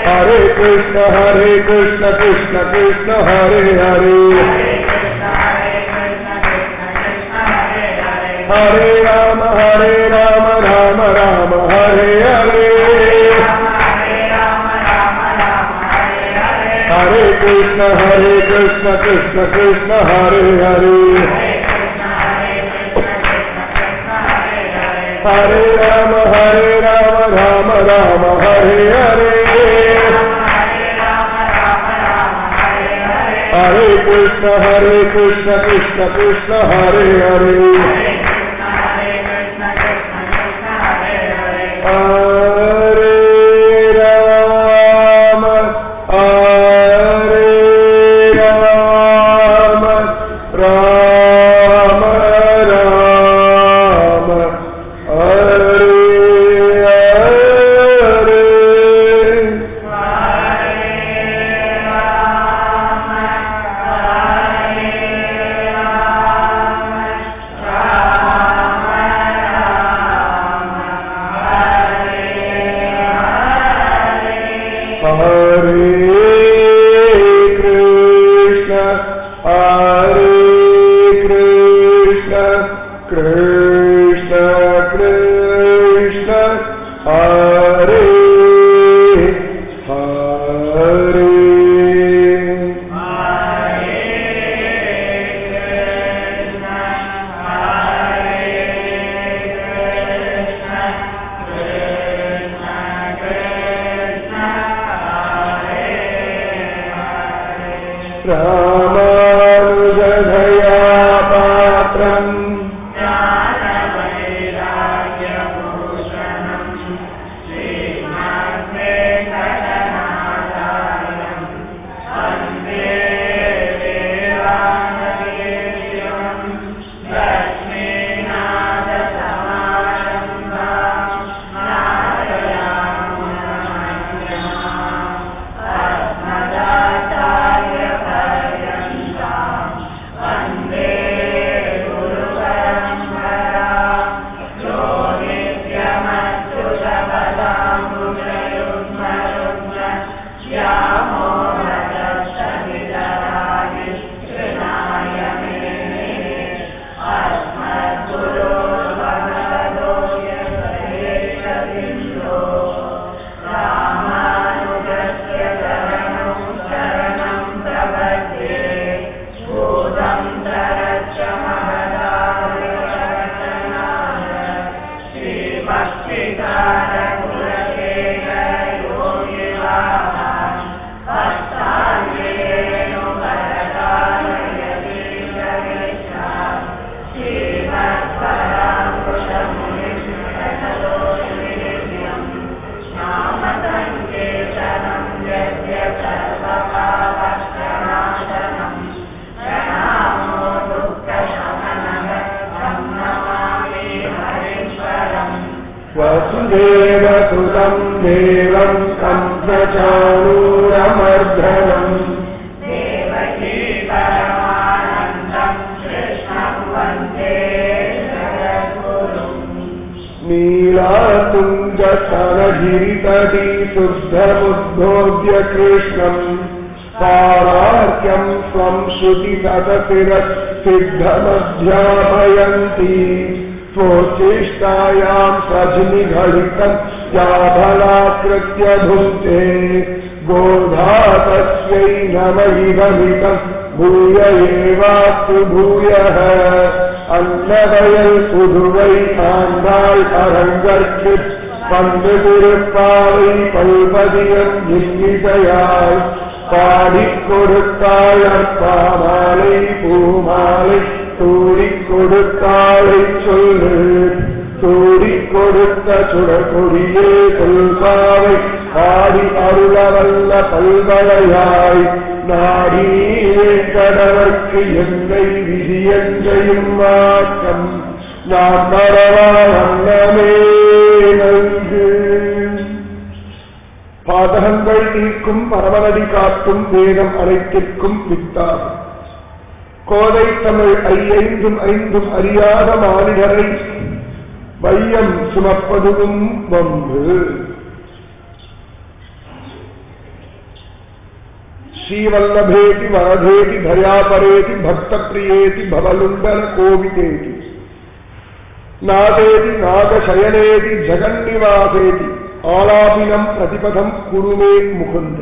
हरे कृष्ण हरे कृष्ण कृष्ण कृष्ण हरे हरे हरे राम हरे राम राम राम हरे हरे हरे कृष्ण हरे कृष्ण कृष्ण कृष्ण हरे हरे हरे राम हरे राम राम राम हरे हरे हरे कृष्ण हरे कृष्ण कृष्ण कृष्ण हरे हरे हरे राम हरे राम राम राम हरे हरे हरे कृष्ण हरे कृष्ण कृष्ण कृष्ण हरे हरे रामानुजधया पात्रम् वसुदेवसुतम् देवम् कंसचाणूरमर्धनम् नीलातुङ्गसरगिरितटी शुद्धमुद्बोध्य कृष्णम् पारार्क्यम् स्वम् श्रुतितटशिरसिद्धमध्यापयन्ती स्वोच्चेष्टायाम् सजनिघटितम् या बलाकृत्य भुङ्क्ते गोधा तस्यै नमहितमितम् भूय एवास्तु भूयः அன்னவயல் புதுவை ஆண்டாள் அரங்கற்குப் பந்து திருப்பாவை பல்பதியம் இன்னிசையாய் பாடிக் கொடுத்தாள் அற்பாமாலை பூமாலை தூடிக் கொடுத்தாளை சொல்லு தூடிக் கொடுத்த சுடற்கொடியே கொள்பாவை ஆடி அருளவல்ல பல்வளையாய் நாடி கடவர்க்கு எந்தை விதியஞ்சையும் மாற்றம் நாம் மறவா வண்ணமே நல்கு பாதகங்கள் நீக்கும் பரமநடி காட்டும் வேதம் அனைத்திற்கும் வித்தார் கோதை தமிழ் ஐயைந்தும் ஐந்தும் அறியாத மானிடரை வையம் சுமப்பதும் வம்பு ஸ்ரீவல்லபேதி வரதேதி தயாபரேதி பக்தப்பிரியேதி பவலுண்டன கோவிதேதி நாதேதி நாகசயனேதி ஜெகன்னிவாசேதி ஆலாபினம் பிரதிபதம் குருமே முகுந்த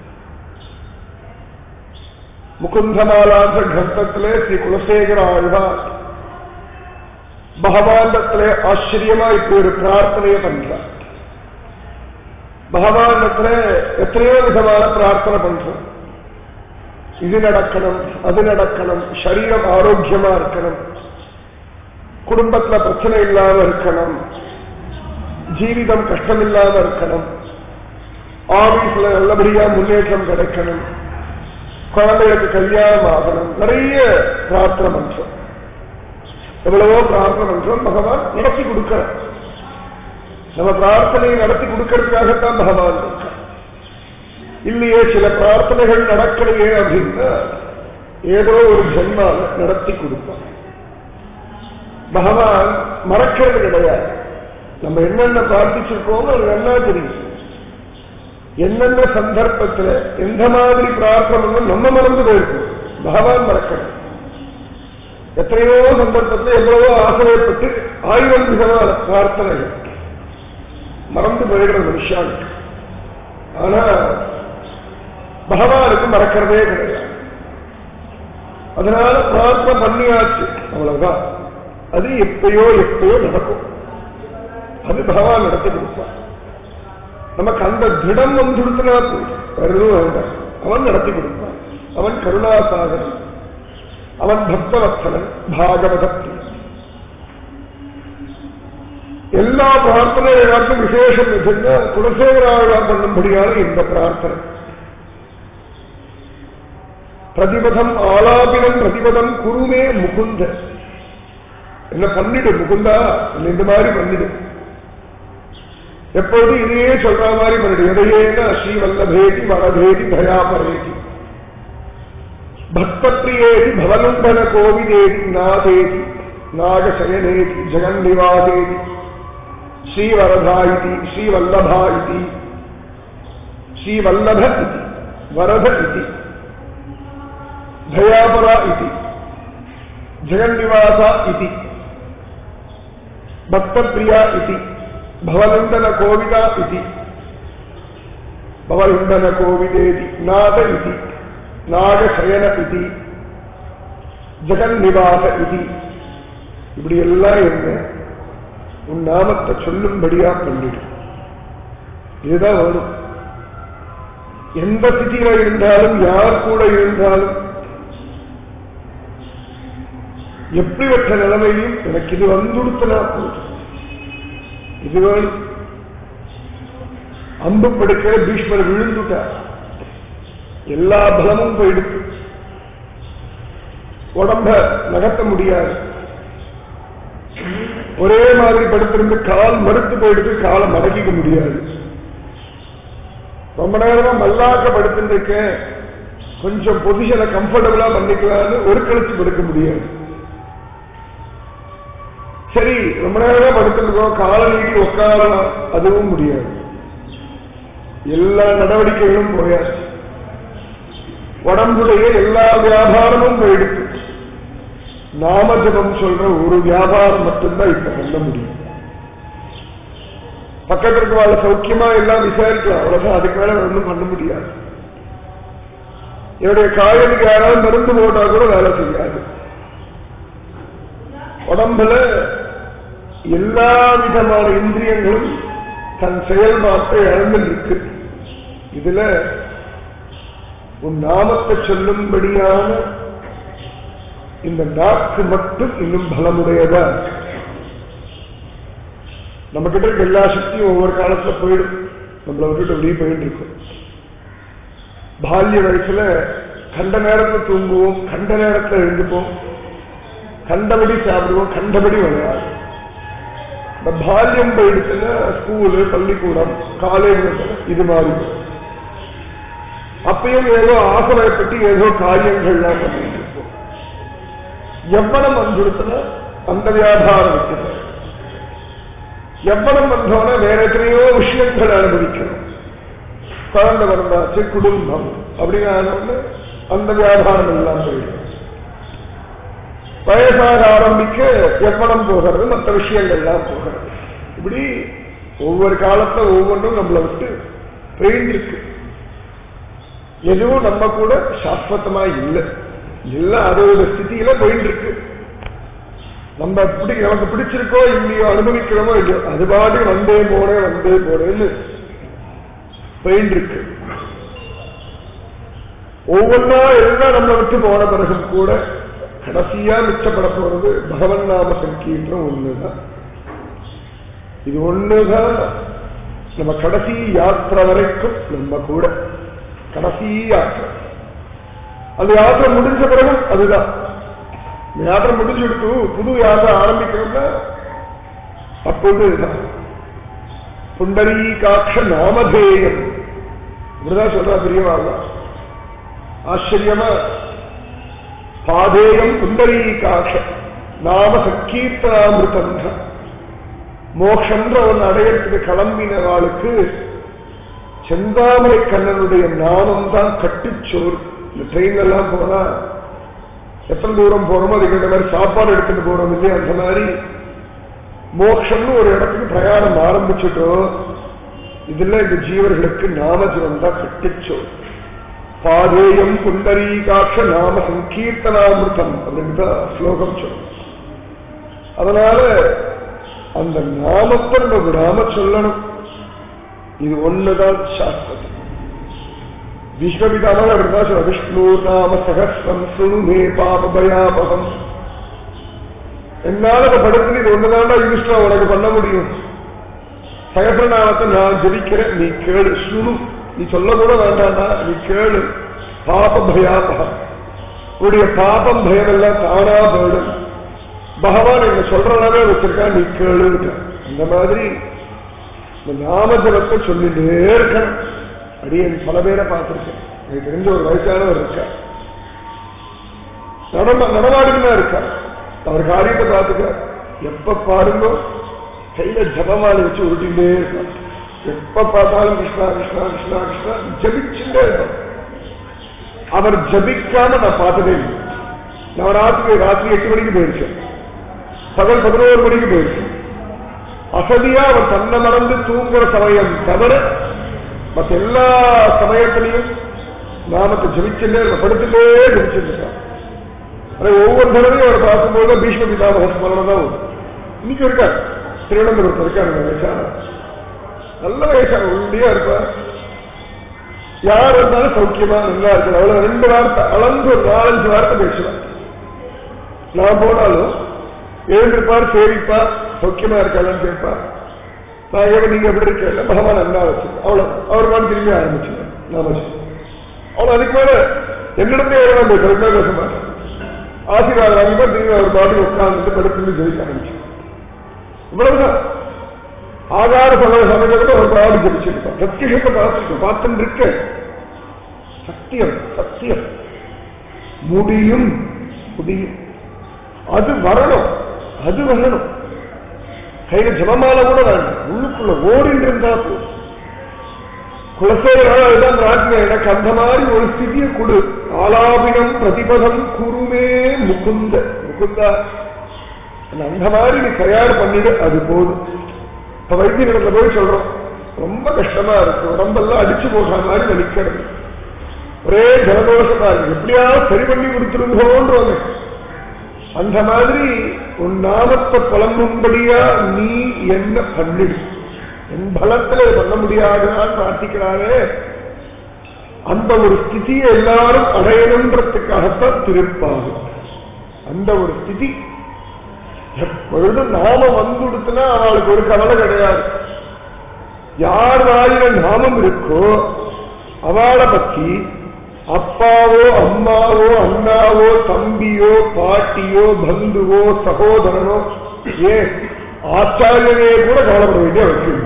முகுந்தமாலாந்த கிரந்தத்திலே ஸ்ரீ குலசேகர ஆழ்வார் பகவானிடத்திலே ஆச்சரியமா இப்ப ஒரு பிரார்த்தனையை பண்றார் பகவானிடத்துல எத்தனையோ விதமான பிரார்த்தனை பண்றோம் இது நடக்கணும் அது நடக்கணும் சரீரம் ஆரோக்கியமா இருக்கணும் குடும்பத்துல பிரச்சனை இல்லாம இருக்கணும் ஜீவிதம் கஷ்டம் இல்லாம இருக்கணும் ஆபீஸ்ல நல்லபடியா முன்னேற்றம் கிடைக்கணும் குழந்தைகளுக்கு கல்யாணம் ஆகணும் நிறைய பிரார்த்தனை பண்றோம் எவ்வளவோ பிரார்த்தனை பண்றோம் பகவான் நடத்தி கொடுக்கிறார் நம்ம பிரார்த்தனையை நடத்தி கொடுக்கறதுக்காகத்தான் பகவான் இருக்கார் இல்லையே சில பிரார்த்தனைகள் நடக்கலையே அப்படின்னா ஏதோ ஒரு ஜென்மால நடத்தி கொடுப்பான் பகவான் மறக்கிறது கிடையாது நம்ம என்னென்ன பிரார்த்திச்சிருக்கோமோ அது நல்லா தெரியும் என்னென்ன சந்தர்ப்பத்துல எந்த மாதிரி பிரார்த்தனை நம்ம மறந்து போயிருக்கோம் பகவான் மறக்கணும் எத்தனையோ சந்தர்ப்பத்தில் எவ்வளவோ ஆசைப்பட்டு ஆயிரம் விதமான பிரார்த்தனைகள் மறந்து போயிடுற மனுஷானுக்கு ஆனா பகவானுக்கு மறக்கிறதே கிடையாது அதனால பிரார்த்தனை பண்ணியாச்சு அவ்வளவுதான் அது எப்பயோ எப்பயோ நடக்கும் அது பகவான் நடத்தி கொடுப்பான் நமக்கு அந்த திடம் வந்துடுத்துனா வருதும் வேண்டாம் அவன் நடத்தி கொடுப்பான் அவன் கருணாசாகரன் அவன் பக்தவத்சலன் பாகவத எல்லா பிரார்த்தனைகளுக்கும் விசேஷம் எதுன்னா குலசேகராழ்வார் பண்ணும்படியான இந்த பிரார்த்தனை பிரதிபதம் ஆலாபினம் பிரதிபதம் குருமே முகுந்த என்ன பண்ணிடு முகுந்தா இந்த மாதிரி பண்ணிடு எப்போது இதையே சொல்ற மாதிரி பண்ணிடு எதையேன ஸ்ரீவல்லபேதி வரதேதி தயாபரேதி பக்தப்பிரியேதி பவனுண்டன கோவிதேதி நாதேதி நாகசயனேதி ஜெகன்னிவாசேதி ஸ்ரீவரதா இதி ஸ்ரீவல்லபா இதி ஸ்ரீவல்லப இதி வரத இதி தயாபரா இதி ஜெகன்னிவாசா இதி பக்தப்பிரியா இதி பவனுண்டன கோவிதா இதி பவனுண்டன கோவிதேதி நாத இதி நாகசயன இதி ஜெகன்னிவாச இதி இப்படி எல்லாம் என்ன உன் நாமத்தை சொல்லும்படியா பண்ணிடு இதுதான் வரும் எந்த ஸ்திதியில இருந்தாலும் யார் கூட இருந்தாலும் எப்படிப்பட்ட நிலைமையும் எனக்கு இது வந்துடுத்தனா போதும் இது வேணும் அம்பு படுக்கிற பீஷ்மர் விழுந்துட்டார் எல்லா பலமும் போயிடுச்சு உடம்ப நகர்த்த முடியாது ஒரே மாதிரி படுத்திருந்து கால் மறுத்து போயிடுச்சு காலை மடக்கிக்க முடியாது ரொம்ப நேரமா மல்லாக்க படுத்துருக்கேன் கொஞ்சம் பொசிஷனை கம்ஃபர்டபுளா பண்ணிக்கலாம்னு ஒரு கழிச்சு படுக்க முடியாது சரி ரொம்ப நேரமா படுத்துருக்கோம் காலை நீட்டி உட்காரலாம் அதுவும் முடியாது எல்லா நடவடிக்கைகளும் போயாச்சு உடம்புடைய எல்லா வியாபாரமும் போயிடுச்சு நாமஜபம் சொல்ற ஒரு வியாபாரம் மட்டும்தான் இப்ப பண்ண முடியும் பக்கத்துல இருக்க சௌக்கியமா எல்லாம் விசாரிக்கலாம் அவ்வளவுதான் அதுக்கு மேல ஒன்றும் பண்ண முடியாது என்னுடைய காயலுக்கு யாராவது மருந்து போட்டா கூட வேலை செய்யாது உடம்புல எல்லா விதமான இந்திரியங்களும் தன் செயல்பாட்டை இழந்து இருக்கு இதுல உன் நாமத்தை சொல்லும்படியான இந்த நாக்கு மட்டும் இன்னும் பலமுடையதா நம்ம கிட்ட இருக்க எல்லா சக்தியும் ஒவ்வொரு காலத்துல போயிடும் நம்மளை விட்டுட்டு வெளியே போயிட்டு இருக்கும் பால்ய வயசுல கண்ட நேரத்துல தூங்குவோம் கண்ட நேரத்துல எழுந்துப்போம் கண்டபடி சாப்பிடுவோம் கண்டபடி விளையாடும் இந்த பால்யம் போயிடுச்சுன்னா ஸ்கூலு பள்ளிக்கூடம் காலேஜ் இது மாதிரி அப்பயும் ஏதோ ஆசைப்பட்டு ஏதோ காரியங்கள்லாம் பண்ணிட்டு இருப்போம் எவ்வளவு வந்துடுச்சுன்னா அந்த வியாபாரம் வைக்கிறது எவ்வளவு வந்தோட வேற எத்தனையோ விஷயங்கள் அனுபவிக்கணும் குழந்தை பிறந்தாச்சு குடும்பம் அப்படின்னு அந்த வியாபாரம் எல்லாம் போயிடும் வயசாக ஆரம்பிக்க எவ்வளம் போகிறது மற்ற விஷயங்கள் எல்லாம் போகிறது இப்படி ஒவ்வொரு காலத்துல ஒவ்வொன்றும் நம்மளை விட்டு போயிட்டு இருக்கு எதுவும் நம்ம கூட சாஸ்வத்தமா இல்லை எல்லாம் அதோட ஸ்திதியில போயிட்டு இருக்கு நம்ம பிடி நமக்கு பிடிச்சிருக்கோ இல்லையோ அனுபவிக்கிறோமோ இல்லையோ அது பாட்டு வந்தே போறேன் வந்தே போறேன்னு போயிட்டு இருக்கு ஒவ்வொன்றா எல்லாம் நம்ம விட்டு போன பிறகும் கூட கடைசியா மிச்சப்பட போறது பகவன் நாம சங்கீர்த்தம் ஒண்ணுதான் இது ஒண்ணுதான் நம்ம கடைசி யாத்திரை வரைக்கும் நம்ம கூட கடைசி யாத்திரை அந்த யாத்திரை முடிஞ்ச பிறகும் அதுதான் இந்த யாத்திரை முடிஞ்சு எடுத்து புது யாத்திரை ஆரம்பிக்கணும்னா அப்போது புண்டரீகாட்ச நாமதேயம் இப்படிதான் சொல்றா பெரியவாங்க ஆச்சரியமா பாதேயம் புண்டரீகாட்ச நாம சங்கீர்த்தனாமிருத்தம் மோக்ஷன்ற ஒன்று அடையறதுக்கு கிளம்பினவாளுக்கு செந்தாமரை கண்ணனுடைய நாமம் தான் கட்டுச்சோறு இந்த ட்ரெயின் எல்லாம் போனா எத்தனை தூரம் போறோமோ அதுக்கு இந்த மாதிரி சாப்பாடு எடுத்துட்டு போறோம் இல்லையா அந்த மாதிரி மோக்ஷம்னு ஒரு இடத்துக்கு பிரயாணம் ஆரம்பிச்சுட்டோம் இதுல இந்த ஜீவர்களுக்கு நாமஜனம் தான் கட்டுச்சோறு பாதேயம் புண்டரீகாட்ச நாம சங்கீர்த்தனாமிருத்தம் அப்படின்னு தான் ஸ்லோகம் சொல்லும் அதனால அந்த நாமத்தை நம்ம விடாம சொல்லணும் இது ஒண்ணுதான் சாஸ்திரம் விஸ்வவிதாமல் அப்படிதான் சொல்ல விஷ்ணு நாம சகசிரம் சுருமே பாபபயாபகம் என்னால அதை படுத்து இது ஒண்ணுதான்டா யூஸ்டா உனக்கு பண்ண முடியும் சகசிரநாமத்தை நான் ஜெபிக்கிறேன் நீ கேளு சுணு நீ சொல்ல கூட வேண்டாம்டா நீ கேளு பாப பயாபகம் உடைய பாபம் பயம் எல்லாம் தானா போயிடும் பகவான் என்ன சொல்றதாவே வச்சிருக்கா நீ கேளு இந்த மாதிரி இந்த நாமஜபத்தை சொல்லிட்டே இருக்கணும் அடியன் பல பேரை பார்த்திருக்கேன் எனக்கு தெரிஞ்ச ஒரு வயசானவர் இருக்கா நடமா நடமாடினா இருக்கா அவர் காரியத்தை பார்த்துக்கிறார் எப்ப பாருங்க கையில ஜபமாலை வச்சு உருட்டிகிட்டே இருக்கார் எப்ப பார்த்தாலும் கிருஷ்ணா கிருஷ்ணா கிருஷ்ணா கிருஷ்ணா ஜபிச்சுட்டே இருப்பார் அவர் ஜபிக்காம நான் பார்த்ததே இல்லை நான் ராத்திரி ராத்திரி எட்டு மணிக்கு போயிருக்கேன் பகல் பதினோரு மணிக்கு போயிருக்கேன் அசதியா அவர் தன்னை மறந்து தூங்குற சமயம் தவிர மற்ற எல்லா சமயத்திலையும் நாமத்தை ஜபிச்சுட்டே படுத்துட்டே ஜபிச்சுட்டு ஒவ்வொரு தடவையும் அவர் பார்க்கும்போது பீஷ்ம பிதாமக ஸ்மரணம் தான் வரும் இன்னைக்கு இருக்கார் திருவனந்தபுரத்தில் இருக்காரு வயசான நல்ல வயசான உள்ளியா இருப்பார் யார் இருந்தாலும் சௌக்கியமா நல்லா இருக்கு அவ்வளவு ரெண்டு வார்த்தை அளந்து ஒரு நாலஞ்சு வார்த்தை பேசுவார் நான் போனாலும் எழுந்திருப்பார் சேவிப்பார் சௌக்கியமா இருக்காளான்னு கேட்பார் நான் ஏன் நீங்க எப்படி இருக்கல பகவான் நல்லா வச்சிருக்கேன் அவ்வளவு அவர் மாதிரி திரும்பி ஆரம்பிச்சுட்டேன் நாம அவ்வளவு அதுக்கு மேல என்னிடமே எவ்வளவு பேசுறேன் பேச மாட்டேன் ஆசீர்வாதம் வாங்கிப்பா திரும்பி அவர் பாட்டு உட்கார்ந்துட்டு படுத்து ஜெயிக்க ஆரம்பிச்சு இவ்வளவுதான் ஆதார சமய சமயத்தை ஒரு பாடு ஜபிச்சிருக்கோம் சத்தியத்தை பார்த்துருக்கோம் பார்த்துட்டு இருக்க சத்தியம் சத்தியம் முடியும் முடியும் அது வரணும் அது வரணும் கையில ஜபமால கூட வேண்டாம் உள்ளுக்குள்ள ஓடிட்டு இருந்தா போதும் குலசேகராதான் பிரார்த்தனை எனக்கு அந்த மாதிரி ஒரு ஸ்திதியை கொடு ஆலாபினம் பிரதிபதம் குருமே முகுந்த முகுந்தா அந்த மாதிரி நீ தயார் பண்ணிடு அது போதும் இப்ப வைத்தியரிடத்துல போய் சொல்றோம் ரொம்ப கஷ்டமா இருக்கு உடம்பெல்லாம் அடிச்சு போடுற மாதிரி வலிக்கிறது ஒரே ஜலதோஷமா இருக்கு எப்படியாவது சரி பண்ணி கொடுத்துருங்கோன்றவங்க அந்த மாதிரி உன் நாமத்தை புலம்பும்படியா நீ என்ன பண்ணிடு என் பலத்துல பண்ண முடியாதுன்னு பிரார்த்திக்கிறாரே அந்த ஒரு ஸ்திதியை எல்லாரும் அடையணுன்றதுக்காகத்தான் திருப்பாகும் அந்த ஒரு ஸ்திதி எப்பொழுதும் நாமம் வந்துடுத்துனா அவளுக்கு ஒரு கவலை கிடையாது யார் வாயில நாமம் இருக்கோ அவளை பத்தி அப்பாவோ அம்மாவோ அண்ணாவோ தம்பியோ பாட்டியோ பந்துவோ சகோதரனோ ஏன் ஆச்சாரியனே கூட கவலைப்பட வேண்டிய அவசியம்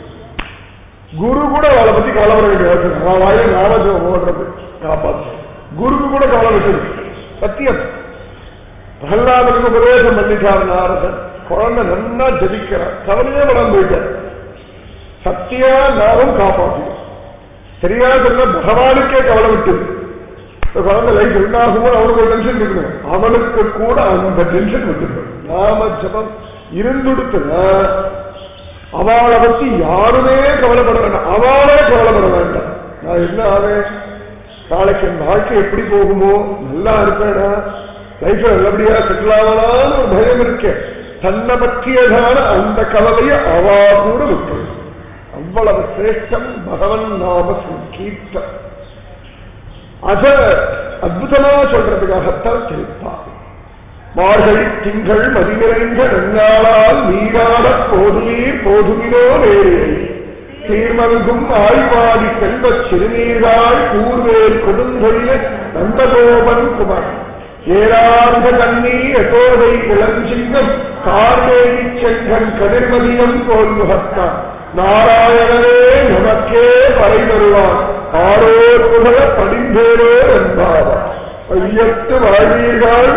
குரு கூட அவளை பத்தி கவலைப்பட வேண்டிய அவசியம் அவன் வாயில நாமஜம் ஓடுறது காப்பாற்று குருக்கு கூட கவலை விட்டு சத்தியம் பிரகலாதனுக்கு உபதேசம் பண்ணிட்டார் நாரதன் குழந்தை நல்லா ஜபிக்கிறார் கவலையே வளம் போயிட்டார் சத்தியா நாமும் காப்பாற்றிடும் சரியா சொன்ன பகவானுக்கே கவலை விட்டு குழந்தை லைஃப் என்னாகுமோ அவனுக்கு ஒரு டென்ஷன் இருக்கணும் அவனுக்கு கூட அந்த டென்ஷன் விட்டுருக்கும் நாம ஜபம் இருந்துடுத்துனா அவளை பத்தி யாருமே கவலைப்பட வேண்டாம் அவளே கவலைப்பட வேண்டாம் நான் என்ன ஆவேன் நாளைக்கு என் வாழ்க்கை எப்படி போகுமோ நல்லா இருப்பேனா லைஃப்ல நல்லபடியா செட்டில் ஆகலான்னு ஒரு பயம் இருக்கு தன்னை பற்றியதான அந்த கவலையை அவா கூட விட்டு அவ்வளவு சிரேஷ்டம் பகவன் நாம சங்கீர்த்தம் அத அற்புதமா சொல்றதுக்காகத்தான் தெரிப்பார் மார்கழி திங்கள் மதிநிறைந்த நன்னாளால் நீராட போதுமீர் போதுமினோ வேறே சீர்மல்கும் ஆய்வாடி செல்வச் சிறுநீராய் கூர்வேல் கொடுந்தொழிய நந்தகோபன் குமார் ஏராந்த கண்ணீர் எதோதை இளஞ்சிங்கம் கார்மேகி செங்கன் கதிர்மதியம் போல் முகத்தான் நாராயணனே நமக்கே பறை வருவான் ஆரோர் புகழ படிந்தேரோ என்பார் ஐயத்து வாழ்வீர்கள்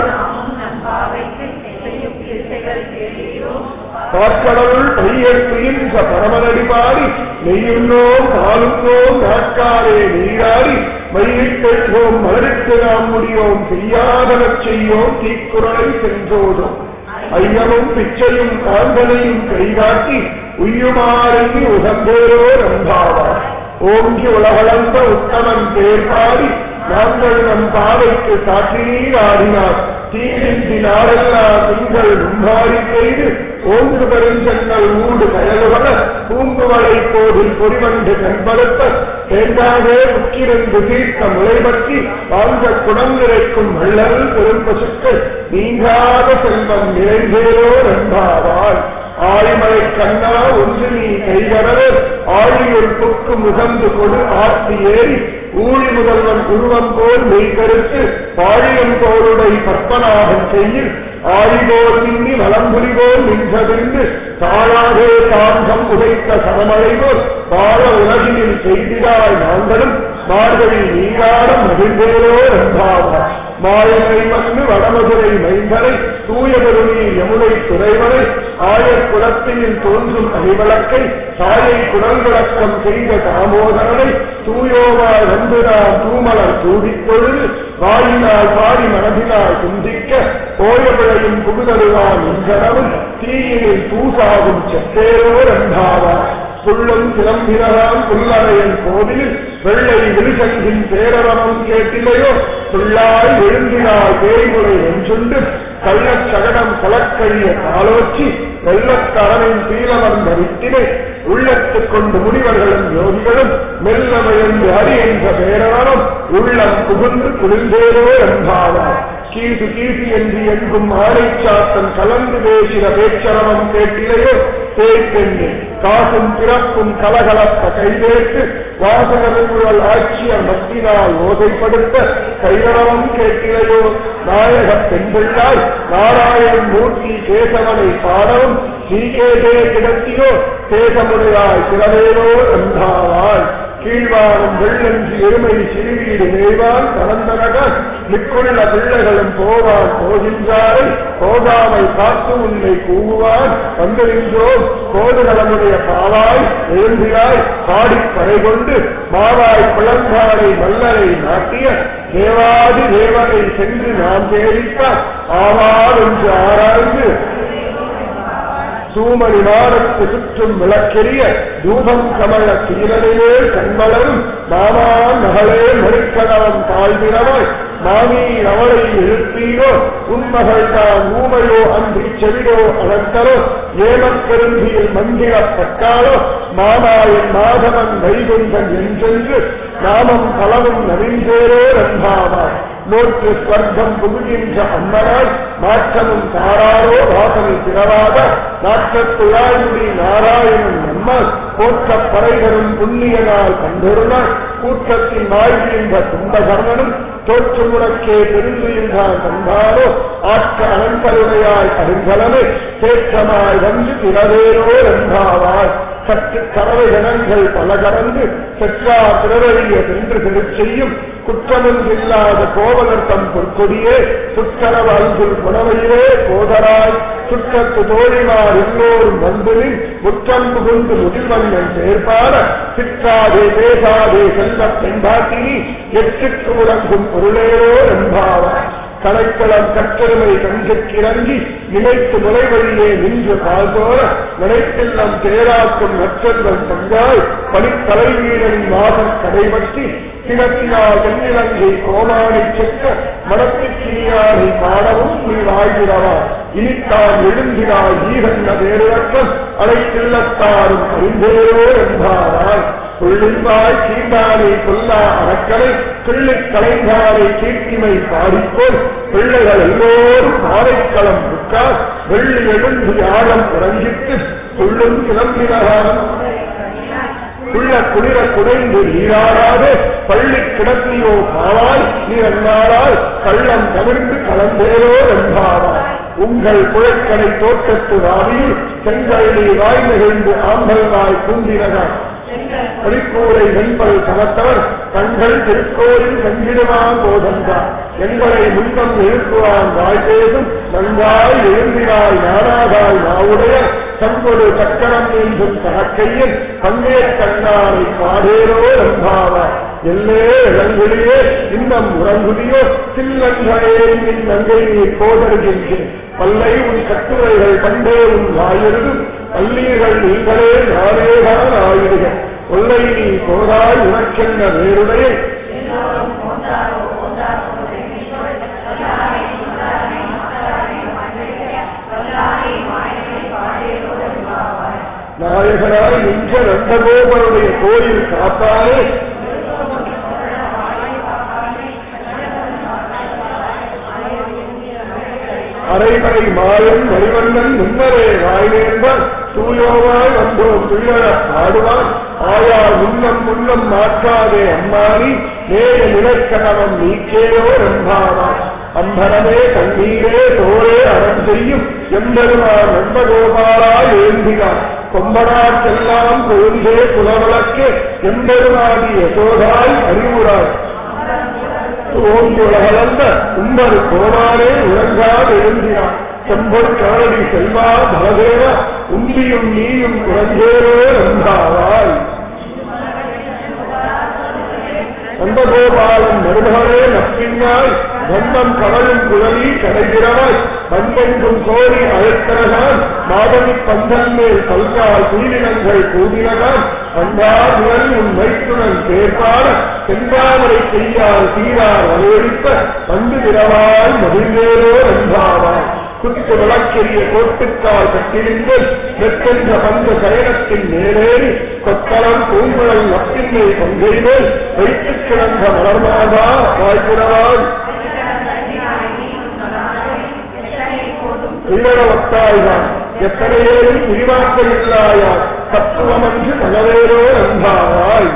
காற்கடவுள் பையற்பியின் பரமனடி பாடி நெய்யுண்ணோம் பாலுண்ணோம் நாட்காரே நீராடி மயிலில் பெற்றோம் மலருக்கு நாம் முடியோம் செய்யாதனச் செய்யோம் தீக்குறளை சென்றோடும் ஐயமும் பிச்சையும் காந்தனையும் கைகாட்டி உய்யுமாறி உகந்தேரோ ரம்பாவார் ஓங்கி உலகளந்த உத்தமன் பேர் பாடி நாங்கள் நம் பாவைக்கு சாற்றி நீர் ஆடினார் தீவிந்தி நாடெல்லாம் திங்கள் மும்மாறி செய்து ஓங்கு பெருஞ்சங்கள் ஊடு கயலுவன பூங்குவளை போதில் பொறிவண்டு கண்படுத்த தேங்காவே உக்கிருந்து தீர்த்த முளை பற்றி வாழ்ந்த குணங்கிறைக்கும் வள்ளல் பெரும் பசுக்கள் நீங்காத செல்வம் நிறைந்தேரோ நண்பாவாள் ஆழிமலை கண்ணா ஒன்று நீ கைகரவே ஆழியுள் புக்கு முகந்து கொடு ஆர்த்தி ஏறி ஊழி முதல்வன் உருவம் போல் மெய்கருத்து பாழியம் தோளுடை பற்பனாகச் செய்யில் ஆழிபோல் மின்னி வலம்புலிபோல் நின்றதிருந்து தாழாதே தாங்கம் உதைத்த சமமழை போல் வாழ உலகினில் செய்திடாய் நாங்களும் மார்கழி நீராட மகிழ்ந்தேரோ என்பாவா மாயமை வந்து வடமதுரை மைந்தரை தூய பெருநீர் யமுனை துறைவனை ஆயர் குலத்தினில் தோன்றும் அறிவழக்கை தாயை குடல் விளக்கம் செய்த தாமோதரனை தூயோவாய் வந்து நாம் தூமலர் சூடிக் பொழுது வாயினால் பாடி மனதினால் சிந்திக்க ஓயவிழையும் புகுதருவான் இன்றனவும் தீயினில் தூசாகும் செத்தேரோ ரந்தாவா புள்ளும் சிலம்பினராம் புல்லறையன் கோவிலில் வெள்ளை விழுசங்கின் பேரவனம் கேட்டிலையோ புள்ளாய் எழுந்தினாய் பேய்முறை வென்றுண்டு கள்ளச் சகடம் கலக்கழிய காலோச்சி வெள்ளத்தரனின் பீலவன் தரித்தினை உள்ளத்துக் கொண்டு முனிவர்களும் யோகிகளும் மெல்ல விழுந்து அறி என்ற பேரவனம் உள்ளம் புகுந்து குளிர்ந்தேரோ என்பாவார் கீசு கீசு என்று எங்கும் ஆணைச்சாத்தன் கலந்து பேசின பேச்சரவம் கேட்டிலையோ தேய்ப்பெண்ணு காசும் பிறப்பும் கலகலப்ப கைதேற்று வாசகர்கள் ஆட்சியர் மத்தினால் ஓசைப்படுத்த கைரவம் கேட்டிலையோ நாயக பெண்பிள்ளாய் நாராயணன் மூர்த்தி கேசவனை பாடவும் ஸ்ரீகேதே கிடத்தியோ தேசமுடையாய் சிறவேனோ என்றாவாள் கீழ்வானம் வெள்ளஞ்சி எருமை சிறுவீடு மேய்வான் கலந்தனக மிக்குள்ள பிள்ளைகளும் போவான் போகின்றாரை போகாமை காத்து உன்னை கூவுவான் வந்திருந்தோம் கோதுகளமுடைய பாவாய் எழுந்திராய் பாடிப் பறை கொண்டு மாவாய் பிளந்தாரை மல்லரை நாட்டிய தேவாதி தேவனை சென்று நாம் தேடித்தார் ஆவார் என்று ஆராய்ந்து தூமணி மாடத்து சுற்றும் விளக்கெரிய தூபம் கமல சீரனிலே கண்மலரும் மாமா மகளே மறுக்கணவன் தாழ்வினவாய் மாமி அவளை எழுப்பீரோ உன்மகள் தான் ஊமையோ அன்றி செவிடோ அனந்தரோ ஏமப்பெருந்தியில் மந்திரப்பட்டாலோ மாமாயின் மாதவன் வைகுந்தன் என்றென்று நாமம் பலவும் நவீந்தேரோ ரன்பாவாய் நோற்று ஸ்வர்க்கம் புகுகின்ற அம்மனாய் மாற்றமும் தாராரோ வாசனை திறவாத நாற்றத்துழாய்முடி நாராயணன் நம்மால் போற்றப் பறைதரும் புண்ணியனால் கண்டொருநாள் கூட்டத்தின் வாழ்கின்ற கும்பகர்ணனும் தோற்று முடக்கே பெருந்துகின்றான் தந்தாரோ ஆற்ற அனந்தருடையாய் அருங்கலமே தேற்றமாய் வந்து திறவேரோ என்றாவாய் சற்று கறவை ஜனங்கள் பல கறந்து செற்றா திறவழிய சென்று திருச்செய்யும் குற்றமொன்றில்லாத கோவலர் தம் பொற்கொடியே சுற்றரவு அல்குல் புனவையிலே போதராய் சுற்றத்து தோழிமார் எல்லோரும் வந்து முற்றம் புகுந்து முதிர்வண்ணன் செயற்பாட சிற்றாதே பேசாதே செல்வ பெண்பாட்டினி எட்டுக்கு முழங்கும் பொருளேரோ என்பாவார் கலைக்களம் கற்றெருமை கஞ்சுக்கிறங்கி நினைத்து முறைவழியே நின்று பால்தோற நினைத்தெல்லாம் தேராக்கும் நற்றெல்வன் தங்காய் பனித்தலை வீரனின் மாதம் கடைபற்றி கிணத்தினால் தென்னிலங்கை கோமானை செக்க மனத்துக்கினியாரை பாடவும் நீ வாழ்கிறவா இனித்தான் எழுந்தினாய் ஈகன்ன வேறுவற்றம் அனைத்தில்லத்தாரும் அறிந்தேரோ என்பாராய் கொள்ளின்பாய் கீண்டானை கொல்லா அறக்கலை கிள்ளிக் கலைஞானை கீர்த்திமை பாடிக்கோள் பிள்ளைகள் எல்லோரும் ஆரைக்களம் புக்கார் வெள்ளி எழுந்து ஆழம் உறங்கிட்டு கொள்ளும் கிளம்பினகாரம் உள்ள குளிர குறைந்து நீராடாது பள்ளி கிடத்தியோ பாவாய் நீ அன்னாரால் கள்ளம் தவிர்த்து கலந்தேரோ என்பாராய் உங்கள் குழக்கடை தோட்டத்து ராவியில் செங்கழி வாய் நிகழ்ந்து ஆம்பல் வாய் குந்தினகார் பரிக்கூரை வெண்பல் சமத்தவர் தங்கள் திருக்கோயில் செஞ்சிடுவான் போதந்தார் எங்களை முன்னம் எழுப்புவான் வாய்ப்பேதும் நன்றாய் எழுந்தினாய் நாடாதாய் நாவுடைய சங்கொடு சக்கரம் என்றும் சகக்கையில் பங்கே கண்ணாரை பாடேரோ என்பாவார் எல்லே இளங்குடியே இன்னம் உறங்குடியோ சில்லங்களே நின் நங்கை நீ கோதருகின்றேன் பல்லை உன் கட்டுரைகள் பண்டே உன் வாயிரும் பள்ளீர்கள் நீங்களே நானேதான் ஆயிடுக கொல்லை நீ போதாய் உனக்கென்ன வேறுடைய நாயகனாய் நின்ற நந்தகோபருடைய கோயில் காப்பானே அரைமறை மாயன் மணிவண்ணன் முன்னரே வாய்நேர்ந்தால் தூயோவாய் வந்தோம் துயர பாடுவான் ஆயார் முன்னம் முன்னம் மாற்றாதே அம்மானி நேய நிலைக்கணவன் நீக்கேயோ என்பாவான் அம்பரமே கண்ணீரே தோரே அறம் செய்யும் எம்பெருமான் நம்பகோபாலா ஏந்தினான் கொம்பனாக்கெல்லாம் கோயிலே புலவழக்கு எம்பெருமாடி யசோதாய் அறிவுறாய் ஓங்கி உலகளந்த உம்பர் கோமானே உறங்காது எழுந்தினான் செம்பொல் காரடி செல்வா பலதேவ உம்பியும் நீயும் குழந்தேரோ நந்தாவாய் நந்தகோபாலன் மருமகளே நப்பின்னாய் வந்தம் கவலும் குழலி கடைகிறவாய் வந்தெங்கும் கோரி அழைத்தனகான் மாதவி பந்தன் மேல் பல்கால் குயிலினங்கள் கூடினகான் அன்பார் உன் வைத்துணன் பேர்பாட செந்தாமரை செய்யால் சீரார் வலையொழிப்ப வந்து திரவாய் மகிழ்ந்தேரோ என்பாவாய் குத்து விளக்கெரிய கோட்டுக்கால் கட்டிலிருந்து வெற்றென்ற பந்த சயனத்தின் மேலேறி கொத்தளம் பூங்குழல் நப்பின்மை பங்கைமேல் வைத்துக் கிடந்த மலர்மாதா வாய்ப்புறவாய் உயிரவத்தாய்தான் எத்தனையேனும் உரிவாக்க இல்லாயாய் தத்துவமன்று மனவேரோ நன்றாவாய்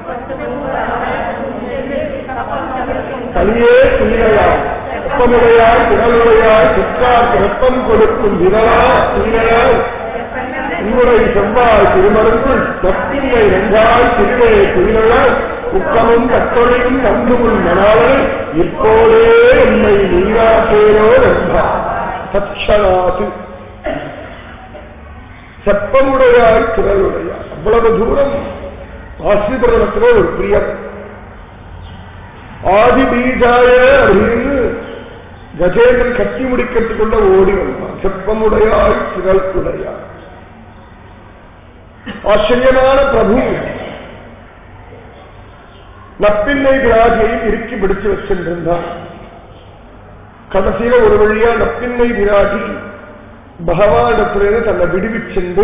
தனியே துணியாய் வெப்பமுடையாய் திரளுடையாய் சிற்றார் வெப்பம் கொடுக்கும் விரலா துணியாய் உன்னுடைய செவ்வாய் திருமருங்குள் நப்பின்மை நன்றாய் திருவே துணியாய் உக்கமும் கத்தொழியும் தந்துமுன் மணாவனை இப்போதே என்னை நீராட்டேரோ என்றார் சச்சனாது செப்பமுடையாய் திரளுடையாய் அவ்வளவு தூரம் ஆசிபரணத்துல ஒரு பிரியம் ஆதி பீஜாய அப்படின்னு கஜேந்திரன் கட்டி முடிக்கிறதுக்குள்ள ஓடி வந்தான் செப்பமுடையாய் திரளுடையாய் ஆச்சரியமான பிரபு நப்பின்னை விராஜையை இறுக்கி பிடிச்சு வச்சிருந்தான் கடைசியில ஒரு வழியா நப்பின்னை விராஜி பகவானிடத்திலிருந்து தன்னை விடுவிச்சென்று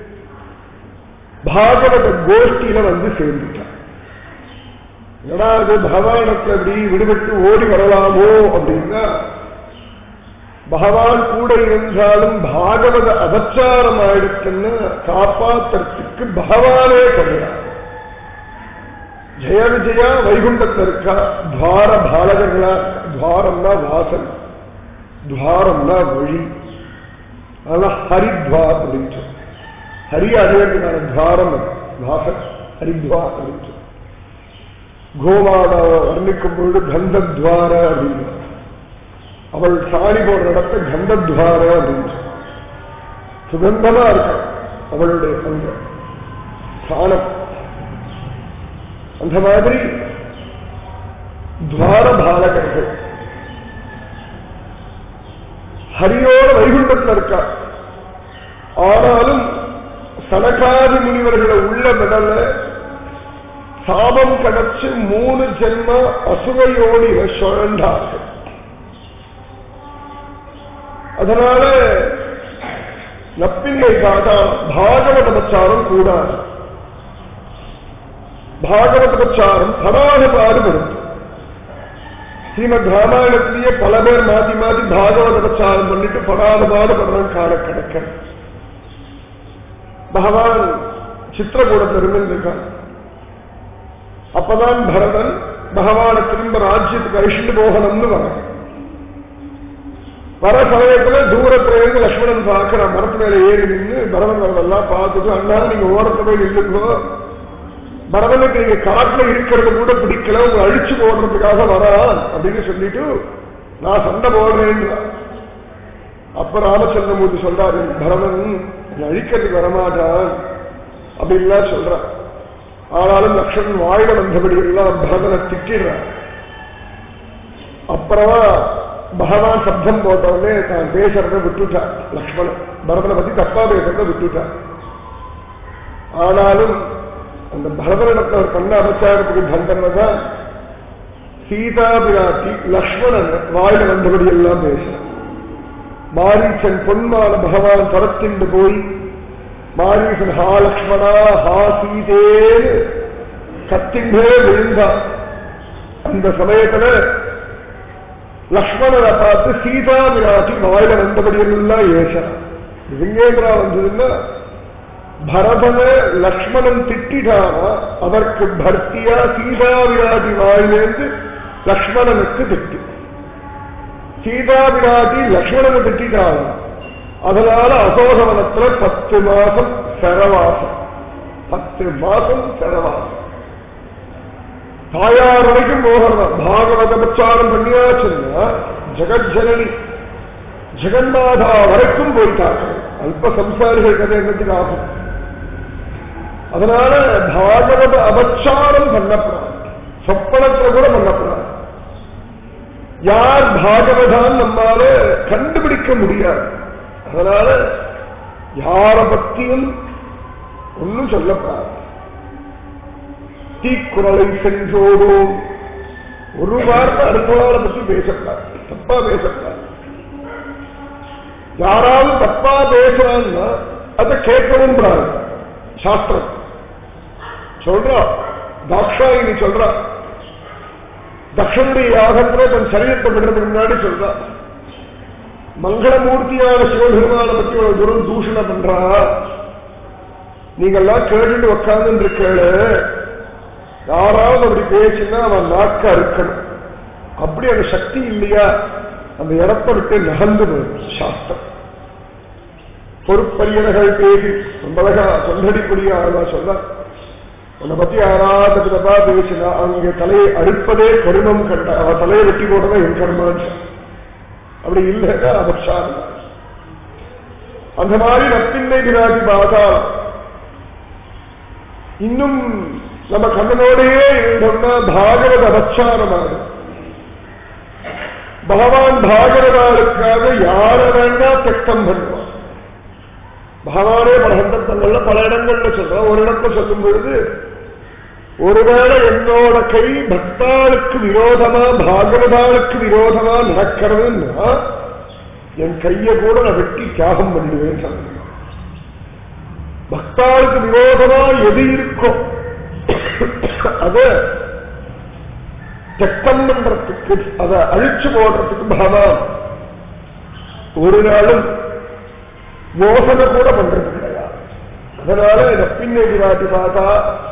பாகவத கோஷ்டியில வந்து சேர்ந்துட்டான் ஏதாவது பகவானத்துல அப்படி விடுபட்டு ஓடி வரலாமோ அப்படின்னா பகவான் கூட இருந்தாலும் பாகவத அபச்சாரம் ஆயிடுச்சுன்னு காப்பாத்துறதுக்கு பகவானே கிடையாது ஜெய விஜயா வைகுண்டத்தில் இருக்கா துவார பாலகர்களா துவாரம்னா வாசல் துவாரம்னா வழி அதெல்லாம் ஹரித்வார் அப்படின்னு சொல்லு. ஹரி அறிவதற்கான துவாரம் அது. வாசல் ஹரித்வார் அப்படின்னு சொல்லு. கோமாதாவை வர்ணிக்கும் பொழுது கந்தத்வார அப்படின்னு அவள் சாணி போடுற இடத்த கந்தத்வார அப்படின்னு சொல்லு. சுகந்தமா இருக்கும் அவளுடைய அந்த ஸ்தானம் அந்த மாதிரி துவார பாலகர்கள் ஹரியோட வைகுண்டத்தில் இருக்கா ஆனாலும் சனகாதி முனிவர்களை உள்ள விடல சாபம் கிடைச்சு மூணு ஜென்ம அசுவையோடில சுழண்டார்கள் அதனால நப்பிள்ளை காட்டா பாகவத பிரச்சாரம் கூடாது பாகவத பிரச்சாரம் படாத பாடுபடும் ஸ்ரீமத் ராமாயணத்திலேயே பல பேர் மாத்தி மாத்தி பாகவத பிரச்சாரம் பண்ணிட்டு படாத பாடுபடுறான் காண கிடக்க பகவான் சித்திரகூடத்தில் இருந்திருக்கான் அப்பதான் பரதன் பகவானை திரும்ப ராஜ்யத்துக்கு அழிச்சுட்டு போகணும்னு வரான் வர சமயத்துல தூரத்துல இருந்து லக்ஷ்மணன் பார்க்கிற மரத்து மேல ஏறி நின்று பரதன் வரதெல்லாம் பார்த்துட்டு அண்ணா நீங்க ஓரத்துல போய் நின்றுக்கோ பரதனுக்கு நீங்க காட்டுல இருக்கிறது கூட பிடிக்கல உங்க அழிச்சு போடுறதுக்காக வரான் அப்படின்னு சொல்லிட்டு நான் சண்டை போடுறேன் அப்ப ராமச்சந்திரமூர்த்தி சொல்றாரு பரதன் நீ அழிக்கிறதுக்கு வரமாட்டான் அப்படின்லாம் சொல்றான் ஆனாலும் லக்ஷ்மணன் வாயில வந்தபடி எல்லாம் பரதனை திட்டிடுறான் அப்புறமா பகவான் சப்தம் போட்டவுடனே தான் பேசுறத விட்டுட்டான் லக்ஷ்மணன் பரதனை பத்தி தப்பா பேசுறத விட்டுட்டான் ஆனாலும் அந்த பரதனிடத்துல ஒரு கண்ண அபச்சாரத்துக்கு தண்டனை தான் சீதா பிராட்டி லக்ஷ்மணன் வாயில வந்தபடி எல்லாம் பேசுறான் மாரீசன் பொன்மான பகவான் தரத்திண்டு போய் மாரீசன் ஹா லக்ஷ்மணா ஹா சீதேன்னு கத்தின்றே விழுந்தான் அந்த சமயத்துல லக்ஷ்மணனை பார்த்து சீதா விராட்டி வாயில வந்தபடி எல்லாம் ஏசலாம் விங்கேந்திரா வந்ததுன்னா பரதன லக்ஷ்மணன் திட்டானா அதற்கு பக்தியா சீதா விராட்டி வாயிலேந்து லக்ஷ்மணனுக்கு திட்டு சீதா விராட்டி லக்ஷ்மணனை திட்டானா அதனால அசோகவனத்துல பத்து மாசம் சரவாசம் பத்து மாசம் சரவாசம் தாயார் வரைக்கும் போகிறதா பாகவத பிரச்சாரம் பண்ணியாச்சுன்னா ஜெகஜனனி ஜெகநாதா வரைக்கும் போயிட்டாங்க அல்ப சம்சாரிகள் கதை என்னத்துக்கு ஆகும் அதனால பாகவத அபச்சாரம் பண்ணப்படாது சொப்பனத்துல கூட பண்ணப்படாது யார் பாகவதான் நம்மால கண்டுபிடிக்க முடியாது அதனால யார பத்தியும் ஒன்னும் சொல்லப்படாது தீக்குறளை சென்றோடும் ஒரு வார்த்தை அடுத்தவாளை பத்தி பேசப்படாது தப்பா பேசப்படாது யாராவது தப்பா பேசுறான்னா அதை கேட்கவும் கூடாது சாஸ்திரம் சொல்றா தாக்ஷாயினி சொல்றா தக்ஷனுடைய யாகத்துல தன் சரீரத்தை விடுறதுக்கு முன்னாடி சொல்றா மங்களமூர்த்தியான சிவபெருமான பத்தி ஒரு தூரம் தூஷணம் பண்றா நீங்கெல்லாம் கேட்டுட்டு உட்கார்ந்து இருக்கேளு யாராவது அப்படி பேசினா அவன் நாக்க அறுக்கணும் அப்படி அந்த சக்தி இல்லையா அந்த இடத்தை விட்டு நகர்ந்து போயிடும் சாஸ்திரம் பொறுப்பரியர்கள் பேசி ரொம்ப அழகா சொல்லடிப்படியாக சொல்ல உன்னை பத்தி யாராவது தப்பா பேசினா அவங்க தலையை அறுப்பதே கருமம் கண்ட அவ தலையை வெட்டி போட்டதான் என் கர்மான்னு அப்படி இல்லைன்னா அபக்ஷாரம் அந்த மாதிரி நப்பின்னை பிராட்டி பார்த்தா இன்னும் நம்ம கண்ணனோடையே இருந்தோம்னா பாகவத அபச்சாரமாகும் பகவான் பாகவதாளுக்காக யார வேண்டா திட்டம் பண்ணுவான் பகவானே பல சந்தர்ப்பங்கள்ல பல இடங்கள்ல சொல்றான் ஒரு இடத்துல சொல்லும் பொழுது ஒருவேளை என்னோட கை பக்தாளுக்கு விரோதமா பாகவதாளுக்கு விரோதமா நடக்கிறதுன்னா என் கையை கூட நான் வெட்டி தியாகம் பண்ணிடுவேன் சொன்னேன் பக்தாளுக்கு விரோதமா எது இருக்கோ அத திட்டம் பண்றதுக்கு அதை அழிச்சு போடுறதுக்கு பகவான் ஒரு நாளும் யோசனை கூட பண்றது கிடையாது அதனால நப்பின்னை விராட்டி பார்த்தா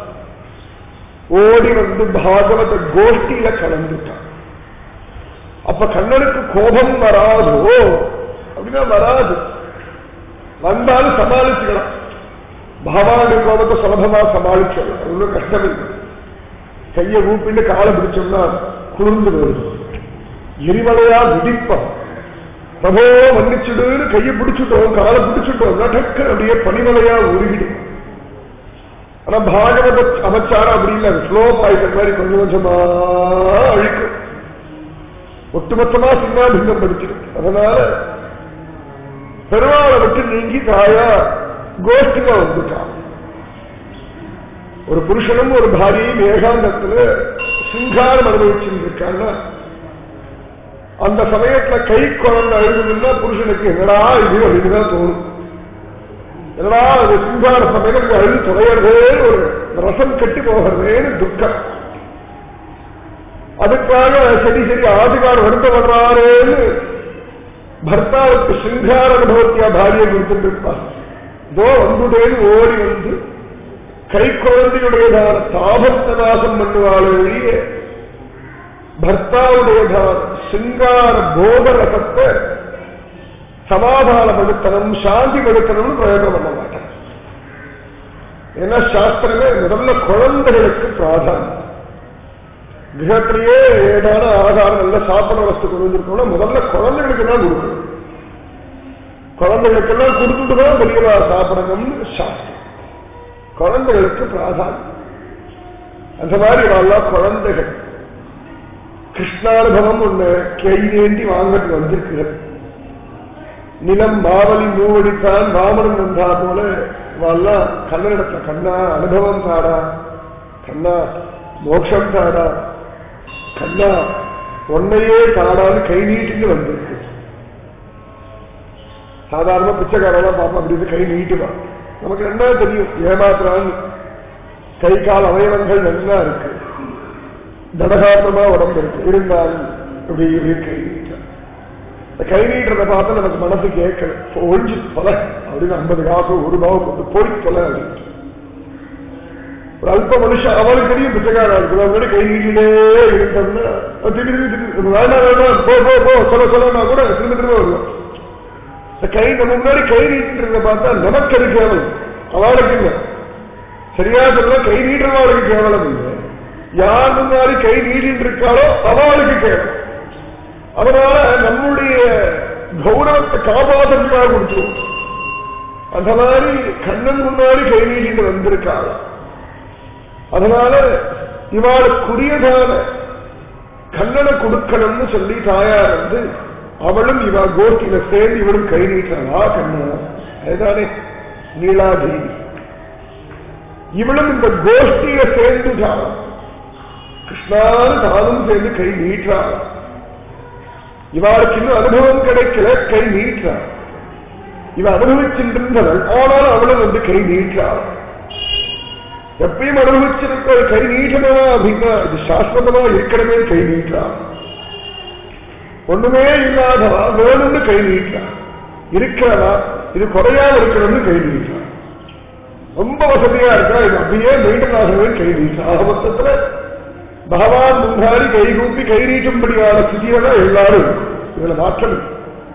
ஓடி வந்து பாகவத கோஷ்டியில கலந்துட்டான் அப்ப கண்ணனுக்கு கோபம் வராதோ அப்படின்னா வராது வந்தாலும் சமாளிச்சுக்கலாம் பகவானுடைய கோபத்தை சுலபமா சமாளிச்சிடலாம் ஒன்றும் கஷ்டம் இல்லை கையை ஊப்பிட்டு காலை பிடிச்சோம்னா குளிர்ந்து வருது எரிமலையா விதிப்பம் பிரபோ மன்னிச்சுடுன்னு கையை பிடிச்சுட்டோம் காலை பிடிச்சுட்டோம் டக்கு அப்படியே பனிமலையா உருகிடும் ஆனா பாகவத அமைச்சாரம் அப்படி இல்லை ஸ்லோ பாய்சன் மாதிரி கொஞ்சம் கொஞ்சமா அழிக்கும் ஒட்டுமொத்தமா சின்னாபின்னம் படிச்சிடும் அதனால பெருமாளை விட்டு நீங்கி தாயா கோஷ்டில வந்துட்டான் ஒரு புருஷனும் ஒரு பாரியும் ஏகாந்தத்துல சிங்காரம் அனுபவிச்சுருக்கான்னா அந்த சமயத்துல கை குழந்தை அழுதுன்னா புருஷனுக்கு என்னடா இது அப்படின்னுதான் தோணும் என்னடா அது சிங்கார சமயம் அழுது தொலைகிறதே ஒரு ரசம் கட்டி போகிறதேன்னு துக்கம் அதுக்காக சரி சரி ஆதிகார் வருத்தப்படுறாரேன்னு பர்த்தாவுக்கு சிங்கார அனுபவத்தியா பாரியை கொடுத்துட்டு இருப்பார் இதோ வந்துடேன்னு ஓடி வந்து கை குழந்தையுடையதான தாபத்த நாசம் பண்ணுவாள் வெளியே பர்த்தாவுடையதான சிங்கார போகரசத்தை சமாதானப்படுத்தணும் சாந்தி படுத்தணும்னு பிரயோகம் பண்ண மாட்டேன் ஏன்னா சாஸ்திரமே முதல்ல குழந்தைகளுக்கு பிராதானியம் கிரகத்திலேயே ஏதான ஆகாரம் நல்ல சாப்பிட வஸ்து கொடுத்துருக்கோம்னா முதல்ல குழந்தைகளுக்கு தான் கொடுக்கணும் குழந்தைகளுக்கெல்லாம் கொடுத்துட்டு தான் பெரியவா சாப்பிடணும்னு சாஸ்திரம் குழந்தைகளுக்கு பிராதானியம் அந்த மாதிரி வாழலாம் குழந்தைகள் கிருஷ்ணானுபவம் ஒண்ணு கை ஏந்தி வாங்கிட்டு வந்திருக்கிறது நிலம் மாவலி மூவடித்தான் வாமனம் வந்தா போல வாழலாம் கண்ணனிடத்துல கண்ணா அனுபவம் தாடா கண்ணா மோட்சம் தாடா கண்ணா உன்னையே தாடான்னு கை நீட்டிட்டு வந்திருக்கு சாதாரண பிச்சைக்காரெல்லாம் பாப்பா அப்படி கை நீட்டுவான் நமக்கு என்ன தெரியும் ஏமாத்துறான்னு கை கால் அவயவங்கள் நல்லா இருக்கு தடகாத்திரமா உடம்பு இருக்கு இருந்தாலும் இப்படி இப்படி கை நீட்டுறான் இந்த கை நீட்டுறத பார்த்தா நமக்கு மனசு கேட்கல ஒழிஞ்சு தொலை அப்படின்னு ஐம்பது காசு ஒரு ரூபாவை கொண்டு போய் தொலை அப்படின்னு ஒரு அல்ப மனுஷன் அவளுக்கு தெரியும் பிச்சைக்காரா இருக்கு அவங்களோட கை நீட்டிலே இருந்தோம்னா திரும்பி திரும்பி வேண்டாம் வேண்டாம் போ போ போ சொல்ல சொல்லனா கூட திரும்ப திரும்ப வருவோம் இந்த கை நம்ம முன்னாடி கை நீட்டுறத பார்த்தா நமக்கு அது கேவலம் அவளுக்கு இல்லை சரியா சொல்ல கை நீட்டுறவாளுக்கு கேவலம் இல்லை யார் முன்னாடி கை நீட்டிட்டு இருக்காளோ அவளுக்கு கேவலம் அதனால நம்முடைய கௌரவத்தை காப்பாற்றுறதுக்காக கொடுத்துருவோம் அந்த மாதிரி கண்ணன் முன்னாடி கை நீட்டிட்டு வந்திருக்காள் அதனால இவாளுக்குரியதான கண்ணனை கொடுக்கணும்னு சொல்லி தாயார் வந்து அவளும் இவா கோஷ்டியில சேர்ந்து இவளும் கை நீட்டாளா கண்ணா அதுதானே நீலாதேவி இவளும் இந்த கோஷ்டியில சேர்ந்து கிருஷ்ணான தானும் சேர்ந்து கை நீட்டாள் இவாளுக்கு இன்னும் அனுபவம் கிடைக்கல கை நீட்டாள் இவ அனுபவிச்சிருந்தவள் ஆனாலும் அவளும் வந்து கை நீட்டாள் எப்பயும் அனுபவிச்சிருக்க கை நீட்டணுமா அப்படின்னா இது சாஸ்வதமா இருக்கணுமே கை நீட்டாள் ஒண்ணுமே இல்லாதவா வேணும்னு கை நீட்டாள் இருக்கிறவா இது குறையாம இருக்கணும்னு கை நீட்டாள் ரொம்ப வசதியா இருக்கா இது அப்படியே மெயின்டன் ஆகவே கை நீட்டாள் மொத்தத்துல பகவான் முன்னாடி கைகூப்பி கை நீட்டும்படியான ஸ்திதியில தான் எல்லாரும் இருக்கும். இதுல மாற்றம் இல்லை.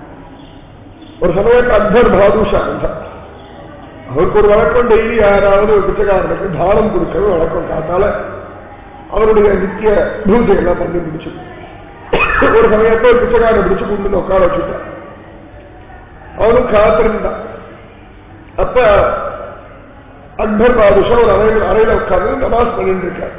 ஒரு சமயத்து அக்பர் பாதுஷா இருந்தார் அவருக்கு ஒரு வழக்கம் டெய்லி யாராவது ஒரு பிச்சைக்காரனுக்கு தானம் கொடுக்கறது வழக்கம் காத்தால அவருடைய நித்திய பூஜை எல்லாம் பண்ணி முடிச்சு ஒரு சமயத்தை ஒரு பிச்சைக்காரனை பிடிச்சு கொண்டு வந்து உட்கார வச்சுட்டான் அவனும் காத்திருந்தான் அப்ப அக்பர் பாதுஷா ஒரு அறையில் அறையில உட்கார்ந்து நமாஸ் பண்ணிட்டு இருக்கார்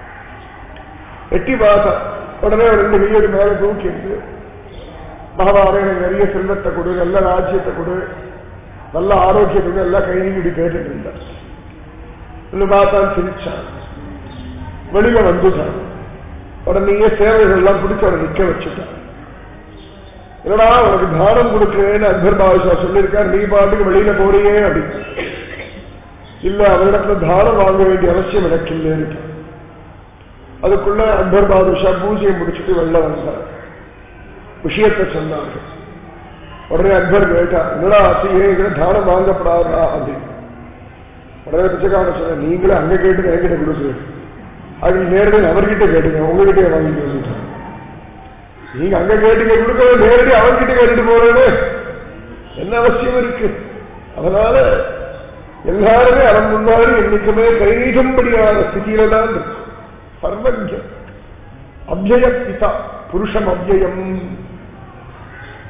எட்டி பார்த்தா உடனே ஒரு ரெண்டு கையோடு மேல தூக்கி இருந்து பகவானே எனக்கு நிறைய செல்வத்தை கொடு நல்ல ராஜ்யத்தை கொடு நல்ல ஆரோக்கியத்தை கொடு எல்லாம் கை நீங்கி கேட்டுட்டு இருந்தார் இல்லை பார்த்தான் சிரிச்சான் வெளியில வந்துட்டான் உடனேயே சேவைகள் எல்லாம் பிடிச்சு அவனை நிக்க வச்சுட்டான் என்னடா உனக்கு தானம் கொடுக்கிறேன்னு அக்பர் பாதுஷா சொல்லியிருக்கார் நீ பாட்டுக்கு வெளியில போறியே அப்படின்னு இல்ல அவரிடத்துல தானம் வாங்க வேண்டிய அவசியம் எனக்கு இல்லைன்னு அதுக்குள்ள அக்பர் பாதுஷா பூஜையை முடிச்சுட்டு வெளில வந்தார் விஷயத்தை சொன்னார்கள் உடனே அக்பர் கேட்டா என்னடா ஆசையே இதுல தானம் வாங்கப்படாதா அப்படின்னு உடனே பிச்சைக்காரன் சொன்ன நீங்களும் அங்க கேட்டு என்கிட்ட கொடுக்குறது அது நேரடி அவர்கிட்ட கேட்டுங்க உங்ககிட்ட வாங்கிட்டு வந்துட்டேன் நீங்க அங்க கேட்டுங்க கொடுக்கறது நேரடி அவர்கிட்ட கேட்டுட்டு போறது என்ன அவசியம் இருக்கு அதனால எல்லாருமே அவன் முன்னாடி என்னைக்குமே கை நீட்டும்படியான ஸ்திதியில தான் இருக்கு சர்வஜம் அவ்யய பிதா புருஷம் அவ்யயம்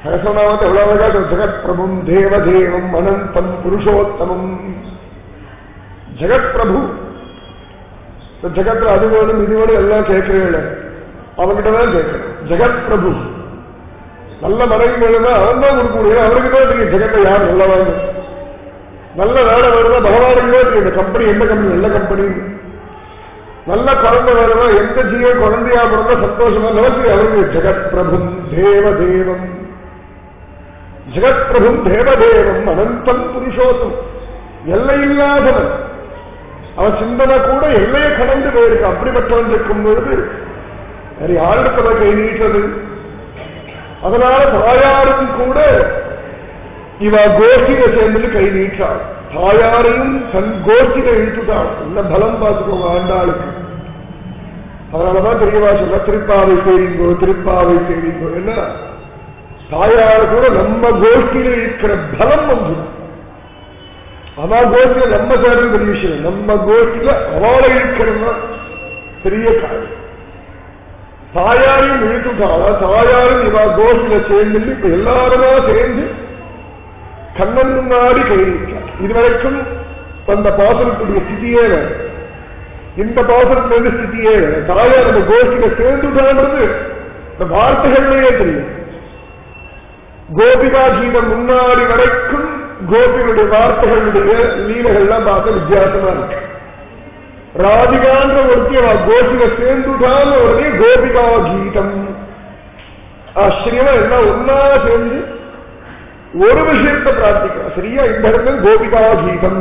சகசநாமத்தை எவ்வளவு அழகா சொல்றது. ஜெகத் பிரபும் தேவதேவம் அனந்தம் புருஷோத்தமம் ஜெகத் பிரபு இந்த ஜெகத்துல அது வேணும் இது வேணும் எல்லாம் கேட்கவே அவன்கிட்ட தான் கேட்கணும் ஜெகத் பிரபு நல்ல மனைவி வேணும்னா அவன் தான் கொடுக்க முடியும் அவருக்கு தான் தெரியும் ஜெகத்துல யார் நல்லவாங்க நல்ல வேலை வேணும்னா பகவானுக்கு தான் தெரியும் இந்த கம்பெனி எந்த கம்பெனி நல்ல கம்பெனி நல்ல குழந்தை வேணும்னா எந்த ஜீவன் குழந்தையா பிறந்தா சந்தோஷமா நமக்கு அவருக்கு ஜெகத் பிரபும் தேவதேவம் ஜெகத் பிரபும் தேவதேவம் அனந்தம் புருஷோத்தம் எல்லையில்லாதவன் அவன் சிந்தனை கூட எல்லையை கடந்து போயிருக்கு அப்படிப்பட்டவன் இருக்கும் பொழுது வேற யாரிடத்துல கை நீட்டது அதனால தாயாரும் கூட இவ கோஷ்டியில சேர்ந்து கை நீட்டாள் தாயாரையும் தன் கோஷ்டியில இழுத்துட்டாள் என்ன பலம் பார்த்துக்கோங்க ஆண்டாளுக்கு அதனாலதான் தெரியவா சொல்ல திருப்பாவை செய்யுங்கோ திருப்பாவை செய்யுங்கோ என்ன தாயார் கூட நம்ம கோஷ்டியில இருக்கிற பலம் வந்து அவ கோஷ்டியில நம்ம சேர்ந்து பெரிய விஷயம் நம்ம கோஷ்டியில அவளை இருக்கிறது பெரிய காரியம் தாயாரையும் இழுத்துட்டாளா தாயாரும் இவா கோஷ்டியில சேர்ந்து இப்ப எல்லாருமா சேர்ந்து கண்ணன் முன்னாடி கை நீட்டார் இதுவரைக்கும் அந்த பாசனத்துடைய ஸ்திதியே வேறு இந்த பாசனத்திலிருந்து ஸ்திதியே வேறு தாயார் நம்ம கோஷ்டியில சேர்ந்துட்டான்றது இந்த வார்த்தைகள்லயே தெரியும் கோபிகா கீதம் முன்னாடி வரைக்கும் கோபிகளுடைய வார்த்தைகளுடைய லீலைகள்லாம் பார்க்க வித்தியாசமா இருக்கு ராதிகான்ற ஒருத்தி அவ கோபிக சேர்ந்துட்டால் உடனே கோபிகா கீதம் ஆச்சரியமா எல்லாம் ஒன்னா சேர்ந்து ஒரு விஷயத்தை பிரார்த்திக்கலாம் சரியா இந்த இடத்துல கோபிகா கீதம்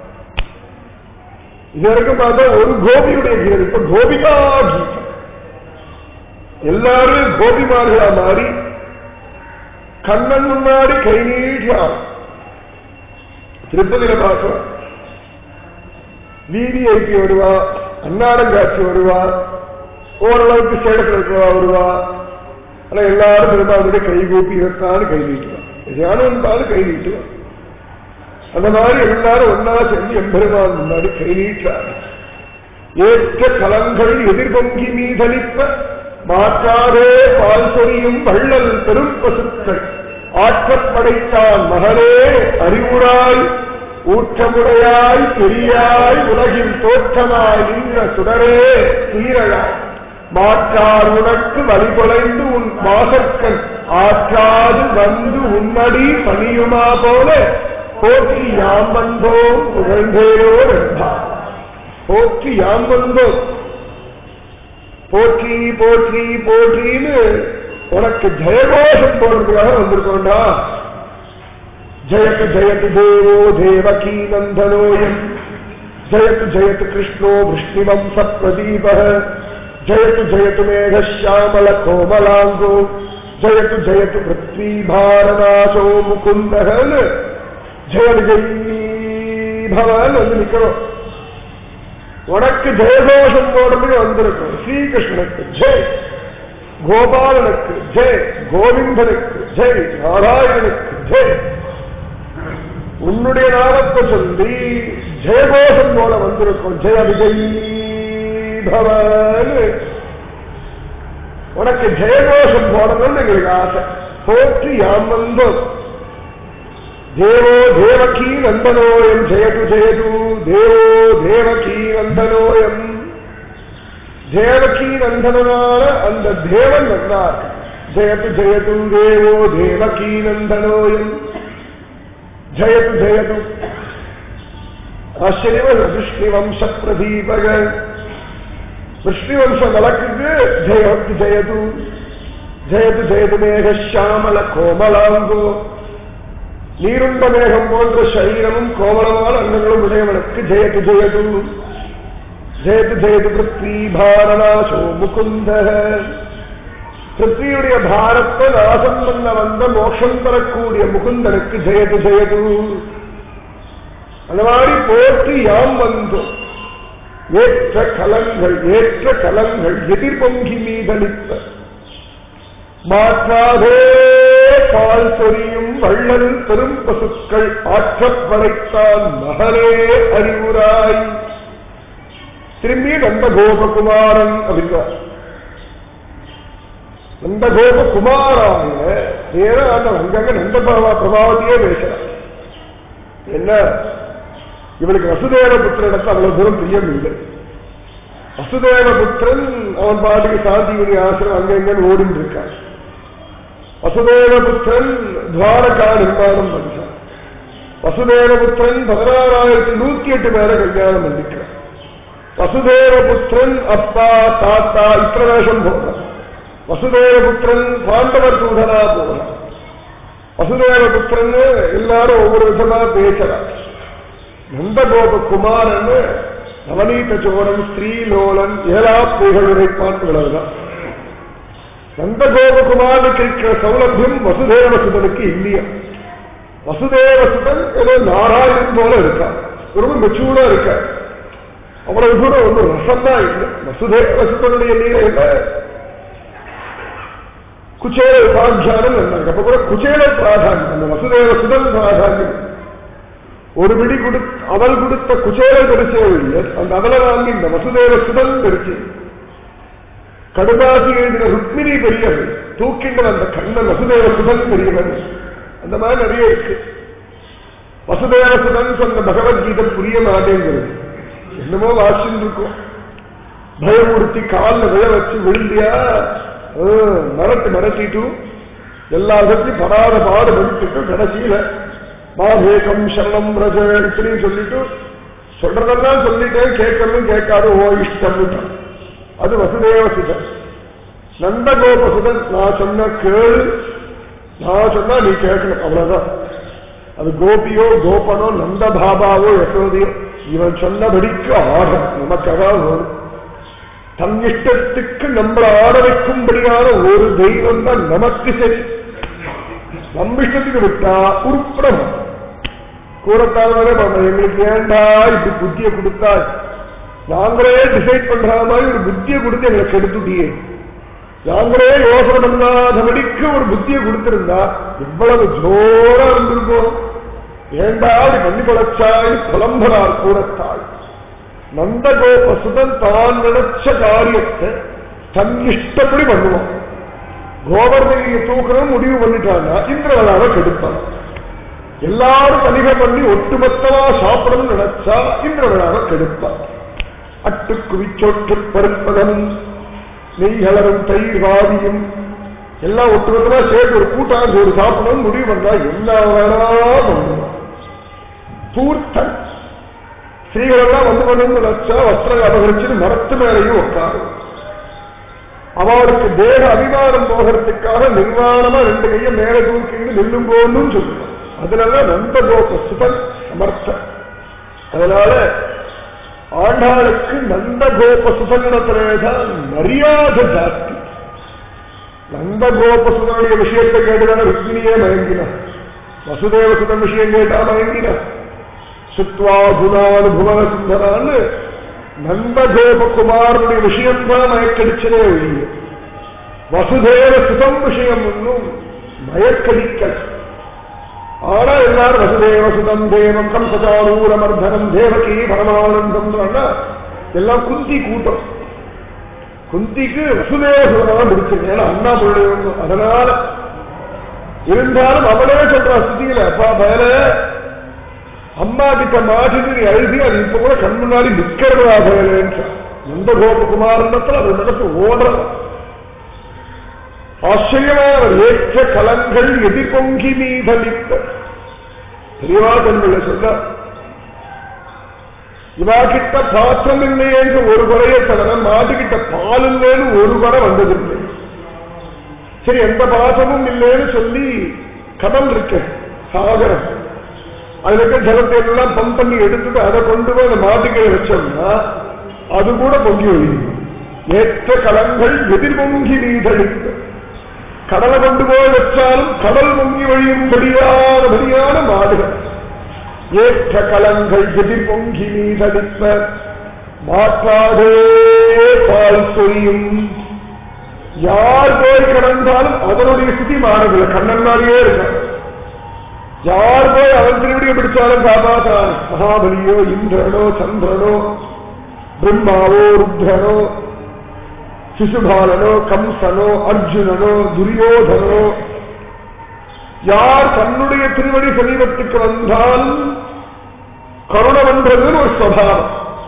இது வரைக்கும் பார்த்தா ஒரு கோபியுடைய கீதம் இப்ப கோபிகா கீதம் எல்லாரும் கோபிமார்களா மாறி கண்ணன் முன்னாடி கை நீட்டார் திருப்பதியில பார்க்கிறோம் வீதி ஐப்பி வருவா அன்னாடங்காட்சி வருவா ஓரளவுக்கு சேலத்தில் இருக்கிறவா வருவா ஆனா எல்லாரும் பெருமாளுடைய கை கூப்பி இருக்கான்னு கை நீட்டுவான் எதையான வந்தாலும் கை நீட்டுவான் அந்த மாதிரி எல்லாரும் ஒன்னா சேர்ந்து எம்பெருமான் முன்னாடி கை நீட்டார் ஏற்ற கலங்கள் எதிர்பொங்கி மீதளிப்ப மாற்றாதே பால் சொரியும் வள்ளல் பெரும் பசுக்கள் ஆற்றப் படைத்தான் மகளே அறிவுராய் ஊற்றமுடையாய் பெரியாய் உலகின் தோற்றமாய் நின்ற சுடரே சீரழாய் மாற்றார் உனக்கு வழிபொலைந்து உன் வாசற்கண் ஆற்றாது வந்து உன்னடி பணியுமா போல போற்றி யாம் வந்தோம் புகழ்ந்தேரோ என்பார் போற்றி யாம் வந்தோம் போற்றி போற்றி போற்றின்னு உனக்கு ஜெயகோஷம் போடுறதுக்காக வந்திருக்கோண்டா ஜெயத்து ஜெயத்து தேவோ தேவகீ நந்தனோயம் ஜெயத்து ஜெயத்து கிருஷ்ணோ விஷ்ணுவம்ச பிரதீப ஜெயத்து ஜெயத்து மேகஷாமல கோமலாங்கோ ஜெயத்து ஜெயத்து பிருத்வி பாரநாசோ முகுந்தகன் ஜெய விஜய் பவன் வந்து நிக்கிறோம் உனக்கு ஜெயகோஷம் போடுறதுக்கு வந்திருக்கும் ஸ்ரீகிருஷ்ணனுக்கு ஜெய் கோபாலனுக்கு ஜெய் கோவிந்தனுக்கு ஜெய் நாராயணனுக்கு ஜெய் உன்னுடைய நாமத்தை சொல்லி ஜெயகோஷம் போல வந்திருக்கும் ஜெய விஜய் பவன் உனக்கு ஜெயகோஷம் போடணும்னு எங்களுக்கு ஆசை போற்றி யாம் வந்தோம் தேவோ தேவகீ நந்தனோயம் ஜெயது ஜெயது தேவோ தேவகீ நந்தனோயம் தேவகீ நந்தனான அந்த தேவன் வந்தார் ஜெயது ஜெயது தேவோ தேவகீ நந்தனோயம் ஜெயது ஜெயது ஆச்சரியம விஷ்ணுவம்ச பிரதீபக விஷ்ணுவம்ச வழக்குக்கு ஜெயத்து ஜெயது ஜெயது ஜெயது மேகஷாமல கோமலாங்கோ நீருண்ட மேகம் போன்ற சரீரமும் கோமலமான அன்னங்களும் உடையவனுக்கு ஜெயது ஜெயது ஜெயது ஜெயது பிருத்வி பாரநாசோ முகுந்த பிருத்வியுடைய பாரத்தை நாசம் பண்ண வந்த மோட்சம் தரக்கூடிய முகுந்தனுக்கு ஜெயது ஜெயது அந்த மாதிரி போற்றி யாம் வந்தோம் ஏற்ற கலங்கள் ஏற்ற கலங்கள் எதிர்பொங்கி மீதளித்த மாற்றாதே பால் சொரியும் வள்ளல் பெரும் பசுக்கள் ஆற்றப் படைத்தான் மகளே அறிவுராய் திரும்பி நந்த கோபகுமாரன் அப்படின்றார் நந்தகோப குமாராய நேரா அந்த அங்கங்க நந்த பிரபா- பிரபாவத்தையே பேசுறான் என்ன இவனுக்கு வசுதேவ புத்திரனுக்கு அவ்வளவு தூரம் பிரியம் இல்லை வசுதேவ புத்திரன் அவன் பாட்டுக்கு சாந்திகுடி ஆசிரம் அங்கங்க ஓடிட்டு இருக்கான் வசுதேவ புத்திரன் துவாரகா நிர்மாணம் பண்ணிட்டான் வசுதேவ புத்திரன் பதினாறாயிரத்தி நூத்தி எட்டு பேரை கல்யாணம் பண்ணிக்கிறான் வசுதேவ புத்திரன் அப்பா தாத்தா இத்திரவேஷம் போடுறான் வசுதேவ புத்திரன் பாண்டவர் தூதனா போகிறான் வசுதேவ புத்திரன் எல்லாரும் ஒவ்வொரு விதமா பேசுறான் நந்தகோப குமாரன் நவநீத சோழன் ஸ்ரீலோலன் ஏலா புகழ் உரைப்பான் இவ்வளவுதான் நந்தகோபகுமாருக்கு இருக்கிற சௌலபியம் வசுதேவ சுதனுக்கு இல்லையா வசுதேவ சுதன் ஏதோ நாராயணன் போல இருக்கான் ரொம்ப மெச்சூர்டா இருக்க அவ்வளவு தூரம் ஒன்றும் ரசம்தான் இல்லை வசுதேவ சுதனுடைய நீரை என்ன குச்சேல உபாத்தியானம் இருந்தாங்க அப்ப கூட குச்சேல பிராதானியம் அந்த வசுதேவ சுதன் பிராதானியம் ஒரு பிடி கொடு அவள் கொடுத்த குச்சேல பெருசே இல்லை அந்த அவளை வாங்கி இந்த வசுதேவ சுதன் பெருச்சு கடுதாசி எழுதின ருக்மிணி பெரியவன் தூக்கின்ற அந்த கண்ணன் வசுதேவ சுதன் பெரியவன் அந்த மாதிரி நிறைய இருக்கு வசுதேவ சுதன் சொன்ன பகவத்கீதை புரிய மாட்டேங்கிறது என்னமோ வாசின்னு இருக்கும் பயமுறுத்தி காலில் விழ வச்சு விழுந்தியா ஆ, மிரட்டு மிரட்டிட்டு எல்லா விதத்தையும் படாத பாடுபடுத்திட்டு கடைசியில மாதேகம் சரணம் ரஜ இப்படின்னு சொல்லிட்டு சொல்றதெல்லாம் சொல்லிட்டேன் கேட்கறதும் கேட்காது ஓ இஷ்டம் அது வசுதேவ சுதன் நந்தகோப சுதன் நான் சொன்ன கேளு நான் சொன்னா நீ கேட்கணும் அவ்வளவுதான் அது கோபியோ கோபனோ நந்த பாபாவோ யசோதையோ இவன் சொன்னபடிக்கு ஆடும் நமக்கு அதான் வரும் தன் இஷ்டத்துக்கு நம்மளை ஆட வைக்கும்படியான ஒரு தெய்வம் தான் நமக்கு சரி நம்ம இஷ்டத்துக்கு விட்டா உருப்படம் கூறத்தாழ்வதே பண்ண எங்களுக்கு ஏண்டா இப்படி புத்தியை கொடுத்தா நாங்களே டிசைட் பண்ற மாதிரி ஒரு புத்தியை கொடுத்து எங்களை கெடுத்துட்டியே நாங்களே யோசனை பண்ணாதபடிக்கு ஒரு புத்தியை கொடுத்திருந்தா எவ்வளவு ஜோரா இருந்திருக்கும் ஏண்டா அப்படி பண்ணி பழச்சாய் புலம்பரார் கூறத்தாள் நந்தகோப சுதன் தான் நினைச்ச காரியத்தை தன் இஷ்டப்படி பண்ணுவான் கோவர்தனையை தூக்கணும் முடிவு பண்ணிட்டான்னா இந்திரவளாவை கெடுப்பான் எல்லாரும் தனிகை பண்ணி ஒட்டுமொத்தமா சாப்பிடணும்னு நினைச்சா இந்திரவளாவை கெடுப்பான் அட்டு குவிச்சொட்டு பருப்பதம் நெய்களரும் தயிர் வாதியும் எல்லாம் ஒட்டுமொத்தமா சேர்த்து ஒரு கூட்டாஞ்சு ஒரு சாப்பிடணும்னு முடிவு பண்ணா என்ன வேணா பண்ணுவான் பூர்த்தன் ஸ்ரீகளெல்லாம் வந்து கொண்டு நினைச்சா வஸ்திரம் அபகரிச்சுட்டு மரத்து மேலையும் உட்காரும் அவளுக்கு தேக அபிமானம் போகிறதுக்காக நிர்வாணமா ரெண்டு கையை மேல தூக்கிட்டு நில்லும் போகணும்னு சொல்லுவான் அதுலதான் நந்தகோப சுதன் சமர்த்தன் அதனால ஆண்டாளுக்கு நந்தகோப சுதனிடத்திலேதான் மரியாதை ஜாஸ்தி நந்தகோப சுதனுடைய விஷயத்தை கேட்டுதான ருக்மிணியே மயங்கினார் வசுதேவ சுதன் விஷயம் கேட்டா மயங்கினார் சுத்வா குணானுபவ சுந்தரான்னு நந்தகோபகுமாரனுடைய விஷயம்தான் மயக்கடிச்சதே வெளியே வசுதேவ சுதம் விஷயம் ஒன்றும் மயக்கடிக்கல் ஆனா எல்லாரும் வசுதேவ சுதம் தேவம் கம்சதாரூரமர்தனம் தேவகி பரமானந்தம் எல்லாம் குந்தி கூட்டம் குந்திக்கு வசுதேவ சுதமாக முடிச்சிருக்கு ஏன்னா அண்ணா பிள்ளை அதனால இருந்தாலும் அவளே சொல்றா ஸ்துதியில அப்பா பயல அம்மா கிட்ட மாட்டிட்டு நீ அழுதி அது இப்ப கூட கண் முன்னாடி நிக்கிறதா பயலேன்னு எந்த கோபகுமாரனத்துல அது நடத்து ஓடுற ஆச்சரியமான ஏற்ற கலங்கள் எதிர்பொங்கி மீதளித்த தெளிவா கண்களை சொல்ல இவா கிட்ட பாத்திரம் இல்லையே என்று ஒரு குறைய தவிர மாட்டுக்கிட்ட பால் இல்லைன்னு ஒரு குறை வந்ததில்லை சரி எந்த பாசமும் இல்லைன்னு சொல்லி கடல் இருக்கு சாகரம் அதுல இருக்க ஜலத்தை எல்லாம் பம்ப் பண்ணி எடுத்துட்டு அதை கொண்டு போய் அந்த மாட்டுக்கை வச்சோம்னா அது கூட பொங்கி ஒழியும் ஏற்ற கலங்கள் எதிர்பொங்கி நீதளித்து கடலை கொண்டு போய் வச்சாலும் கடல் பொங்கி வழியும்படியான படியான மாடுகள் ஏற்ற கலங்கள் எதிர் பொங்கி நீதளிப்ப மாற்றாதே பால் சொரியும் யார் போய் கடந்தாலும் அதனுடைய ஸ்திதி மாறவில்லை கண்ணன் மாதிரியே இருக்க யார் போய் அவன் திருவிடியை பிடிச்சாலும் காப்பாற்றான் மகாபலியோ இந்திரனோ சந்திரனோ பிரம்மாவோ ருத்ரனோ சிசுபாலனோ கம்சனோ அர்ஜுனனோ துரியோதனோ யார் தன்னுடைய திருவடி சமீபத்துக்கு வந்தாலும் கருணவன்றதுன்னு ஒரு சுவாவம்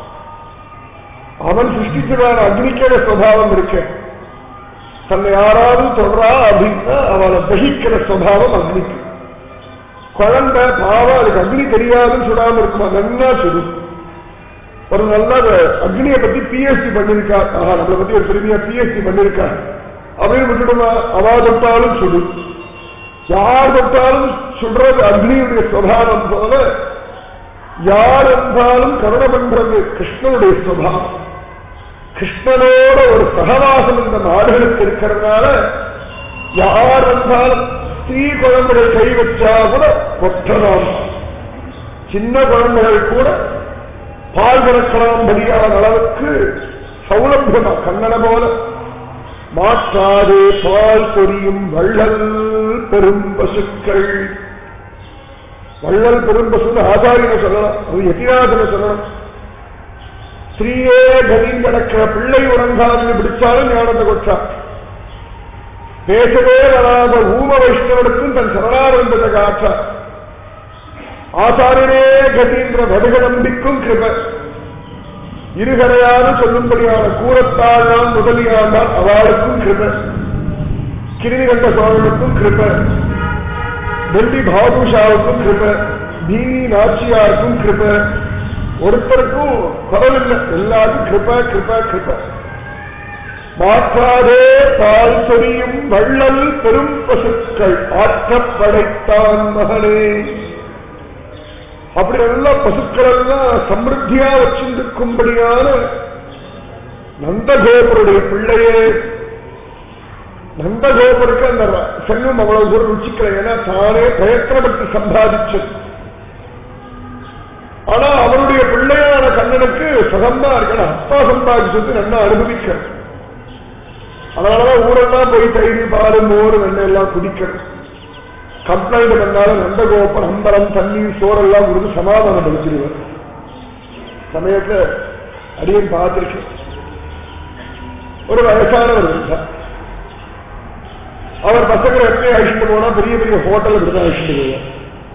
அவன் சிருஷ்டிச்சதான அக்னிக்கிற சுவாவம் இருக்கு தன்னை யாராவது சொல்றா அப்படின்னா அவளை தகிக்கிற சுவாவம் அக்னிக்கு குழந்தை பாவம் அதுக்கு அக்னி தெரியாதுன்னு சொல்லாம இருக்குமா நல்லா சுடும் ஒரு நல்ல அக்னியை பத்தி பிஎஸ்சி பண்ணிருக்கா ஆஹா நம்மளை பத்தி ஒரு பெருமையா பிஎஸ்சி பண்ணிருக்கா அப்படின்னு விட்டுடுமா அவா தொட்டாலும் சுடு யார் தொட்டாலும் சுடுறது அக்னியுடைய சுவாவம் போல யார் என்றாலும் கருணை பண்றது கிருஷ்ணனுடைய சுவாவம் கிருஷ்ணனோட ஒரு சகவாசம் இந்த நாடுகளுக்கு இருக்கிறதுனால யார் என்றாலும் ஸ்திரீ குழந்தைகள் கை வச்சா கூட ஒற்றலாம் சின்ன குழந்தைகள் கூட பால் கறக்கலாம் படியான அளவுக்கு சௌலபியமா கண்ணன போல மாற்றாதே பால் சொரியும் வள்ளல் பெரும் பசுக்கள் வள்ளல் பெரும் பசுன்னு ஆச்சாரியனை சொல்லலாம் அது எதிராஜனை சொல்லலாம் ஸ்ரீயே கதின் கிடக்கிற பிள்ளை உறங்காதுன்னு பிடிச்சாலும் ஞானத்தை கொற்றா பேசவே வராத ஊம வைஷ்ணவனுக்கும் தன் சரணானந்தத்தை காற்றா ஆசாரியனே கதின்ற வடுக நம்பிக்கும் கிருப இருகரையான சொல்லும்படியான கூறத்தாழ்தான் முதலியாண்டால் அவளுக்கும் கிருப கிருதிகண்ட சோழனுக்கும் கிருப டெல்லி பாதுஷாவுக்கும் கிருப பீனி நாச்சியாருக்கும் கிருப ஒருத்தருக்கும் குறவில்லை எல்லாருக்கும் கிருப கிருப கிருப மாற்றாதே பால் சொரியும் வள்ளல் பெரும் பசுக்கள் ஆற்றப் படைத்தான் மகனே அப்படி எல்லாம் பசுக்கள் எல்லாம் சமிருத்தியா வச்சிருக்கும்படியான நந்தகோபருடைய பிள்ளையே நந்தகோபருக்கு அந்த செல்வம் அவ்வளவு தூரம் ருச்சிக்கல ஏன்னா தானே பிரயத்தனப்பட்டு சம்பாதிச்சது ஆனா அவருடைய பிள்ளையான கண்ணனுக்கு சுகமா இருக்கணும் அப்பா சம்பாதிச்சது நல்லா அனுபவிக்கணும் அதனாலதான் ஊரெல்லாம் போய் தயிர் பால் மோர் வெண்ணெய் எல்லாம் குடிக்கணும் கம்ப்ளைண்ட் பண்ணாலும் நந்தகோபன் அம்பரம் தண்ணீர் சோறெல்லாம் கொடுத்து சமாதானம் படுத்திடுவார் சமயத்துல அடியன் பார்த்திருக்கேன் ஒரு வயசானவர் இருந்தார் அவர் பசங்களை எப்படி அழிச்சுட்டு போனா பெரிய பெரிய ஹோட்டல் இப்படிதான் அழிச்சுட்டு போவார்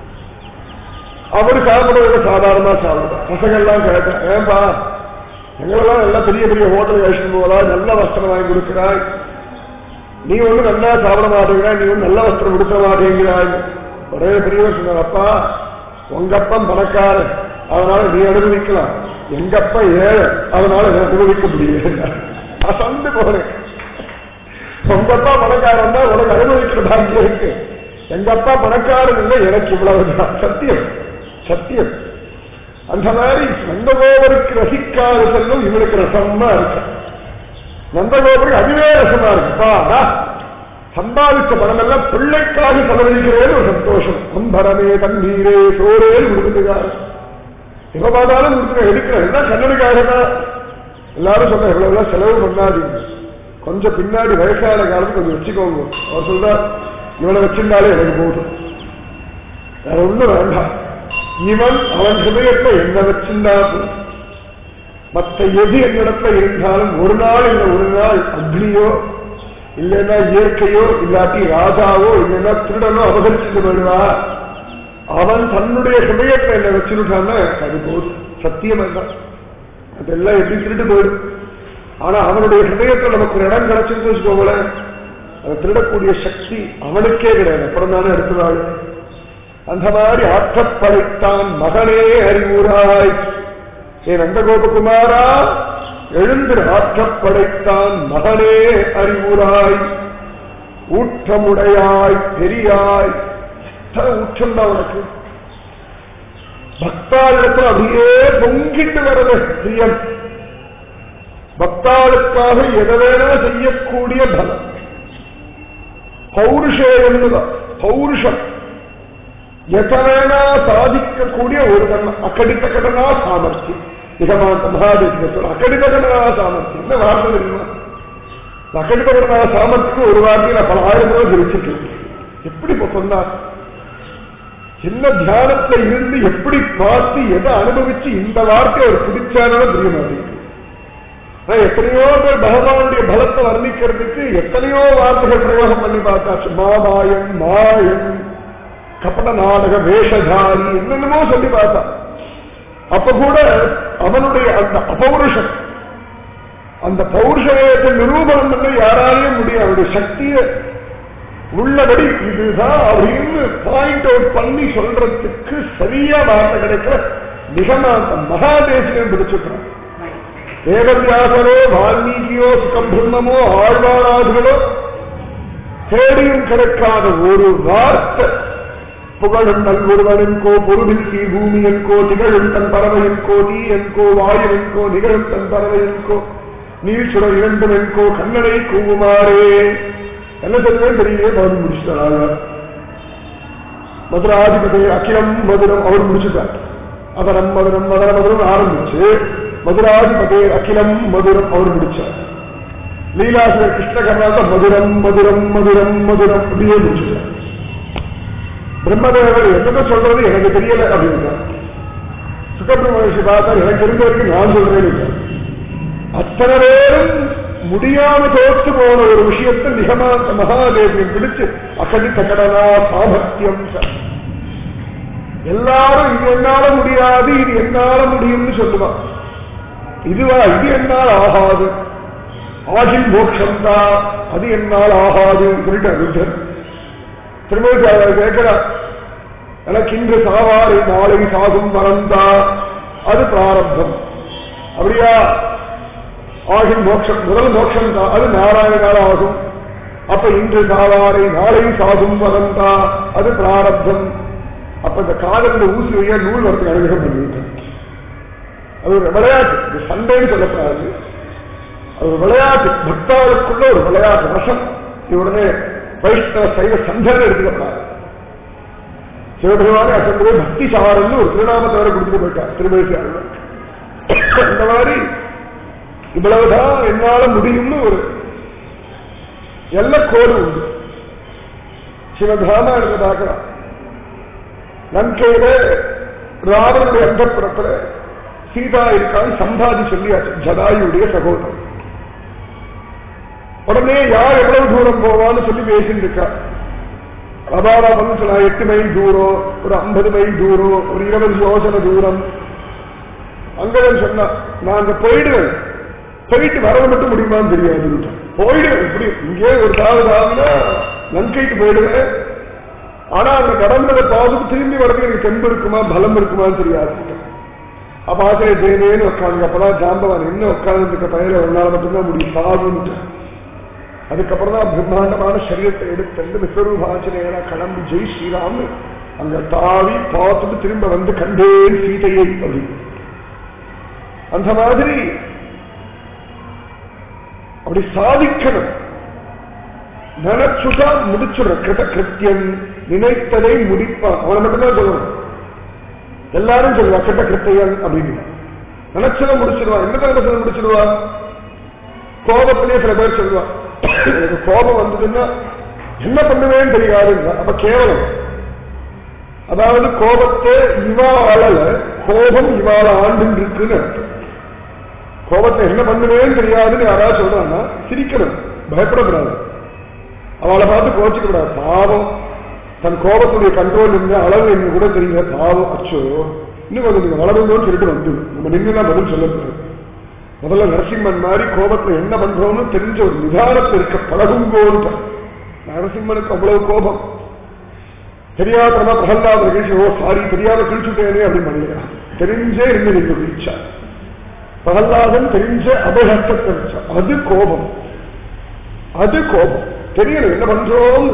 அவர் சாப்பிடுறத சாதாரணமா சாப்பிடுவார் பசங்கள்லாம் கேட்டேன் ஏன்பா எங்களெல்லாம் எல்லாம் பெரிய பெரிய ஹோட்டல் அழிச்சுட்டு போகலாம் நல்ல வஸ்திரம் வாங்கி கொடுக்கிறாய் நீ ஒண்ணு நல்லா சாப்பிட மாட்டேங்கிறாய் நீ ஒண்ணு நல்ல வஸ்திரம் கொடுக்க மாட்டேங்கிறாய் ஒரே பெரியவர் சொன்னார் அப்பா உங்க அப்பன் பணக்காரன் அதனால நீ அனுபவிக்கலாம் எங்க அப்பா ஏழை அதனால நீ அனுபவிக்க முடியல அசந்து போறேன் உங்க அப்பா பணக்காரன் தான் உனக்கு அனுபவிக்கிற பாக்கியம் இருக்கு எங்க அப்பா பணக்காரன் இல்லை எனக்கு இவ்வளவுதான் சத்தியம் சத்தியம் அந்த மாதிரி நந்தகோபருக்கு ரசிக்காத செல்லும் இவனுக்கு ரசமா இருக்கு நந்தகோபுரம் அதுவே ரசமா இருக்குப்பா சம்பாதிச்ச பணம் எல்லாம் பிள்ளைக்காக செலவழிக்கிறேன்னு ஒரு சந்தோஷம் அம்பரமே தண்ணீரே சோரே கொடுத்துருக்காரு எப்ப பார்த்தாலும் கொடுத்துருக்க எடுக்கிறேன் எல்லாம் கண்ணனுக்காக தான் எல்லாரும் சொன்ன இவ்வளவு எல்லாம் செலவு பண்ணாதீங்க கொஞ்சம் பின்னாடி வயசான காலத்து கொஞ்சம் வச்சுக்கோங்க அவர் சொல்றார் இவனை வச்சிருந்தாலே எனக்கு போதும் வேற ஒண்ணும் வேண்டாம் இவன் அவன் ஹிருதயத்தை என்ன வச்சிருந்தா போதும் மற்ற எது என்னிடத்துல இருந்தாலும் ஒரு நாள் இல்ல ஒரு நாள் அக்னியோ இல்லைன்னா இயற்கையோ இல்லாட்டி ராஜாவோ இல்லைன்னா திருடனோ அபகரிச்சுட்டு போயிடுவா அவன் தன்னுடைய ஹிருதயத்தை என்ன வச்சுட்டான்னா அது போதும் சத்தியம் தான் அதெல்லாம் எப்படி திருட்டு போயிடும் ஆனா அவனுடைய ஹிருதயத்தில் நமக்கு ஒரு இடம் கிடைச்சிருந்து வச்சுக்கோங்களேன் அதை திருடக்கூடிய சக்தி அவனுக்கே கிடையாது அப்புறம் தானே எடுத்துவாள் அந்த மாதிரி ஆற்றப்படைத்தான் மகனே அறிவுராய் ஏ நந்தகோபகுமாரா எழுந்து ஆற்றப்படைத்தான் மகனே அறிவுராய் ஊற்றமுடையாய் பெரியாய் ஊற்றம் தான் உனக்கு பக்தாளிடத்தில் அப்படியே பொங்கிட்டு வரது பிரியன் பக்தாளுக்காக எதை வேணா செய்யக்கூடிய பலம் பௌருஷேயம் பௌருஷம் எதனா சாதிக்கக்கூடிய ஒரு தன்மை அக்கடித்த கடனா சாமர்த்தியம் நிகமாந்த மகாதேசிகத்தோட அக்கடித்த கடனா சாமர்த்தியம் என்ன வார்த்தை தெரியுமா அக்கடித்த கடனா சாமர்த்தியம் ஒரு வார்த்தையை நான் பல ஆயிரம் ரூபாய் தெரிவிச்சுட்டு எப்படி இப்ப சொன்னார் என்ன தியானத்துல இருந்து எப்படி பார்த்து எதை அனுபவிச்சு இந்த வார்த்தை ஒரு பிடிச்சாலும் தெரிய மாட்டேங்குது ஆனா எத்தனையோ பேர் பகவானுடைய பலத்தை வர்ணிக்கிறதுக்கு எத்தனையோ வார்த்தைகள் பிரயோகம் பண்ணி பார்த்தாச்சு மாமாயன் மாயன் கபட நாடக வேஷதாரி என்னென்னமோ சொல்லி பார்த்தா அப்ப கூட அவனுடைய அந்த அபௌருஷம் அந்த பௌருஷத்தை நிரூபணம் பண்ண யாராலையும் முடியும் அவருடைய சக்தியை உள்ளபடி இதுதான் அப்படின்னு பாயிண்ட் அவுட் பண்ணி சொல்றதுக்கு சரியா வார்த்தை கிடைக்கிற நிகமாந்த மகாதேசிகன் பிடிச்சிருக்கிறான் வேதவியாசரோ வால்மீகியோ சுகம்பிரம்மமோ ஆழ்வாராதுகளோ தேடியும் கிடைக்காத ஒரு வார்த்தை புகழும் நல்வொருவன் என்கோ பொருளில் தீ பூமி என்கோ திகழும் தன் பறவை என்கோ நீ என்கோ வாயு என்கோ நிகழும் தன் பறவை என்கோ நீர் சுட இரண்டும் என்கோ கண்ணனை கூவுமாறே என்ன சொல்லுவேன் தெரியலையே பதில் முடிச்சுட்டாங்க மதுராதிபதி அகிலம் மதுரம் அவர் முடிச்சுட்டார் அதரம் மதுரம் மதர மதுரம் ஆரம்பிச்சு மதுராதிபதி அகிலம் மதுரம் அவர் முடிச்சார் லீலாசுரர் கிருஷ்ணகர்ணாத மதுரம் மதுரம் மதுரம் மதுரம் அப்படியே முடிச்சுட்டார் பிரம்மதேவர் என்னங்க சொல்றது எனக்கு தெரியல அப்படின்னா சுகபிரம மகர்ஷி பார்த்தா எனக்கு தெரிஞ்ச வரைக்கும் நான் சொல்றேன் அத்தனை பேரும் முடியாம தோற்று போன ஒரு விஷயத்தை நிகமாந்த மகாதேவியம் பிடிச்சு அகடித்த கடனா சாமர்த்தியம் எல்லாரும் இது என்னால முடியாது இது என்னால முடியும்னு சொல்லுவான் இதுவா இது என்னால் ஆகாது ஆகில் மோட்சம் தான் அது என்னால் ஆகாது சொல்லிட்டு ருத்தர் திருமணி கேட்கிறார் எனக்கு இன்று சாவாரை நாளை சாகும் மறந்தா அது பிராரப்தம் அப்படியா ஆகின் மோட்சம் முதல் மோட்சம் தான் அது நாராயணால் ஆகும் அப்ப இன்று சாவாரை நாளை சாகும் மறந்தா அது பிராரப்தம் அப்ப இந்த காதல ஊசி வழியா நூல் வரத்துக்கு அனுகிரகம் பண்ணிவிட்டேன் அது ஒரு விளையாட்டு இது சண்டைன்னு சொல்லக்கூடாது அது ஒரு விளையாட்டு பக்தாளுக்குள்ள ஒரு விளையாட்டு ரசம் உடனே வைஷ்ணவ சைவ சந்தனை எடுத்துக்கப்படாது சிவபெருமானே அசம்பவே பக்தி சாரன்னு ஒரு திருநாமத்தை வரை கொடுத்துட்டு போயிட்டார் திருமேசியார் இந்த மாதிரி இவ்வளவுதான் என்னால முடியும்னு ஒரு எல்லக்கோடு உண்டு சிவதாமா எடுத்து பார்க்கலாம் லங்கையில ராவனுடைய அந்தப்புறத்துல சீதா இருக்கான்னு சம்பாதி சொல்லியாச்சு ஜதாயுடைய சகோதரன் உடனே யார் எவ்வளவு தூரம் போவான்னு சொல்லி பேசிட்டு இருக்கா அபாரா வந்து சொன்னா எட்டு மைல் தூரம் ஒரு ஐம்பது மைல் தூரம் ஒரு இருபது யோசனை தூரம் அங்கவன் சொன்னா நான் அங்க போயிடுவேன் போயிட்டு வரது மட்டும் முடியுமான்னு தெரியாது போயிடுவேன் எப்படி இங்கே ஒரு தாவு தாவுனா லங்கைக்கு போயிடுவேன் ஆனா அந்த கடந்ததை பார்த்துட்டு திரும்பி வரதுக்கு எனக்கு தெம்பு இருக்குமா பலம் இருக்குமான்னு தெரியாது அப்ப ஆசிரிய தேனேன்னு உட்காந்து அப்பதான் ஜாம்பவான் என்ன உட்கார்ந்துருக்க பயில ஒரு நாள் மட்டும்தான் முடியும் சாதுன்ட்டு அதுக்கப்புறம் தான் பிரம்மாண்டமான சரீரத்தை எடுத்து விஸ்வரூபாச்சனையரா கிளம்பி ஜெய் ஸ்ரீராம் அங்க தாவி பார்த்துட்டு திரும்ப வந்து கண்டேன் சீதையை அப்படி அந்த மாதிரி அப்படி சாதிக்கணும் நினைச்சுட்டா முடிச்சுடுற கிருத கிருத்தியம் நினைத்ததை முடிப்பான் அவனை மட்டும்தான் சொல்லணும் எல்லாரும் சொல்லுவா கிட்ட கிருத்தையன் அப்படின்னு நினைச்சதை முடிச்சிருவான் என்ன நினைச்சதை முடிச்சிருவா கோபத்திலேயே சில பேர் சொல்லுவா எனக்கு கோபம் வந்ததுன்னா என்ன பண்ணுவேன்னு தெரியாதுங்க அப்ப கேவலம் அதாவது கோபத்தை இவா ஆளல கோபம் இவாள ஆண்டு இருக்குன்னு அர்த்தம் கோபத்தை என்ன பண்ணுவேன்னு தெரியாதுன்னு யாராவது சொல்றாங்கன்னா சிரிக்கணும் பயப்படக்கூடாது அவளை பார்த்து கோச்சிக்க கூடாது பாவம் தன் கோபத்துடைய கண்ட்ரோல் இருந்த அளவு என்ன கூட தெரியல பாவம் அச்சோ இன்னும் கொஞ்சம் நீங்க வளருங்கன்னு சொல்லிட்டு வந்து நம்ம நின்று பதில் சொல்லப்படுது முதல்ல நரசிம்மன் மாதிரி கோபத்துல என்ன பண்றோம்னு தெரிஞ்ச ஒரு நிதானத்தில் இருக்க பழகுங்கோன்னு நரசிம்மனுக்கு அவ்வளவு கோபம் தெரியாதமா பிரகலாத கிழிச்சு ஓ சாரி தெரியாத கிழிச்சுட்டேனே அப்படின்னு பண்ணிடுறான் தெரிஞ்சே இருந்து நீங்க கிழிச்சா பிரகலாதன் தெரிஞ்ச அபகத்தை வச்சா அது கோபம் அது கோபம் தெரியல என்ன பண்றோம்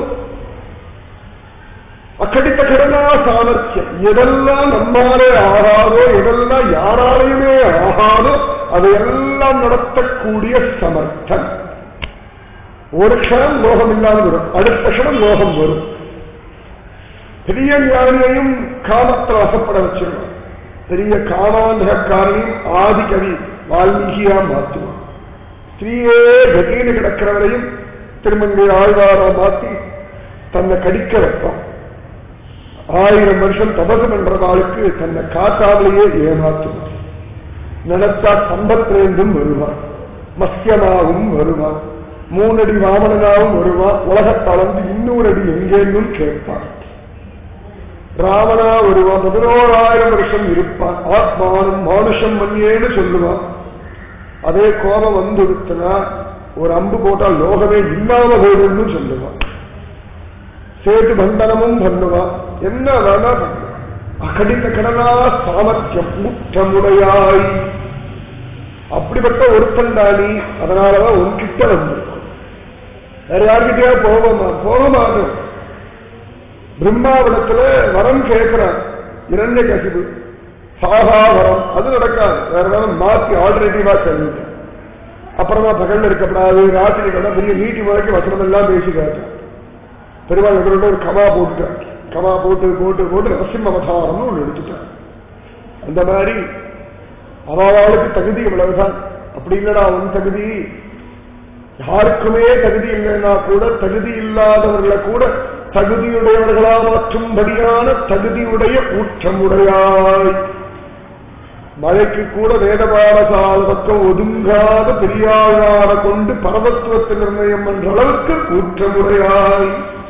அக்கடித்த கடனா சாமர்த்தியம் எதெல்லாம் நம்மாலே ஆகாதோ எதெல்லாம் யாராலையுமே ஆகாதோ அதையெல்லாம் நடத்தக்கூடிய சமர்த்தன் ஒரு க்ஷணம் லோகம் இல்லாமல் வரும் அடுத்த க்ஷணம் லோகம் வரும் பெரிய ஞானியையும் காமத்தில் வசப்பட வச்சிருவான் பெரிய காமாந்தகாரனையும் ஆதிகவி வால்மீகியா மாற்றுவான் ஸ்திரீயே கதின்னு கிடக்கிறவரையும் திருமங்கை ஆழ்வாரா மாத்தி தன்னை கடிக்க வைப்பான் ஆயிரம் வருஷம் தபசு பண்றதாளுக்கு தன்னை காட்டாமலேயே ஏமாற்றுவான் நினைத்தா சம்பத்திலேந்தும் வருவான் மத்தியமாகவும் வருவான் மூணடி வாமனனாகவும் வருவான் உலகத்தை அளந்து இன்னொரு அடி எங்கேன்னும் கேட்பான் ராவணா வருவான் பதினோராயிரம் வருஷம் இருப்பான் ஆத்மானும் மானுஷம் மன்னியேன்னு சொல்லுவான் அதே கோபம் வந்துடுத்துனா ஒரு அம்பு போட்டால் லோகமே இல்லாம போயிடும்னு சொல்லுவான் சேது பந்தனமும் பண்ணுவான் என்ன வேணா பண்ணுவான் அகடித்த கடனா சாமர்த்தியம் ஊற்றமுடையாய் அப்படிப்பட்ட ஒருத்தண்டாளி அதனாலதான் உன்கிட்ட வந்திருக்கும் வேற யார்கிட்டயா போவோமா போக மாட்டோம் பிரம்மாவிடத்துல வரம் கேட்கிறான் இரண்ய கசிவு சாகா வரம் அது நடக்காது வேற வரம் மாத்தி ஆல்டர்னேட்டிவா சொல்லிட்டேன் அப்புறமா பகல் இருக்கப்படாது ராத்திரி கடை பெரிய நீட்டி வரைக்கும் வசனம் எல்லாம் பேசி காட்டான் பெருமாள் எதிரோட ஒரு கமா போட்டுட்டான் கமா போட்டு போட்டு போட்டு நரசிம்ம அவதாரம்னு ஒன்று எடுத்துட்டான் அந்த மாதிரி அவளுக்கு தகுதி இவ்வளவுதான் அப்படி இல்லடா உன் தகுதி யாருக்குமே தகுதி இல்லைன்னா கூட தகுதி இல்லாதவர்களை கூட தகுதியுடையவர்களா மாற்றும்படியான தகுதியுடைய ஊற்றமுடையாய் மழைக்கு கூட வேத பாடசால பக்கம் ஒதுங்காத பெரியாழார கொண்டு பரவத்துவத்தை நிர்ணயம் என்ற அளவுக்கு ஊற்றமுடையாய்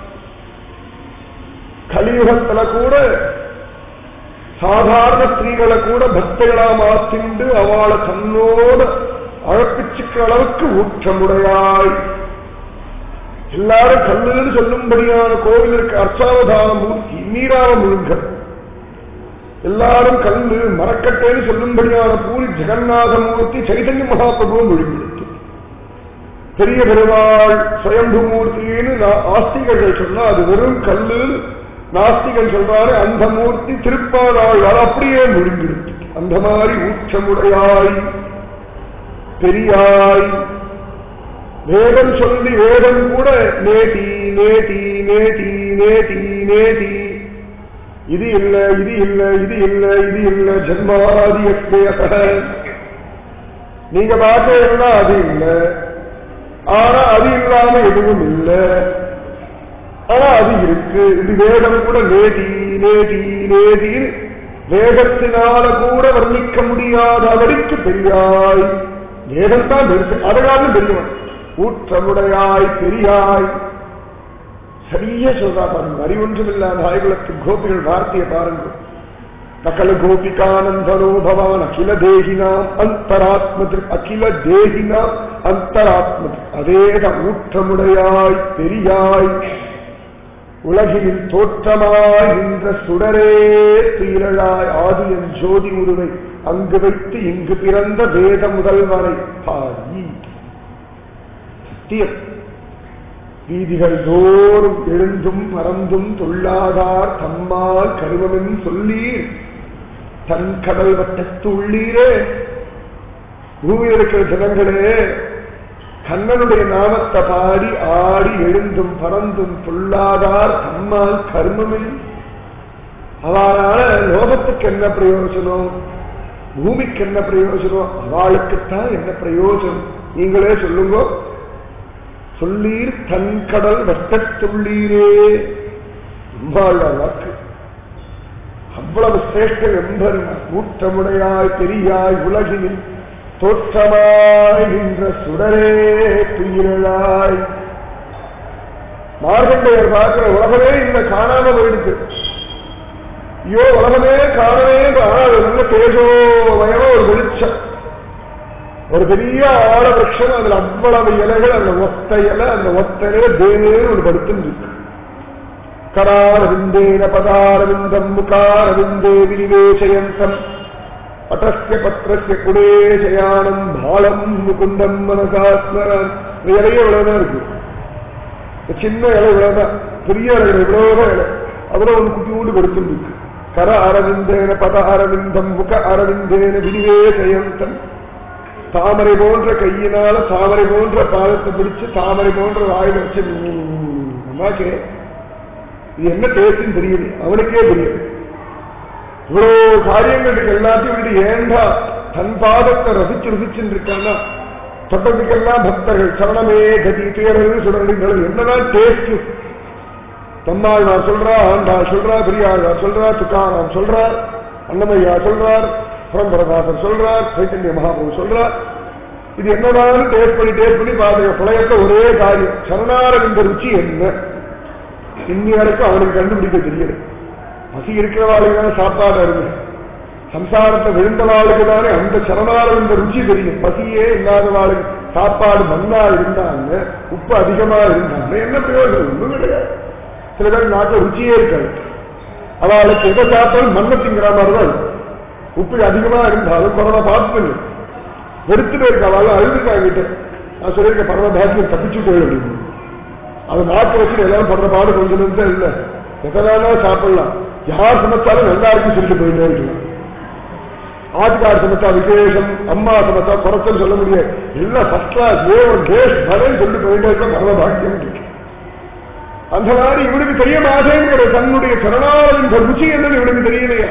கலியுகத்துல கூட சாதாரண ஸ்திரீகளை கூட பக்தைகளா மாத்திண்டு அவளை தன்னோட அழப்பிச்சுக்கிற அளவுக்கு ஊற்றமுடையாய் எல்லாரும் கல்லுன்னு சொல்லும்படியான கோவிலுக்கு அர்ச்சாவதான மூர்த்தி நீராவ முழுங்கல் எல்லாரும் கல்லு மரக்கட்டைன்னு சொல்லும்படியான பூரி ஜெகநாத மூர்த்தி சைதன்ய மகாபிரபுவும் ஒழுங்கெடுத்து பெரிய பெருமாள் சுயம்பு மூர்த்தின்னு ஆஸ்திகர்கள் சொன்னா அது வெறும் கல்லு நாஸ்திகன் சொல்றாரு அந்த மூர்த்தி திருப்பாளாள் அப்படியே முழுங்கெடுத்து அந்த மாதிரி ஊற்றமுடையாய் பெரியாய் வேதம் சொல்லி வேதம் கூட நேட்டி நேட்டி நேட்டி நேட்டி நேட்டி இது இல்ல இது இல்ல இது இல்ல இது இல்ல ஜன்மாதி நீங்க பார்த்தீங்கன்னா அது இல்ல ஆனா அது இல்லாம எதுவும் இல்ல ஆனா அது இருக்கு இது வேதம் கூட நேதி நேதி நேதி வேதத்தினால கூட வர்ணிக்க முடியாத அளவிற்கு பெரியாய் வேதம் தான் பெருசு அதனாலும் பெரியவன் ஊற்றமுடையாய் பெரியாய் சரியா சொல்றா பாருங்க அறிவொன்றுமில்லாத ஆய்வுலத்து கோபிகள் வார்த்தையை பாருங்க சகல கோபிகானந்தனோ பவான் அகில தேகினாம் அந்தராத்ம அகில தேகினாம் அந்தராத்ம அதேதான் ஊற்றமுடையாய் பெரியாய் உலகில் தோற்றமாய் நின்ற சுடரே தீரழாய் ஆதியன் ஜோதி உருவை அங்கு வைத்து இங்கு பிறந்த வேத முதல்வனை பாடி சத்தியம் வீதிகள் தோறும் எழுந்தும் பறந்தும் தொல்லாதார் தம்மால் கருமமென் சொல்லீர் தன் கடல் வட்டத்து உள்ளீரே பூமியில் இருக்கிற ஜனங்களே கண்ணனுடைய நாமத்தை பாடி ஆடி எழுந்தும் பறந்தும் பொல்லாதார் தம்மால் கர்மமில் அவளால லோகத்துக்கு என்ன பிரயோஜனம் பூமிக்கு என்ன பிரயோஜனம் அவளுக்குத்தான் என்ன பிரயோஜனம் நீங்களே சொல்லுங்க சொல்லீர் தன் கடல் வட்டத்துள்ளீரே அம்பாள் வாக்கு அவ்வளவு சிரேஷ்ட எம்பரும் ஊற்றமுடையாய் பெரியாய் உலகினில் தோற்றமாய் நின்ற சுடரே துயிரலாய் மார்கண்டையர் பார்க்கிற உலகமே இந்த காணாம போயிடுச்சு ஐயோ உலகமே காணவே ஆனா அது நல்ல தேஜோமயமா ஒரு வெளிச்சம் ஒரு பெரிய ஆழ விரக்ஷம் அதுல அவ்வளவு இலைகள் அந்த ஒத்த இலை அந்த ஒத்த இலையில தேவே ஒரு படுத்துன்னு இருக்கு கராரவிந்தேன பதாரவிந்தம் முகாரவிந்தே வினிவேசயந்தம் பட்டஸ்ய பத்திரஸ்ய குடே ஜயானம் பாலம் முகுந்தம் மனசாஸ்மரன் இந்த இலையே இவ்வளவுதான் இருக்கு இந்த சின்ன இலை இவ்வளவுதான் பெரிய இலை இவ்வளவுதான் இலை அதுல ஒன்று குட்டியோடு படுத்துன்னு இருக்கு கர அரவிந்தேன பத அரவிந்தம் முக அரவிந்தேன வினிவேசயந்தம் தாமரை போன்ற கையினால தாமரை போன்ற பாதத்தை பிடிச்சு தாமரை போன்ற வாயில் வச்சு அம்மாக்கே இது என்ன டேஸ்ட்னு தெரியுது அவனுக்கே தெரியும் இவ்வளவு காரியங்களுக்கு எல்லாத்தையும் விட்டு ஏண்டா தன் பாதத்தை ரசிச்சு ரசிச்சுட்டு இருக்கான்னா தொட்டதுக்கெல்லாம் பக்தர்கள் சரணமே கதி துயரது சுடர்கள் என்னதான் டேஸ்ட் தம்மாழ்வார் சொல்றா ஆண்டாள் சொல்றா பெரியாழ்வார் சொல்றா துக்காராம் சொல்றார் அன்னமையா சொல்றார் புரம்பரதாசர் சொல்றார் சைத்தன்ய மகாபிரபு சொல்றார் இது என்னதான் டேஸ்ட் பண்ணி டேஸ்ட் பண்ணி பாருங்க புலையத்த ஒரே காரியம் சரணாரவிந்த ருச்சி என்ன இன்னி வரைக்கும் அவனுக்கு கண்டுபிடிக்க தெரியல பசி இருக்கிறவாளுக்கு தானே சாப்பாடு அருமை சம்சாரத்தை விழுந்தவாளுக்கு தானே அந்த சரணாரவிந்த ருச்சி தெரியும் பசியே இல்லாதவாளுக்கு சாப்பாடு மண்ணா இருந்தாங்க உப்பு அதிகமா இருந்தாங்க என்ன பிரயோஜனம் ஒண்ணும் கிடையாது சில பேர் நாட்டில் ருச்சியே இருக்காது அவளுக்கு எதை சாப்பிட்டாலும் மண்ணை திங்கிற மாதிரி தான் இருக்கும். உப்பு அதிகமா இருந்தாலும் பரவ பார்த்து வெறுத்துட்டு இருக்க அவள் அழுதுட்டாங்கிட்ட நான் சொல்லியிருக்கேன் பரவ பாக்கியம் தப்பிச்சு போயிடும் அப்படின்னு அது நாட்டு வச்சு எல்லாரும் படுற பாடு கொஞ்சம் நிமிஷம் இல்லை எதனால சாப்பிடலாம் யார் சமைச்சாலும் நல்லா இருக்குன்னு சொல்லிட்டு போயிட்டே இருக்கலாம் ஆட்டுக்கார் சமைச்சா விசேஷம் அம்மா சமைச்சா குறைச்சல் சொல்ல முடியாது எல்லாம் ஃபர்ஸ்ட் கிளாஸ் ஏ ஒரு டேஸ்ட் வரேன்னு சொல்லிட்டு போயிட்டே இருக்க பரவ பாக்கியம் இருக்கு அந்த மாதிரி இவனுக்கு தெரிய மாட்டேங்கிற தன்னுடைய சரணாவின் ருச்சி என்னன்னு இவனுக்கு தெரியலையா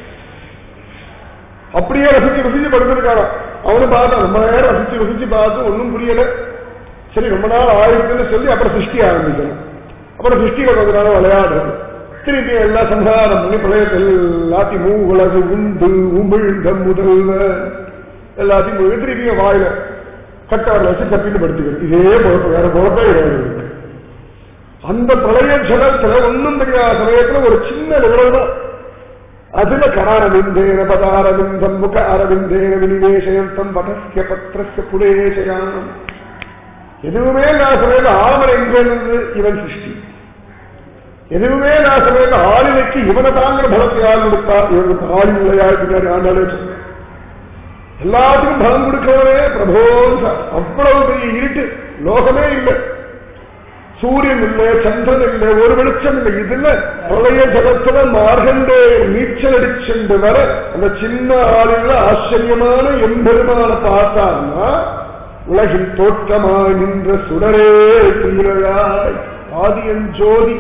அப்படியே ரசிச்சு ரசிச்சு படுத்திருக்காராம் அவனு பார்த்தான் ரொம்ப நேரம் ரசிச்சு ரசிச்சு பார்த்து ஒன்றும் புரியல சரி ரொம்ப நாள் ஆயிருக்குன்னு சொல்லி அப்புறம் சிருஷ்டி ஆரம்பிக்கணும் அப்புறம் சிருஷ்டியில கொஞ்ச நாள் விளையாடுறது திருப்பி எல்லாம் சம்ஹாரம் பண்ணி பிரளயத்தை எல்லாத்தையும் மூ உலகு உண்டு உமிழ்ந்த முதல்வ எல்லாத்தையும் முழுங்க திருப்பியும் வாயில கட்டவரை வச்சு தப்பின்னு படுத்துக்கிறது இதே பொழப்பு வேற பொழப்பே இருக்கு அந்த பிரளய ஜலத்துல ஒன்றும் தெரியாத சமயத்துல ஒரு சின்ன நிகழ்வு தான் அதுல கராரவிந்தேன பதாரவிந்தம் முக அரவிந்தேன வினிவேசயந்தம் வடஸ்ய பத்திரஸ்ய புலேசயானம் எதுவுமே நான் சொல்றது ஆமர் எங்கிருந்து இவன் சிருஷ்டி எதுவுமே நான் சொல்றது ஆளிலைக்கு இவனை தாங்கிற பலத்தை யார் கொடுத்தா இவனுக்கு ஆளி நிலையாய் பின்னாடி ஆண்டாலே சொன்னேன் எல்லாத்துக்கும் பலம் கொடுக்கிறவரே பிரபோ அவ்வளவு பெரிய இருட்டு லோகமே இல்லை சூரியன் இல்லை சந்திரன் இல்லை ஒரு வெளிச்சம் இல்லை இதுல பழைய ஜலத்துல மார்கண்டே நீச்சல் அடிச்சுண்டு வர அந்த சின்ன ஆளுல ஆச்சரியமான எம்பெருமான பார்த்தார்னா உலகில் தோற்றமாய் நின்ற சுடரே தீரழாய் ஆதியன் ஜோதி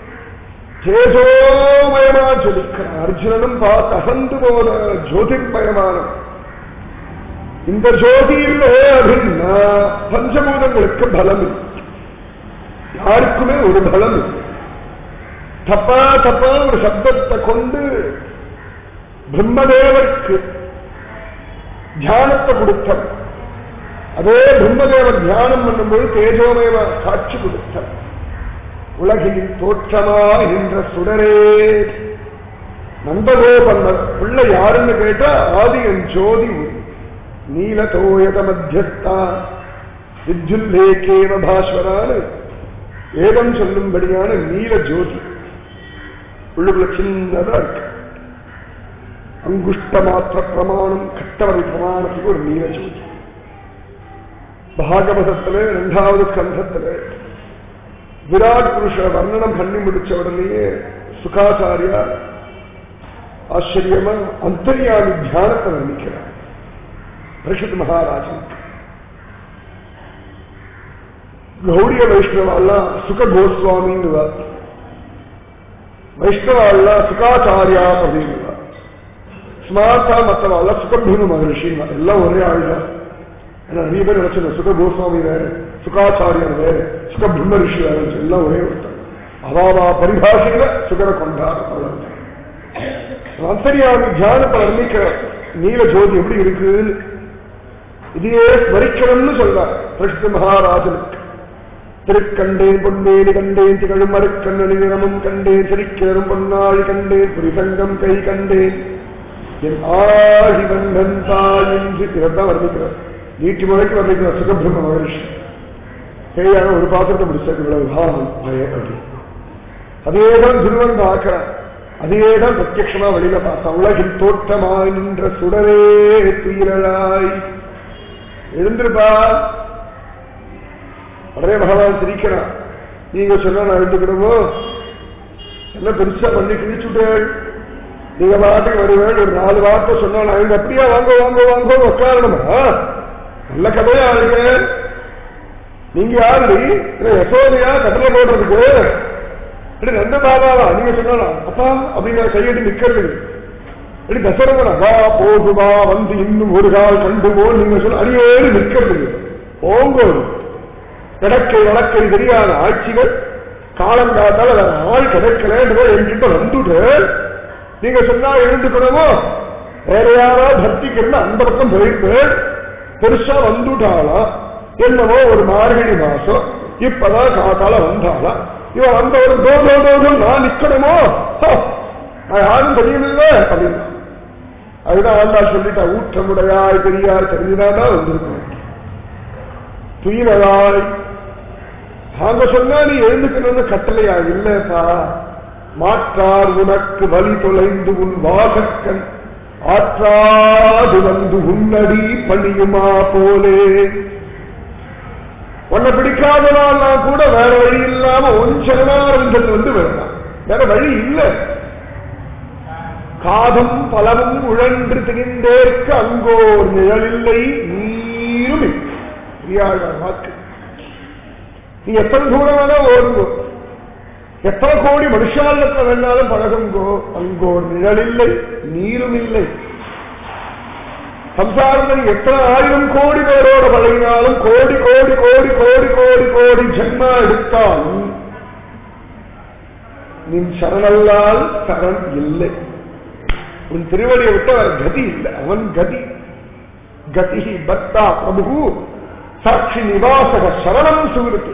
தேஜோமயமா ஜொலிக்கிறான் அர்ஜுனனும் பார்த்து அசந்து போன ஜோதிர்மயமான இந்த ஜோதி இல்லை அப்படின்னா பஞ்சபூதங்களுக்கு பலம் இல்லை யாருக்குமே ஒரு பலம் இல்லை தப்பா தப்பா ஒரு சப்தத்தை கொண்டு பிரம்மதேவருக்கு தியானத்தை கொடுத்தார் அதே பிரம்மதேவர் தியானம் பண்ணும்போது தேஜோமயமா காட்சி கொடுத்தார் உலகில் தோற்றமா என்ற சுடரே நந்தகோபன்னர் பிள்ளை யாருன்னு கேட்டா ஆதியன் ஜோதி நீல தோயத மத்தியஸ்தா வித்யுல்லேகேவ பாஸ்வரான்னு வேதம் சொல்லும்படியான நீல ஜோதி உள்ளுக்குள்ள சின்னதா இருக்கு அங்குஷ்ட மாத்திர பிரமாணம் கட்டவரை பிரமாணத்துக்கு ஒரு நீல ஜோதி பாகவதத்துல இரண்டாவது ஸ்கந்தத்துல விராட் புருஷ வர்ணனம் பண்ணி முடிச்ச உடனேயே சுகாச்சாரியா ஆச்சரியமா அந்தரியாமி தியானத்தை வர்ணிக்கிறார் பரிஷத் மகாராஜனுக்கு கௌடிய வைஷ்ணவாலாம் சுக கோஸ்வாமின்னுவா வைஷ்ணவாலாம் சுகாச்சாரியா அப்படின்னுவா ஸ்மார்த்தா மற்றவாள் சுகபீம மகர்ஷின்னு எல்லாம் ஒரே ஆள் தான் ஏன்னா நிறைய பேர் நினைச்சு சுக கோஸ்வாமி வேற சுகாச்சாரியர் வேற சுக பிரம்ம ரிஷி வேற எல்லாம் ஒரே ஒருத்தர் அவாவா பரிபாஷையில சுகரை கொண்டார் அவ்வளவுதான் அந்தரியாமி தியானத்தை வர்ணிக்கிற நீல ஜோதி எப்படி இருக்கு இதையே ஸ்மரிக்கணும்னு சொல்றார் பிரசித்த மகாராஜனுக்கு திருக்கண்டேன் பொன்னேனி கண்டேன் திகழும் மறுக்கண்ணனி நிறமும் கண்டேன் சிரிக்கரும் பொன்னாழி கண்டேன் புரிசங்கம் கை கண்டேன் என் ஆழி வந்தன் தாயின்றி இதைத்தான் வர்ணிக்கிறார் நீட்டி முறைக்கு வர்ணிக்கிறார் சுகபிரம்ம மகர்ஷி கையாக ஒரு பாத்திரத்தை முடிச்சது இவ்வளவு பாவம் பய அப்படி அதேதான் திருவன் பார்க்கிறான் அதேதான் பிரத்யட்சமா வெளியில பார்த்தான் உலகில் தோற்றமாய் நின்ற சுடரே துயிலாய் எழுந்திருப்பா உடனே பகவான் சிரிக்கிறான் நீங்க சொன்னா நான் எழுந்துக்கணுமோ என்ன பெருசா பண்ணி கிழிச்சுட்டேன் நீங்க பாட்டுக்கு வருவேன் ஒரு நாலு வார்த்தை சொன்னா நான் எழுந்து அப்படியா வாங்க வாங்க வாங்க உட்காரணுமா நல்ல கதையா இருக்கு நீங்க யாரு யசோதையா கட்டளை போடுறதுக்கு இப்படி ரெண்டு பாபாவா நீங்க சொன்னா அப்பா அப்படின்னு நான் கையெட்டு நிக்கிறது இப்படி தசரவனா வா போகு வா வந்து இன்னும் ஒரு கால் கண்டு போல் நீங்க சொல்ல அடியோடு நிற்கிறது ஓங்கோடு நடக்கை வழக்கை தெரியாத ஆட்சிகள் காலங்காத்தால் வேற ஆள் கிடைக்கல என்கிட்ட வந்துட்டு நீங்க சொன்னா எழுந்துக்கணுமோ வேற யாரோ பக்திக்கு இருந்து அந்த பக்கம் போயிட்டு பெருசா வந்துட்டாளா என்னவோ ஒரு மார்கழி மாசம் இப்பதான் காத்தால வந்தாளா இவன் வந்த ஒரு தோதோ தோதோ நான் நிக்கணுமோ ஹோ, நான் யாரும் தெரியவில்லை அப்படின்னு அதுதான் ஆண்டாள் சொல்லிட்டா ஊற்றமுடையாய் பெரியார் தெரிஞ்சுதானா வந்திருக்கணும் துயிலாய் நாங்க சொன்னா நீ எழுந்துக்கணும்னு கட்டளையா இல்லப்பா மாற்றார் உனக்கு வழி தொலைந்து உன் வாசக்கண் ஆற்றாது வந்து உன்னடி பணியுமா போலே உன்னை பிடிக்காதனால் நான் கூட வேற வழி இல்லாம உன் சரணாரந்தத்தில் வந்து வேண்டாம் வேற வழி இல்லை காதம் பலவும் உழன்று திணிந்தேற்கு அங்கோர் நிழலில்லை நீரும் இல்லை. பெரியாழ்வார் வாக்கு நீ எத்தனை தூரம் வேணா ஓடுங்கோ எத்தனை கோடி மனுஷாலத்துல வேணாலும் பழகுங்கோ அங்கோர் நிழலில்லை நீரும் இல்லை சம்சாரத்தில் எத்தனை ஆயிரம் கோடி பேரோட பழகினாலும் கோடி கோடி கோடி கோடி கோடி கோடி ஜென்மா எடுத்தாலும் நின் சரணல்லால் சரண் இல்லை உன் திருவடியை விட்டு அவர் கதி இல்லை அவன் கதி கதி பக்தா பிரபு சாட்சி நிவாசக சரணம் சுகிருத்து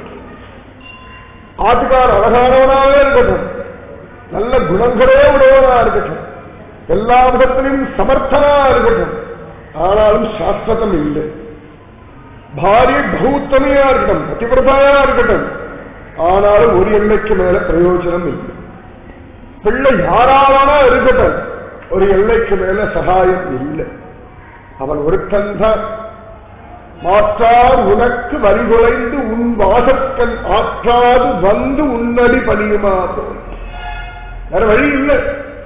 ஆட்டுக்கார் அழகானவனாவே இருக்கட்டும் நல்ல குணங்களே உடையவனா இருக்கட்டும் எல்லா விதத்திலும் சமர்த்தனா இருக்கட்டும் ஆனாலும் சாஸ்வதம் இல்லை பாரிய பௌத்தமையா இருக்கட்டும் பதிவிரதாயா இருக்கட்டும் ஆனாலும் ஒரு எல்லைக்கு மேல பிரயோஜனம் இல்லை பிள்ளை யாராவனா இருக்கட்டும் ஒரு எல்லைக்கு மேல சகாயம் இல்லை அவன் ஒருத்தன்தான் மாற்றார் உனக்கு வரிகுலைந்து உன் வாசக்கன் ஆற்றாது வந்து உன்னடி பணியுமா போல் வேற வழி இல்லை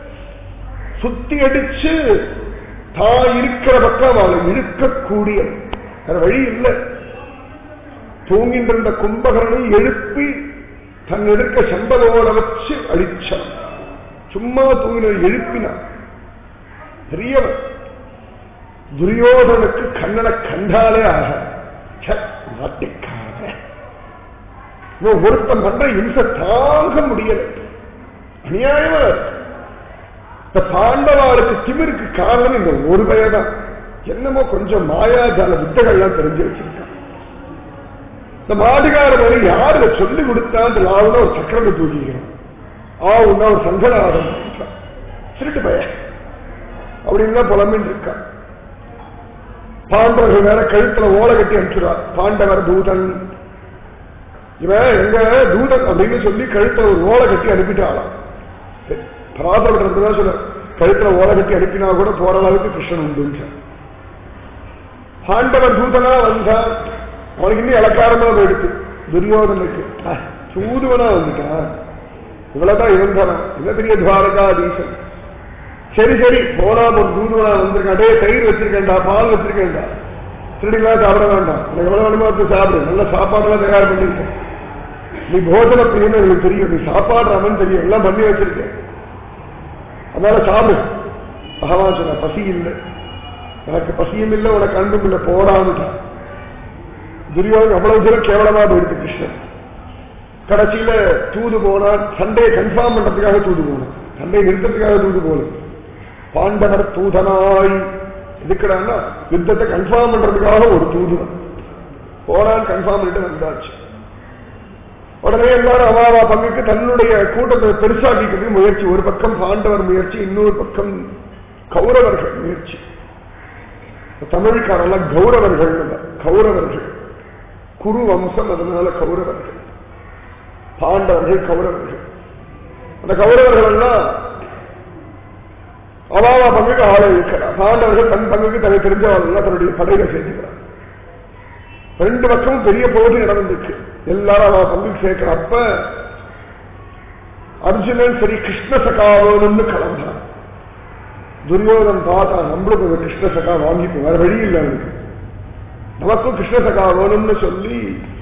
சுத்தி அடிச்சு தான் இருக்கிற பக்கம் அவளை இழுக்கக்கூடிய வேற வழி இல்லை தூங்கின்ற இருந்த கும்பகரனை எழுப்பி தன் எடுக்க செம்பலோட வச்சு அழிச்சான் சும்மா தூங்கின எழுப்பினான் பெரியவன் துரியோதனுக்கு கண்ணனை கண்டாலே ஆக நாட்டிக்காக இவன் ஒருத்தன் பண்ற இம்சை தாங்க முடியல அநியாயமா இருக்கு. இந்த பாண்டவாளுக்கு திமிருக்கு காரணம் இந்த ஒரு வயதான் என்னமோ கொஞ்சம் மாயாஜால வித்தைகள்லாம் தெரிஞ்சு வச்சிருக்கான் இந்த மாடுகார வரை யாரு சொல்லி கொடுத்தா அந்த லாவுல ஒரு சக்கரத்தை தூக்கிக்கிறான் ஆ உன்னா ஒரு சங்கடாரம் திருட்டு பையன் அப்படின்னு தான் புலம்பின்னு இருக்கான் பாண்டவர்கள் வேற கழுத்துல ஓலை கட்டி அனுப்பிச்சுடுவார் பாண்டவர் தூதன் இவன் எங்க தூதன் அப்படின்னு சொல்லி கழுத்துல ஒரு ஓலை கட்டி அனுப்பிட்டாளாம் பராசப்படுறதுதான் சொல்ல கழுத்துல ஓலை கட்டி அனுப்பினா கூட போற அளவுக்கு கிருஷ்ணன் உண்டு பாண்டவர் தூதனா வந்தா அவனுக்கு இன்னும் இலக்காரமா போயிடுச்சு துரியோதனுக்கு அஹ், சூதுவனா வந்துட்டான் இவ்வளவுதான் இருந்தானா என்ன பெரிய துவாரகாதீசன் சரி சரி போனா ஒரு தூதுவனா வந்திருக்கான் டே தயிர் வச்சிருக்கேன்டா பால் வச்சிருக்கேன்டா திருடிலாம் சாப்பிட வேண்டாம் உனக்கு எவ்வளவு வேணுமோ எடுத்து சாப்பிடு நல்ல சாப்பாடுலாம் தயார் பண்ணிருக்கேன் நீ போஜன பிரியன்னு எனக்கு தெரியும் நீ சாப்பாடுறாமன்னு தெரியும் எல்லாம் பண்ணி வச்சிருக்கேன் அதனால சாப்பிடு பகவான் சொன்ன பசி இல்லை எனக்கு பசியும் இல்லை உனக்கு அன்பும் இல்லை போடாமட்டான் துரியோகம் அவ்வளவு தூரம் கேவலமா போயிருக்கு கிருஷ்ணன் கடைசியில தூது போனா சண்டையை கன்ஃபார்ம் பண்றதுக்காக தூது போனோம் சண்டையை நிறுத்தத்துக்காக தூது போகணும் பாண்டவர் தூதனாய் இதுக்கடான்னா யுத்தத்தை கன்ஃபார்ம் பண்றதுக்காக ஒரு தூதுவன் போனான் கன்ஃபார்ம் பண்ணிட்டு வந்தாச்சு உடனே எல்லாரும் அவாவா பங்குக்கு தன்னுடைய கூட்டத்தை பெருசாக்கிக்கிறதுக்கு முயற்சி ஒரு பக்கம் பாண்டவர் முயற்சி இன்னொரு பக்கம் கௌரவர்கள் முயற்சி தமிழ்காரெல்லாம் கௌரவர்கள் இல்ல, கௌரவர்கள் குரு வம்சம் அதனால கௌரவர்கள் பாண்டவர்கள் கௌரவர்கள் அந்த கௌரவர்கள் எல்லாம் அவாவா பங்குக்கு ஆளை இருக்கிறார் பாண்டவர்கள் தன் பங்குக்கு தனக்கு தெரிஞ்சவர்கள் எல்லாம் தன்னுடைய படையில சேர்த்துக்கிறார் ரெண்டு பக்கமும் பெரிய போது நடந்துச்சு எல்லாரும் அவ பங்குக்கு சேர்க்கிற அப்ப அர்ஜுனன் சரி கிருஷ்ண சகாவோன்னு கிளம்புறான் துரியோதன் பார்த்தா நம்மளுக்கு ஒரு கிருஷ்ண சகா வாங்கிப்போம் வேற வழி இல்லை அவனுக்கு நமக்கும் கிருஷ்ண சகா வேணும்னு சொல்லி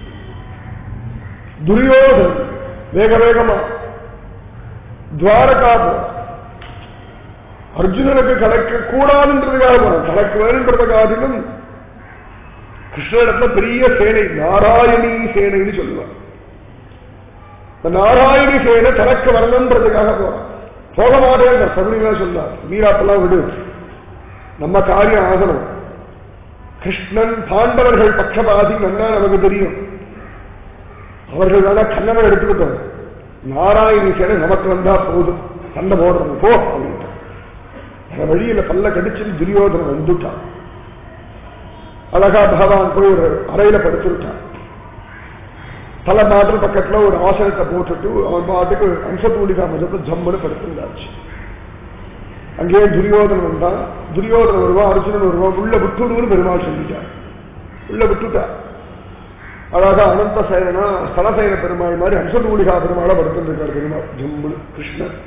துரியோதன் வேக வேகமா துவாரகா போ அர்ஜுனனுக்கு கணக்கு கூடாதுன்றதுக்காக போறான் கணக்கு வேணுன்றதுக்காகவும் கிருஷ்ணனிடத்துல பெரிய சேனை நாராயணி சேனைன்னு சொல்லுவான் இந்த நாராயணி சேனை தனக்கு வரணுன்றதுக்காக போறான் போக மாட்டேன் சபரிலாம் சொன்னார் வீராப்பெல்லாம் விடு நம்ம காரியம் ஆகணும் கிருஷ்ணன் பாண்டவர்கள் பட்சபாதி நல்லா நமக்கு தெரியும் அவர்கள் வேணா கண்ணனை எடுத்துக்கிட்டோம் நாராயணி சேனை நமக்கு வந்தா போதும் சண்டை போடுறது போ அப்படின்ட்டு அந்த வழியில பல்ல கடிச்சு துரியோதனன் வந்துட்டான் அழகா பகவான் போய் ஒரு அறையில படுத்துட்டான் தலை மாத்திரம் பக்கத்துல ஒரு ஆசனத்தை போட்டுட்டு அவன் பாட்டுக்கு அம்சத்தூளிகா மதத்தை ஜம்முன்னு படுத்துருந்தாச்சு அங்கேயே துரியோதனன் வந்தான் துரியோதனன் வருவான் அர்ஜுனன் வருவான் உள்ள விட்டுடுன்னு பெருமாள் சொல்லிட்டார் உள்ள விட்டுட்டா அழகா அனந்த சேனா ஸ்தலசேன பெருமாள் மாதிரி அம்சத்தூளிகா பெருமாளை படுத்துருக்கார் பெருமாள் ஜம்முன்னு கிருஷ்ணன்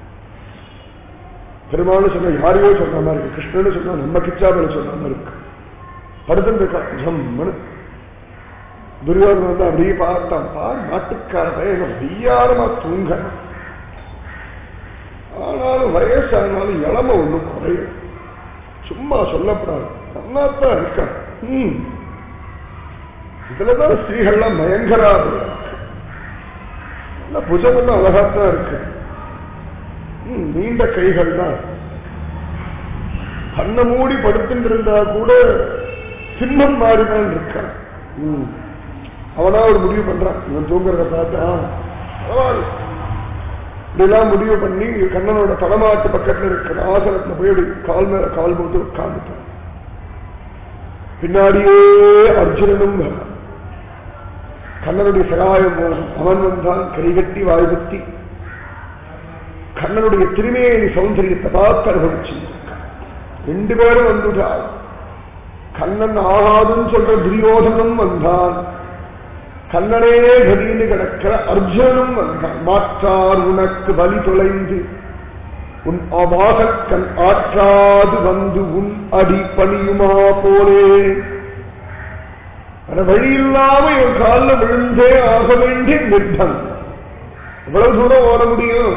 பெருமாள் சொன்ன யாரையோ சொன்ன மாதிரி இருக்கு கிருஷ்ணன் சொன்னா நம்ம கிச்சாபல சொன்ன மாதிரி இருக்கு படுத்துருக்கான் ஜம்முன்னு துரியோதனன் வந்து அப்படியே பார்த்தான் பார் நாட்டுக்கார பையன் வெய்யாரமா தூங்க ஆனாலும் வயசானாலும் இளம ஒண்ணும் குறையும் சும்மா சொல்லப்படாது நல்லாத்தான் இருக்கான் ம். இதுலதான் ஸ்திரீகள்லாம் பயங்கராது புஜமெல்லாம் அழகாத்தான் இருக்கு ம், நீண்ட கைகள் தான் கண்ணை மூடி படுத்துட்டு இருந்தா கூட சிம்மம் மாதிரிதான் இருக்கான் ம். அவனா ஒரு முடிவு பண்றான் இவன் தூங்குறத பார்த்து ஆ, பரவாயில்ல இப்படிலாம் முடிவு பண்ணி கண்ணனோட தலைமாட்டு பக்கத்துல இருக்கிற ஆசனத்துல போய் அப்படி கால் மேல கால் போட்டு உட்கார்ந்துட்டான் பின்னாடியே அர்ஜுனனும் வரான். கண்ணனுடைய சகாயம் போதும் அவன் வந்தான் கைகட்டி வாய்பத்தி கண்ணனுடைய திருமேனி சௌந்தரியத்தை பார்த்து அனுபவிச்சு ரெண்டு பேரும் வந்துட்டார் கண்ணன் ஆகாதுன்னு சொல்ற துரியோதனும் வந்தான் கண்ணனே கதின்னு கிடக்கிற அர்ஜுனனும் வந்தான் மாற்றார் உனக்கு வலி தொலைந்து உன் அவாசக்கண் ஆற்றாது வந்து உன் அடி பணியுமா போலே வேற வழி இல்லாம என் காலில் விழுந்தே ஆக வேண்டிய நிர்பந்தம் எவ்வளவு தூரம் ஓட முடியும்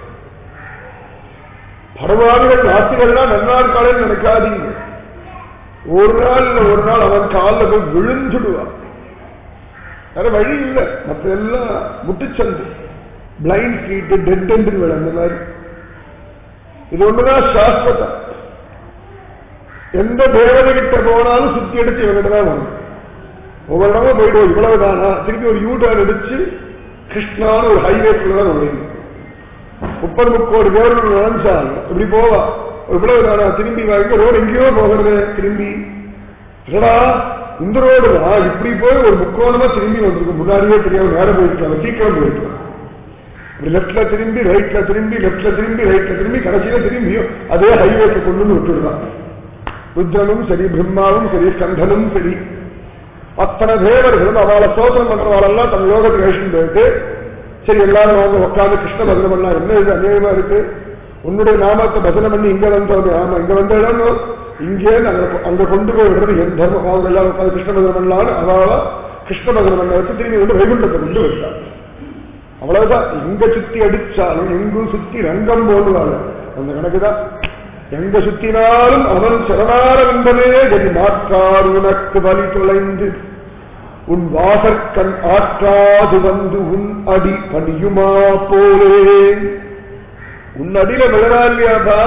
பரவாதிகள் நாத்திகள்லாம் நன்னாள் காலையில் நடக்காதீங்க ஒரு நாள் இல்ல ஒரு நாள் அவன் காலில் போய் விழுந்துடுவான் வேற வழி இல்லை மற்ற எல்லாம் முட்டுச்சந்து பிளைண்ட் ஃபீட் டெட் என்று அந்த மாதிரி இது ஒண்ணுதான் சாஸ்வதம் எந்த தேவதை கிட்ட போனாலும் சுத்தி அடிச்சு இவங்கிட்ட தான் வரும் ஒவ்வொரு இடமும் போயிடுவோம் இவ்வளவுதானா திருப்பி ஒரு யூ டர்ன் அடிச்சு கிருஷ்ணான்னு ஒரு ஹைவேக்குள்ள தான் நுழையும் முப்பது முக்கோடி பேர் நினைச்சாங்க இப்படி போவா இவ்வளவுதானா திரும்பி வாங்க ரோடு எங்கேயோ போகிறது திரும்பி இல்லடா இந்த ரோடு தான் இப்படி போய் ஒரு முக்கோணமா திரும்பி வந்திருக்கு முன்னாடியே தெரியாம நேரம் போயிருக்காங்க சீக்கிரம் போயிருக்காங்க இப்படி லெப்ட்ல திரும்பி ரைட்ல திரும்பி லெப்ட்ல திரும்பி ரைட்ல திரும்பி கடைசியில திரும்பியும் அதே ஹைவேக்கு கொண்டு வந்து விட்டுடுறான் ருத்ரனும் சரி பிரம்மாவும் சரி ஸ்கந்தனும் சரி அத்தனை தேவர்களும் அவளை சோதனம் பண்றவாளெல்லாம் தன் யோகத்துக்கு அழிச்சுட்டு போயிட்டு சரி எல்லாரும் வாங்க உட்காந்து கிருஷ்ண பஜனை பண்ணலாம் என்ன இது அநேகமா இருக்கு உன்னுடைய நாமத்தை பஜனை பண்ணி இங்க வந்தோம் ஆமா இங்க வந்த இடம் இங்கே அங்க அங்க கொண்டு போய் விடுறது என் தர்மம் அவங்க எல்லாரும் உட்காந்து கிருஷ்ண பஜனை பண்ணலாம்னு அவளா கிருஷ்ண பஜனை பண்ண வச்சு திரும்பி வந்து வைகுண்டத்தை கொண்டு வச்சாங்க அவ்வளவுதான் எங்க சுத்தி அடிச்சாலும் எங்கும் சுத்தி ரங்கம் போடுவாங்க அந்த கணக்குதான் எங்க சுத்தினாலும் அவன் சரணாரம் என்பதே கதி மாற்றார் உனக்கு வழி தொலைந்து உன் வாசற்கண் ஆற்றாது வந்து உன் அடி பணியுமா போலே உன் அடியில விழறா இல்லையாப்பா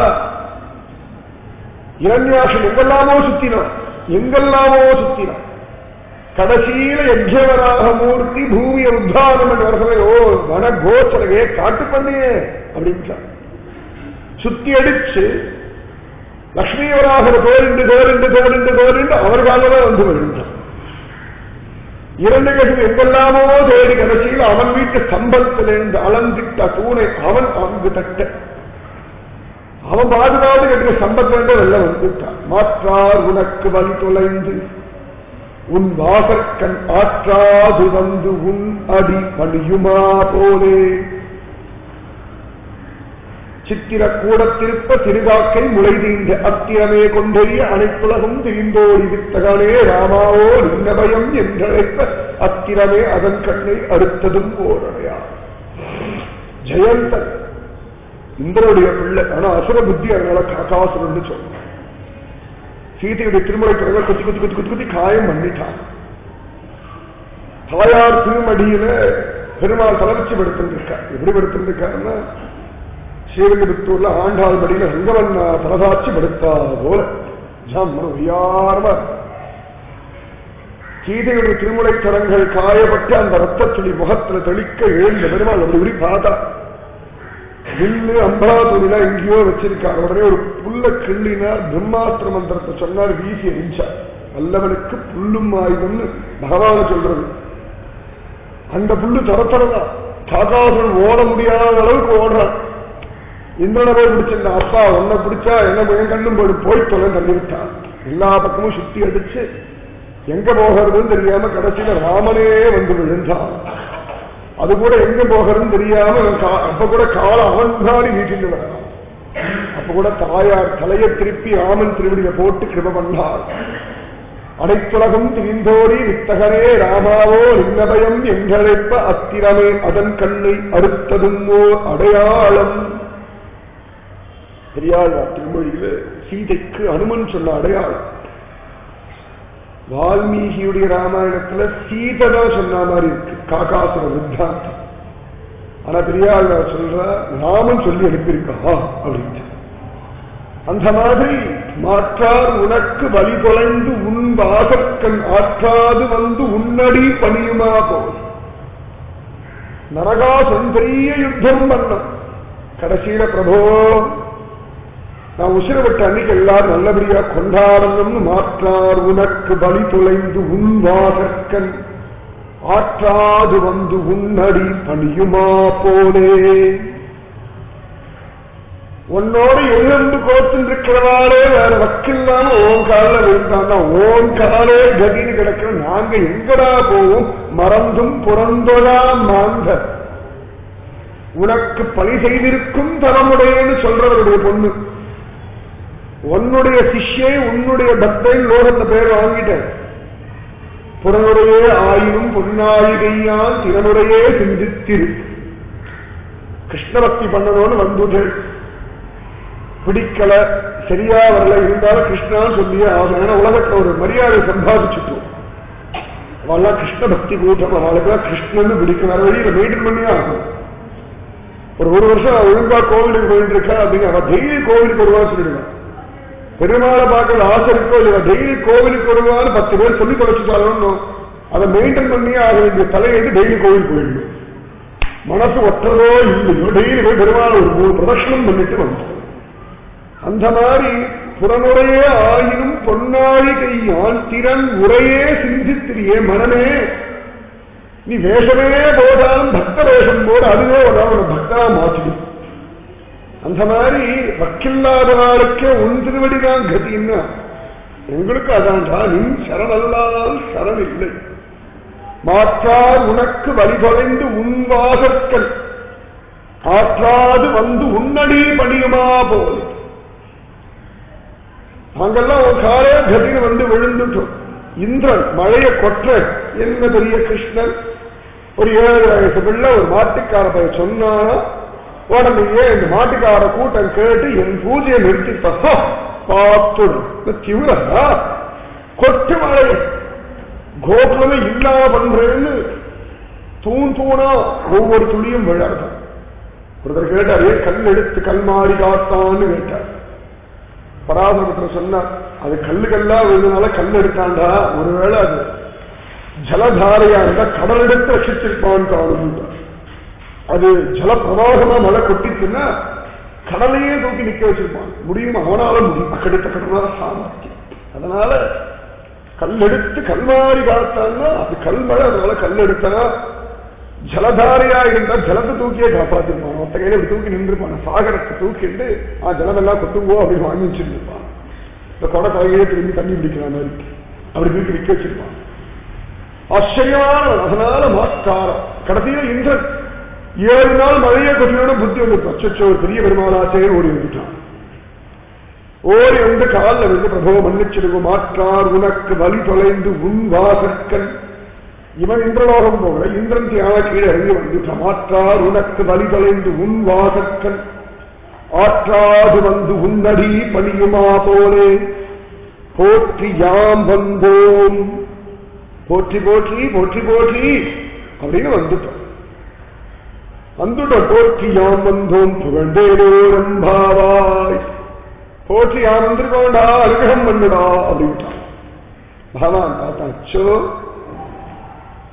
இரண்யாசம் எங்கெல்லாமோ சுத்தினான் எங்கெல்லாமோ சுத்தினான் கடைசியில யஜ்யவராக மூர்த்தி பூமியை உத்தாரணம் என்று வரவே ஓ வன கோச்சரகே காட்டு பண்ணியே அப்படின்னு சுத்தி அடிச்சு லக்ஷ்மிவராகர் கோரிண்டு கோரிண்டு கோரிண்டு கோரிண்டு அவர்களாகவே வந்து விழுந்தான் இரண்டு கட்சி எங்கெல்லாமோ தேடி கடைசியில் அவன் வீட்டு ஸ்தம்பத்திலிருந்து அளந்திட்ட தூணை அவன் அங்கு தட்ட அவன் பாதுகாப்பு கட்டிய ஸ்தம்பத்திலிருந்து வெள்ள வந்துட்டான் மாற்றார் உனக்கு வழி தொலைந்து உன் வாசற்கண் ஆற்றாது வந்து உன் அடி பணியுமா போலே சித்திர கூடத்திருப்ப திருகாக்கை முளை தீண்ட அத்திரமே கொண்டெறிய அனைத்துலகும் திரிந்தோடி வித்தகனே ராமாவோ நின்னபயம் என்றழைப்ப அத்திரமே அதன் கண்ணை அறுத்ததும் ஓரடையா ஜெயந்தன் இந்திரனுடைய பிள்ளை ஆனா அசுர புத்தி அதனால காக்காசுரன்னு சொல்றான் சீதையுடைய திருமலை பிறகு குத்தி குத்தி குத்தி குத்தி குத்தி காயம் பண்ணிட்டான் தாயார் திருமடியில பெருமாள் தளர்ச்சி படுத்திருக்கார் எப்படி படுத்திருக்காருன்னா ஸ்ரீவில்லிபுத்தூர்ல ஆண்டாள் மடியில ரங்கவன் தலதாட்சி படுத்தா போல ஜாம் உயாரமா சீதையுடைய திருமுலை சரங்கள் காயப்பட்டு அந்த ரத்த துளி முகத்துல தெளிக்க எழுந்த பெருமாள் அப்படி இப்படி பார்த்தா வில்லு அம்பா துணிலாம் எங்கேயோ வச்சிருக்காங்க உடனே ஒரு புல்ல கிள்ளினா பிரம்மாஸ்திர மந்திரத்தை சொன்னார் வீசி எரிஞ்சார் நல்லவனுக்கு புல்லும் ஆயுதம்னு பகவான சொல்றது அந்த புல்லு தரத்தரதான் காக்காசுரன் ஓட முடியாத அளவுக்கு ஓடுறான் இந்திரனை போய் பிடிச்சிருந்த அப்பா உன்னை பிடிச்சா என்ன என் கண்ணும் போடு போய் தொலை தள்ளிவிட்டான் எல்லா பக்கமும் சுத்தி அடிச்சு எங்க போகிறதுன்னு தெரியாம கடைசியில ராமனே வந்து விழுந்தான் அது கூட எங்க போகிறதுன்னு தெரியாம அவன் கா- அப்ப கூட கால அவன் தாடி வீட்டில் வரான் அப்ப கூட தாயார் தலையை திருப்பி ஆமன் திருவடியை போட்டு கிருப பண்ணார் அனைத்துலகம் திரிந்தோடி வித்தகரே ராமாவோ நின்னபயம் என்றழைப்ப அத்திரமே அதன் கண்ணை அறுத்ததும் ஓர் அடையாளம் பெரியாழ்வார் திருமொழியில சீதைக்கு அனுமன் சொன்ன அடையாளம் வால்மீகியுடைய ராமாயணத்துல சீதை தான் சொன்ன மாதிரி இருக்கு காகாசுர வித்தாந்தம் ஆனா பெரியாழ்வார் சொல்ற ராமன் சொல்லி அனுப்பியிருக்கா அப்படின்னு அந்த மாதிரி மாற்றார் உனக்கு வழி தொலைந்து உன் வாசற்கண் ஆற்றாது வந்து உன்னடி பணியுமா போல் நரகாசன் பெரிய யுத்தம் பண்ணம் கடைசியில பிரபோ நான் உசிர விட்ட அன்னைக்கு எல்லாரும் நல்லபடியா கொண்டாடணும்னு மாற்றார் உனக்கு பலி தொலைந்து உன் வாசற்கண் ஆற்றாது வந்து உன்னடி பணியுமா போலே உன்னோடு எழுந்து கோத்துன்னு இருக்கிறவாளே வேற வக்கில்லாம ஓன் காலில் விழுந்தான்னா ஓன் காலே கதின்னு கிடக்கிற நாங்க எங்கடா போவோம் மறந்தும் புறந்தொழா மாந்த உனக்கு பழி செய்திருக்கும் தரமுடையன்னு சொல்றவருடைய பொண்ணு உன்னுடைய சிஷ்யை உன்னுடைய பக்தை லோகத்த பேர் வாங்கிட்டேன் புறனுடையே ஆயினும் பொன்னாயிகையான் திறனுடையே சிந்தித்திரு கிருஷ்ண பக்தி பண்ணணும்னு வந்துட்டேன் பிடிக்கல சரியா வரல இருந்தாலும் கிருஷ்ணா சொல்லியே ஆகும் ஏன்னா உலகத்துல ஒரு மரியாதை சம்பாதிச்சுட்டோம் அவெல்லாம் கிருஷ்ண பக்தி கூட்டம் அவளுக்கு கிருஷ்ணன் பிடிக்கும் வேற வழியில மெயின்டைன் பண்ணியே ஆகும் ஒரு ஒரு வருஷம் அவ ஒழுங்கா கோவிலுக்கு போயிட்டு இருக்கா அப்படிங்க அவ டெய்லி கோவிலுக்கு வருவா சொல்லிடுவான் பெருமாளை பார்க்கறது ஆசை இருக்கோ இல்லையா டெய்லி கோவிலுக்கு வருவான்னு பத்து பேர் சொல்லி தொலைச்சுட்டாலும் அதை மெயின்டைன் பண்ணியே ஆக வேண்டிய தலையெடுத்து டெய்லி கோவிலுக்கு போயிடணும் மனசு ஒற்றதோ இல்லையோ டெய்லி போய் பெருமாள் ஒரு மூணு பிரதட்சணம் பண்ணிட்டு வந்து அந்த மாதிரி புறனுரையே ஆயினும் பொன்னாழி கையான் திறன் உரையே சிந்தித்திரியே மனமே நீ வேஷமே போதாலும் பக்த வேஷம் போது அதுவே ஒரு பக்தா மாற்றிடும் அந்த மாதிரி வக்கில்லாதவாளுக்கே உன் திருவடிதான் கதின்னா எங்களுக்கு அதான்டா நின் சரணல்லால் சரண் இல்லை மாற்றார் உனக்கு வழி தொலைந்து உன் வாசற்கள் ஆற்றாது வந்து உன்னடி பணியுமா போல் நாங்கெல்லாம் ஒரு காலே கதின்னு வந்து விழுந்துட்டோம் இந்திரன் மழைய கொற்ற என்ன பெரிய கிருஷ்ணன் ஒரு ஏழு வயசு பிள்ளை ஒரு மாட்டுக்கார போய் சொன்னானா உடனேயே இந்த மாட்டுக்கார கூட்டம் கேட்டு என் பூஜையை நிறுத்தி பார்த்து திவிரா கொட்டு மழை கோகுலமே இல்லாம பண்றேன்னு தூண் தூணா ஒவ்வொரு துளியும் விழாது ஒருத்தர் கேட்டார் ஏன் கல் எடுத்து கல் மாறி காத்தான்னு கேட்டார் பராசரத்தில் சொன்னார் அது கல்லு கல்லா விழுந்தனால கல் எடுத்தாண்டா ஒருவேளை அது ஜலதாரையா இருந்தா கடல் எடுத்து ரசிச்சிருப்பான்னு காணும் அது ஜல பிரவாகமா மழை கொட்டிச்சுன்னா கடலையே தூக்கி நிக்க வச்சிருப்பான் முடியும் அவனால முடியும் அக்கடித்த கடனால சாமர்த்தியம் அதனால கல் எடுத்து கல்மாரி காத்தான்னா அது கல் மழை அதனால கல் எடுத்தா ஜலதாரையா இருந்தா ஜலத்தை தூக்கியே காப்பாத்திருப்பான் ஒத்த கையில இப்படி தூக்கி நின்றுப்பான் சாகரத்தை தூக்கிட்டு ஆ ஜலமெல்லாம் கொத்துங்கோ அப்படின்னு வாங்கி வச்சிருப்பான் இந்த கொடை தலையே திரும்பி தண்ணி பிடிக்கிற மாதிரி அப்படி தூக்கி நிக்க வச்சிருப்பான் ஆச்சரியமான அதனால மாஸ்காரம் கடைசியில இந்திரன் ஏழு நாள் மழையே கொட்டினோட புத்தி வந்து அச்சோ ஒரு பெரிய பெருமாளாச்சேர் ஓடி வந்துட்டான் ஓடி வந்து காலில் வந்து பிரபோ மன்னிச்சிருக்கும் மாற்றார் உனக்கு வலி தொலைந்து உன் வாசற்கன் இவன் இந்திரலோகம் போகல இந்திரன் தியான கீழே இறங்கி வந்துட்டான் மாற்றார் உனக்கு வலி தொலைந்து உன் வாசற்கன் ஆற்றாது வந்து உன்னடி பணியுமா போலே போற்றி யாம் வந்தோம் போற்றி போற்றி போற்றி போற்றி அப்படின்னு வந்துட்டோம் வந்துட்டோம் போற்றி யாம் வந்தோம் புகழ்ந்தேரோ ரம்பாவாய் போற்றி யாம் வந்திருக்கோண்டா அனுகிரகம் பண்ணுடா அப்படின்ட்டான் பகவான் பார்த்தா அச்சோ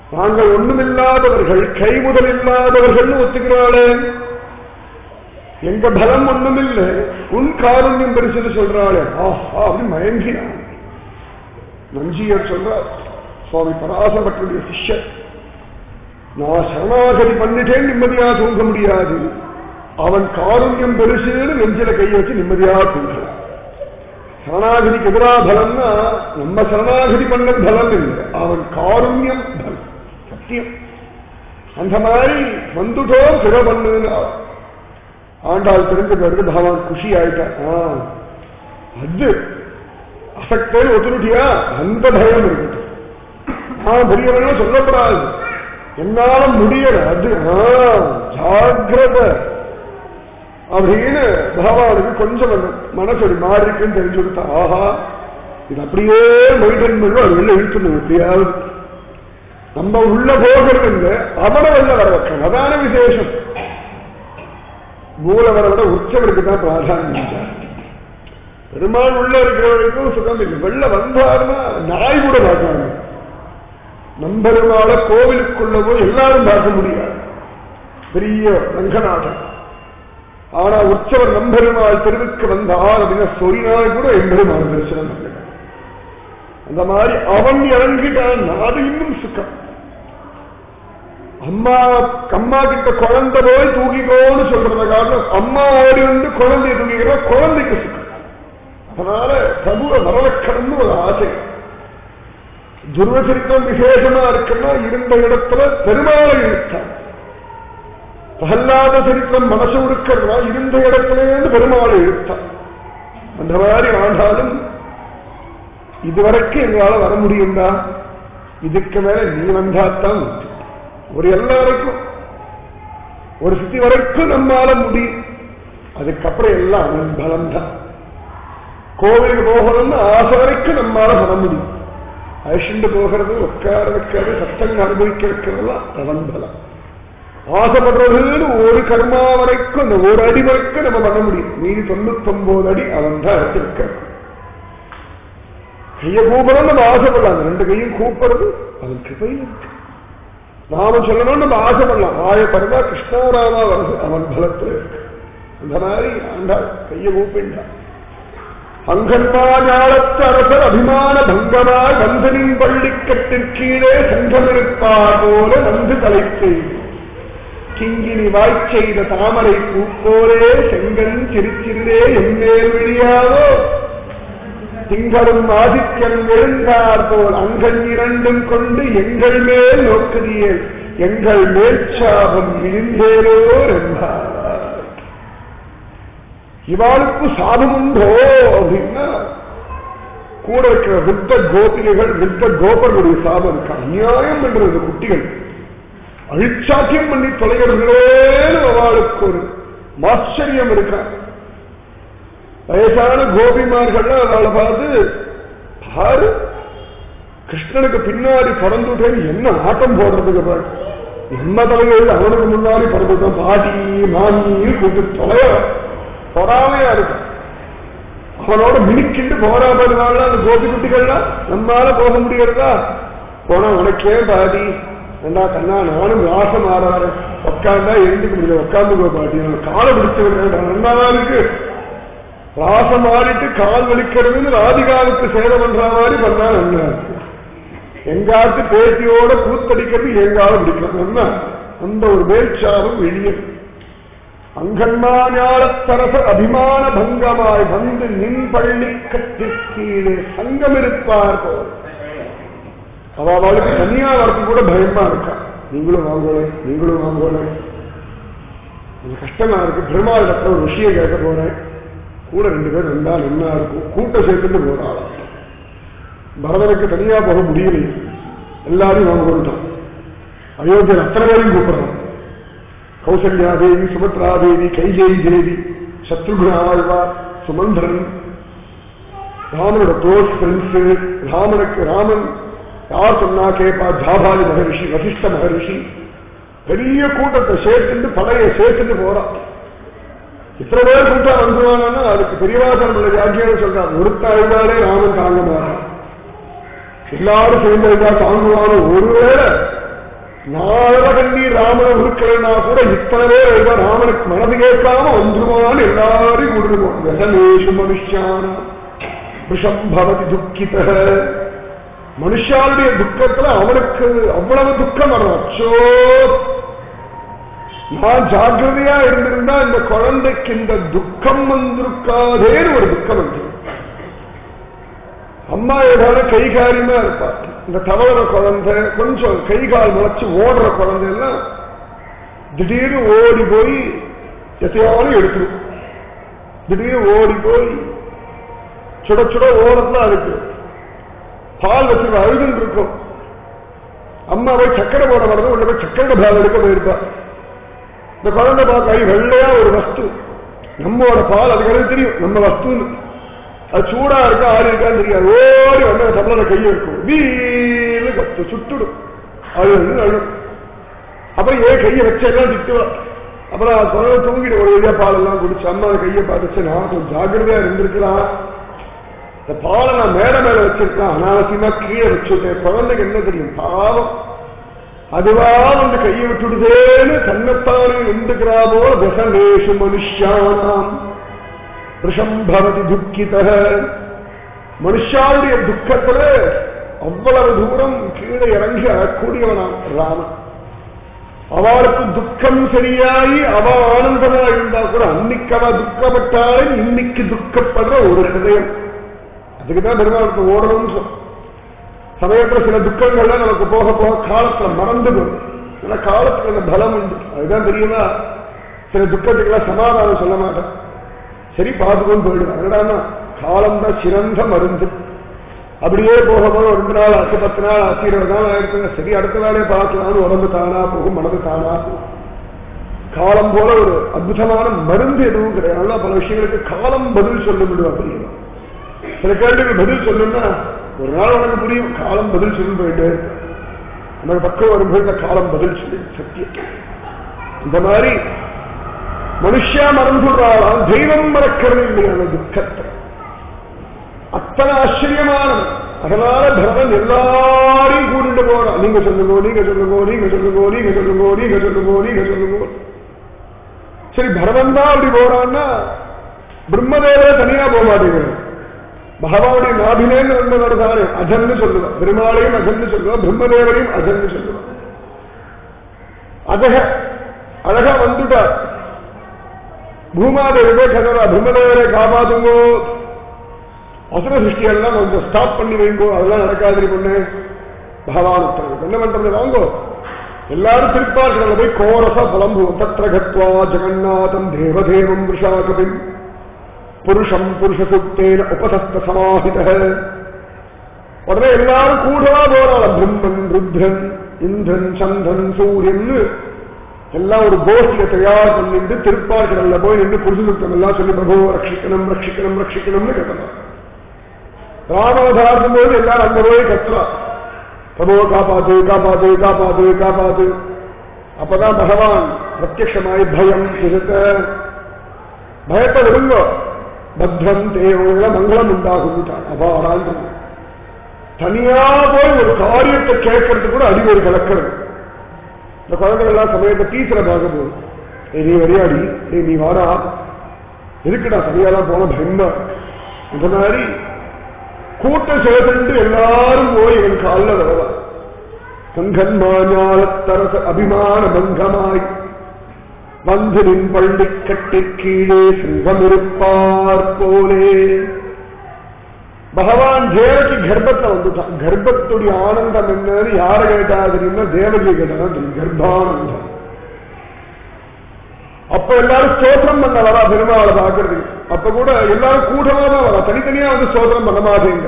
நாங்கள் ஒண்ணுமில்லாதவர்கள் கைமுதல் இல்லாதவர்கள் ஒத்துக்கிறாளே எங்க பலம் ஒண்ணுமில்லை உன் காருண்யம் பெருசுன்னு சொல்றாளே ஆஹா அப்படின்னு மயங்கினான் நஞ்சியர் சொல்றார் சுவாமி பராசரப்பட்டுடைய சிஷ்யர் நான் சரணாகதி பண்ணிட்டேன் நிம்மதியா தூங்க முடியாது அவன் காருண்யம் பெருசுன்னு நெஞ்சில கையை வச்சு நிம்மதியா தூங்கலாம் சரணாகதிக்கு எதிரா பலம்னா நம்ம சரணாகதி பண்ண பலம் இல்லை அவன் காருண்யம் பலம் சத்தியம் அந்த மாதிரி வந்துட்டோம் சிவ பண்ணுன்னு ஆண்டாள் தெரிஞ்ச பிறகு பகவான் குஷி ஆயிட்டான் ஆ, அது அசக்தேன்னு ஒத்துருட்டியா அந்த பயம் இருக்குது நான் பெரியவர்கள் சொல்லப்படாது என்னால முடியல அது ஆ, ஜாக்கிரத அப்படின்னு பகவானுக்கு கொஞ்சம் அந்த மனசு ஒரு மாறி இருக்குன்னு தெரிஞ்சு கொடுத்தா ஆஹா இது அப்படியே மெயின்டைன் பண்ணும் அது வெளில இழுத்துணும் எப்படியாவது நம்ம உள்ள போகிறது இல்லை அவனை வெளில வர வைக்கணும் அதான விசேஷம் மூலவரை விட உற்சவருக்கு தான் பிராதானியம் ஜாஸ்தி பெருமாள் உள்ள இருக்கிறவருக்கும் சுகம் இல்லை வெளில வந்தாருன்னா நாய் கூட பார்க்கறாங்க நம்பெருமாள கோவிலுக்குள்ள போய் எல்லாரும் பார்க்க முடியாது பெரிய ரங்கநாதன் ஆனா உற்சவர் நம்பெருமாள் தெருவுக்கு வந்தார் அப்படின்னா சொரிநாள் கூட எம்பெருமாள் தரிசனம் பண்ணல அந்த மாதிரி அவன் இறங்கிட்டான் அது இன்னும் சுகம் அம்மா அம்மா கிட்ட குழந்தை போய் தூக்கிக்கோன்னு சொல்றது காரணம் அம்மா ஓடி வந்து குழந்தைய தூக்கிக்கிற குழந்தைக்கு சுகம் அதனால பிரபுவை வரவக்கணும்னு ஒரு ஆசை துர்வசரித்தம் விசேஷமா இருக்குன்னா இருந்த இடத்துல பெருமாளை இருக்கான் பிரகல்லாத சரித்திரம் மனசு உருக்கிறதா இருந்த இடத்துலேருந்து பெருமாளை இழுத்தான் அந்த மாதிரி ஆண்டாலும் இதுவரைக்கும் எங்களால வர முடியும்டா இதுக்கு மேல நீ வந்தாத்தான் உண்டு. ஒரு எல்லா வரைக்கும் ஒரு சித்தி வரைக்கும் நம்மால முடியும் அதுக்கப்புறம் எல்லாம் அவன் பலம் தான் கோவிலுக்கு போகணும்னு ஆசை வரைக்கும் நம்மால வர முடியும் அழிச்சுண்டு போகிறது உட்கார வைக்கிறது சத்தங்க அனுபவிக்க வைக்கிறதெல்லாம் அவன் பலம் ஆசைப்படுறதுன்னு ஒரு கர்மா வரைக்கும் அந்த ஒரு அடி வரைக்கும் நம்ம பண்ண முடியும் மீதி தொண்ணூத்தி ஒன்பது அடி அவன் தான் எடுத்திருக்க கைய கூப்பிடணும் நம்ம ஆசைப்படலாம் அந்த ரெண்டு கையும் கூப்பிடுறது அவன் கிருபையில் இருக்கு நாம சொல்லணும் நம்ம ஆசைப்படலாம் ஆயப்படுறதா கிருஷ்ணாராமா வருது அவன் பலத்துல இருக்கு அந்த மாதிரி ஆண்டாள் கைய கூப்பிண்டான் அங்கன்மாஞாலத்து அரசர் அபிமான பங்கமாய் வந்தனின் பள்ளிக்கட்டிற்கீழே சங்கமிருப்பார் போல வந்து தலை செய்து கிங்கினி வாய்ச் செய்த தாமரை பூப்போரே செங்கன் சிரிச்சிறே எம்மேல் விழியாதோ திங்களும் ஆதித்யன் எழுந்தார் போல் அங்கள் இரண்டும் கொண்டு எங்கள் மேல் நோக்குதியல் எங்கள் மேல் சாபம் விழுந்தேரோ என்றார் இவாளுக்கு சாபம் உண்டோ அப்படின்னா கூட இருக்கிற வித்த கோபிகைகள் வித்த கோபர்களுடைய சாபம் இருக்கு அநியாயம் பண்றது இந்த குட்டிகள் அழிச்சாக்கியம் பண்ணி தொலைகிறவர்களேன்னு அவளுக்கு ஒரு ஆச்சரியம் இருக்கா வயசான கோபிமார்கள்லாம் அவளை பார்த்து பாரு கிருஷ்ணனுக்கு பின்னாடி பிறந்துட்டேன் என்ன ஆட்டம் போடுறதுக்கு பாரு நம்ம தலைகள் அவனுக்கு முன்னாடி பிறந்துட்டான் பாட்டி மாமி கூட்டு தொலைய பொறாமையா இருக்கு அவனோட மினிக்கிண்டு போரா பெருமாள் அந்த கோபி குட்டிகள்லாம் நம்மளால போக முடியறதா போனா உனக்கே பாதி ஏண்டா கண்ணா நானும் வாசம் ஆறாரு உட்காந்தா எழுந்துக்க முடியல உட்காந்துக்கோ பாட்டி நான் காலை பிடிச்சு விடுறேன் நன்னாதான் இருக்கு வாசம் ஆடிட்டு கால் வலிக்கிறதுன்னு ராதிகாவுக்கு சேவை பண்ற மாதிரி பண்ணா நல்லா இருக்கு எங்காத்து பேத்தியோட கூத்தடிக்கிறது எங்கால பிடிக்கிறது என்ன அந்த ஒரு மேற்சாவும் வெளியே அங்கன்மாஞாலத்தரச அபிமான பங்கமாய் வந்து நின் பள்ளி கீழே சங்கம் இருப்பார் போல் அவளுக்கு தனியா வரது கூட பயமா இருக்கா நீங்களும் வாங்கல நீங்களும் வாங்கல கொஞ்சம் கஷ்டமா இருக்கு பெருமாளிடத்துல ஒரு விஷயம் கேட்க போறேன் கூட ரெண்டு பேர் இருந்தா நல்லா இருக்கும் கூட்டம் சேர்த்துட்டு போறாளாம் பரதனுக்கு தனியா போக முடியல எல்லாரையும் வாங்க வந்துட்டான் அயோத்தியர் அத்தனை பேரையும் கூப்பிடுறான் கௌசல்யா தேவி சுபத்ரா தேவி கைஜேயி தேவி சத்ருகுண ஆழ்வார் சுமந்திரன் ராமனோட க்ளோஸ் ஃப்ரெண்ட்ஸ் ராமனுக்கு ராமன் யார் சொன்னா கேட்பா ஜாபாலி மகரிஷி வசிஷ்ட மகரிஷி பெரிய கூட்டத்தை சேர்த்துட்டு பழைய சேர்த்துட்டு போறான் இத்தனை பேர் கூட்டம் வந்துருவாங்கன்னா அதுக்கு பெரியவாசன் உள்ள வியாக்கியம் சொல்றான் ஒருத்த அழுதாலே ராமன் தாங்க மாறான் எல்லாரும் சேர்ந்து அழுதா தாங்குவானோ ஒருவேளை நாள கண்ணீர் ராமனை உருக்கலைன்னா கூட இத்தனை பேர் எழுத ராமனுக்கு மனது கேட்காம ஒன்றுமான்னு எல்லாரும் கூடுவோம் வெசமேஷு மனுஷான விஷம் பவதி துக்கித மனுஷாளுடைய துக்கத்துல அவனுக்கு அவ்வளவு துக்கம் வரும் அச்சோ நான் ஜாக்கிரதையா இருந்திருந்தா இந்த குழந்தைக்கு இந்த துக்கம் வந்திருக்காதேன்னு ஒரு துக்கம் வந்து அம்மா ஏதாவது கைகாரியமா இருப்பா இந்த தவற குழந்தை கொஞ்சம் கை கால் முளைச்சு ஓடுற குழந்தை எல்லாம் திடீர்னு ஓடி போய் எத்தையாலும் எடுத்துரும் திடீர்னு ஓடி போய் சுட சுட ஓரத்துல இருக்கு பால் வச்சு அழுதுன்னு இருக்கும் அம்மா போய் சக்கரை போட வரது உள்ள போய் சக்கரை பால் எடுக்க போயிருப்பா இந்த குழந்தை பார்க்க ஐ, வெள்ளையா ஒரு வஸ்து நம்மோட பால் அதுக்கு தெரியும் நம்ம வஸ்துன்னு அது சூடா இருக்கா ஆறி இருக்கான்னு தெரியாது ஓடி வந்து தமிழ கையை இருக்கும் வீடு கத்து சுட்டுடும் அது வந்து அழும் அப்புறம் ஏன் கையை வச்சு எல்லாம் திட்டுவா அப்புறம் அது குழந்தை தூங்கிட்டு ஒரு வழியா பால் எல்லாம் குடிச்சு அம்மா அந்த கையை பார்த்துச்சு நான் கொஞ்சம் ஜாக்கிரதையா இருந்திருக்கலாம் இந்த பாலை நான் மேடை மேல வச்சிருக்கேன் அனாவசியமா கீழே வச்சுட்டேன் குழந்தைக்கு என்ன தெரியும் பாவம் அதுவா வந்து கையை விட்டுடுதேன்னு தன்னைத்தானே நின்றுக்கிறா போல தசமேஷு மனுஷானாம் விஷம் பவதி துக்கித மனுஷாவுடைய துக்கத்துல அவ்வளவு தூரம் கீழே இறங்கி அழக்கூடியவனாம் ராமன் அவளுக்கு துக்கம் சரியாயி அவ ஆனந்தமா இருந்தா கூட அன்னைக்கு அவ துக்கப்பட்டாலும் இன்னைக்கு துக்கப்படுற ஒரு ஹிருதயம் அதுக்குதான் பெருமாளுக்கு ஓடணும்னு சொல்ல சமயத்துல சில துக்கங்கள்லாம் நமக்கு போக போக காலத்துல மறந்து போகும் ஏன்னா காலத்துல அந்த பலம் உண்டு அதுதான் தெரியுமா சில துக்கத்துக்கெல்லாம் சமாதானம் சொல்ல மாட்டேன் சரி பார்த்துக்கொண்டு போயிடுவேன் என்னடான்னா காலம்தான் சிறந்த மருந்து அப்படியே போக போக ரெண்டு நாள் ஆச்சு பத்து நாள் ஆச்சு இருபது நாள் ஆயிடுச்சுங்க சரி அடுத்த நாளே பார்க்கலாம்னு உடம்பு தானா போகும் மனது தானா போகும் காலம் போல ஒரு அற்புதமான மருந்து எதுவும் கிடையாது அதனால பல விஷயங்களுக்கு காலம் பதில் சொல்ல முடியும் அப்படின்னா சில கேள்விகள் பதில் சொல்லணும்னா ஒரு நாள் உனக்கு புரியும் காலம் பதில் சொல்லி போயிட்டு அந்த பக்கம் வரும்போது காலம் பதில் சொல்லி சத்தியம் இந்த மாதிரி மனுஷா மறந்துடுறாளாம் தெய்வம் மறக்கிறது இல்லையான துக்கத்தை அத்தனை ஆச்சரியமானது அதனால பரதன் எல்லாரையும் கூட்டிட்டு போறான் நீங்க சொல்லுங்க நீங்க சொல்லுங்க நீங்க சொல்லுங்க நீங்க சொல்லுங்க நீங்க சொல்லுங்க நீங்க சொல்லுங்க சரி பரதன் தான் அப்படி போறான்னா பிரம்மதேவரே தனியா போக மாட்டேங்கிறார் பகவானுடைய நாபினேன்னு வந்தவர் தானே அஜன்னு சொல்லுவார் பெருமாளையும் அஜன்னு சொல்லுவார் பிரம்மதேவரையும் அஜன்னு சொல்லுவார் அதக அழகா வந்துட்டார் பூமாதேவியே கதவா பிரம்மதேவரை காப்பாத்துங்கோ அசுர சிருஷ்டியெல்லாம் கொஞ்சம் ஸ்டாப் பண்ணி வைங்கோ அதெல்லாம் நடக்காது பொண்ணு பகவான் உத்தரவு என்ன பண்றது வாங்கோ எல்லாரும் திருப்பார்கள் போய் கோரச புலம்புவோம் தத்திர கத்வா ஜெகநாதம் தேவதேவம் விஷாகபின் புருஷம் புருஷ சுத்தேன உபசஸ்த சமாஹித உடனே எல்லாரும் கூடவா போறாள் பிரம்மன் ருத்ரன் இந்திரன் சந்திரன் சூரியன் எல்லாம் ஒரு கோஷ்டியை தயார் பண்ணிட்டு திருப்பார்கடல்ல போய் நின்று புருஷசுத்தம் எல்லாம் சொல்லி பிரபு ரட்சிக்கணும் ரட்சிக்கணும் ரட்சிக்கணும்னு கேட்கலாம் ராமவதாரத்தும் போது எல்லாரும் அங்க போய் கத்துறா பிரபு காப்பாத்து காப்பாத்து காப்பாத்து காப்பாத்து அப்பதான் பகவான் பிரத்யமாய் பயம் இருக்க பயத்தை விடுங்கோ பத்ரம் தேவங்கள மங்களம் உண்டாகுட்டான் அபாரான் தனியா போய் ஒரு காரியத்தை கேட்கறது கூட அடி ஒரு கலக்கிறது இந்த குழந்தைகள் எல்லாம் சமயத்தை டீச்சரை பார்க்க போகுது ஏய், நீ வரையாடி ஏய், நீ வாடா எதுக்குடா தனியாலாம் போன பயமா இந்த மாதிரி கூட்டம் சேர்ந்து எல்லாரும் போய் இவன் காலில் வரலாம் சங்கன்மாஞாலத்தரச அபிமான பங்கமாய் வந்து நின் பள்ளி கட்டி கீழே சிங்கம் இருப்பார் போலே பகவான் தேவகி கர்ப்பத்தை வந்துட்டான் கர்ப்பத்துடைய ஆனந்தம் என்னன்னு யார கேட்டா தெரியுமா தேவகி கேட்டா தெரியும் கர்ப்பானந்தம் அப்ப எல்லாரும் ஸ்தோத்திரம் பண்ண வரா பெருமாளை பாக்குறது அப்ப கூட எல்லாரும் கூட்டமா தான் வரா தனித்தனியா வந்து ஸ்தோத்திரம் பண்ண மாட்டேங்க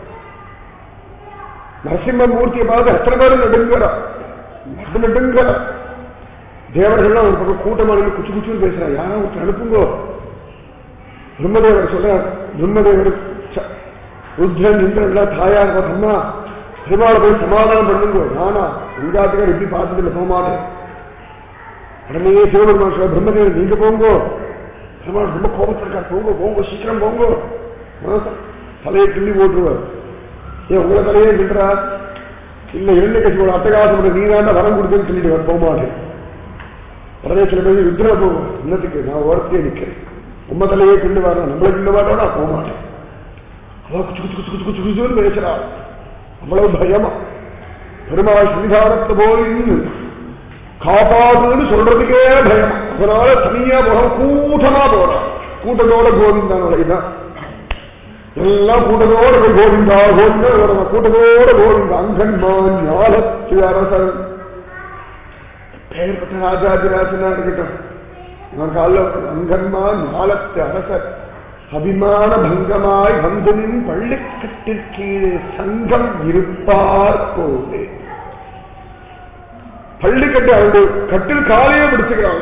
நரசிம்ம மூர்த்தியை பார்த்து எத்தனை பேரும் நடுங்கிறா நடு நடுங்கிறா தேவர்கள்லாம் ஒரு பக்கம் கூட்டமா இருந்து குச்சு குச்சுன்னு பேசுறா யாரும் ஒருத்தர் அனுப்புங்கோ பிரம்மதேவர் சொல்ற பிரம்மதேவர் ச- ருத்ரன் இந்திரன் எல்லாம் தாயார் அம்மா பெருமாளை போய் சமாதானம் பண்ணுங்க நானா உங்காத்துக்கார் இப்படி பார்த்ததில்லை போக மாட்டேன் உடனே சிவபெருமான் சொல்ல பிரம்மதேவன் நீங்க போங்கோ பெருமாள் ரொம்ப கோபத்தில் இருக்கார் போங்க போங்க சீக்கிரம் போங்கோ ஆ, தலையை கிள்ளி போட்டுருவார் ஏன் உங்களை தலையே கிண்டுறா இல்ல இரண்டு கட்சியோட அட்டகாசம் நீ தான் வரம் கொடுத்தேன்னு சொல்லிட்டு வர போக மாட்டேன் உடனே சில பேர் யுத்திர போகும் இன்னத்துக்கு நான் ஓரத்தையே நிக்கிறேன் உம்ம தலையே கிண்டு வரணும் நம்மளை கிண்டு வரணும் நான் போக மாட்டேன் அவ குச்சு குச்சு குச்சு குச்சு குச்சு குச்சுன்னு பேசுறா அவ்வளவு பயமா பெருமாள் சன்னிதானத்தை போய் நின்னு காப்பாதுன்னு சொல்றதுக்கே பயம் அதனால தனியா போறான் கூட்டமா போறான் கூட்டத்தோட கோவிந்தான் இதான் எல்லாம் கூட்டத்தோட போய் கோவிந்தா கோவிந்தா வரணும். கூட்டத்தோட கோவிந்தா அங்கன்மான் ஞாலத்து அரசன் பெயர் பெற்ற ராஜாதிராஜனா இருக்கட்டும் நான் காலில் அங்கன்மான் ஞாலத்து அரசர் அபிமான பங்கமாய் வந்து நின் பள்ளிக்கட்டிற்கீழே சங்கம் இருப்பார் போதே பள்ளிக்கட்டு அவருடைய கட்டில் காலையே பிடிச்சுக்கிறாங்க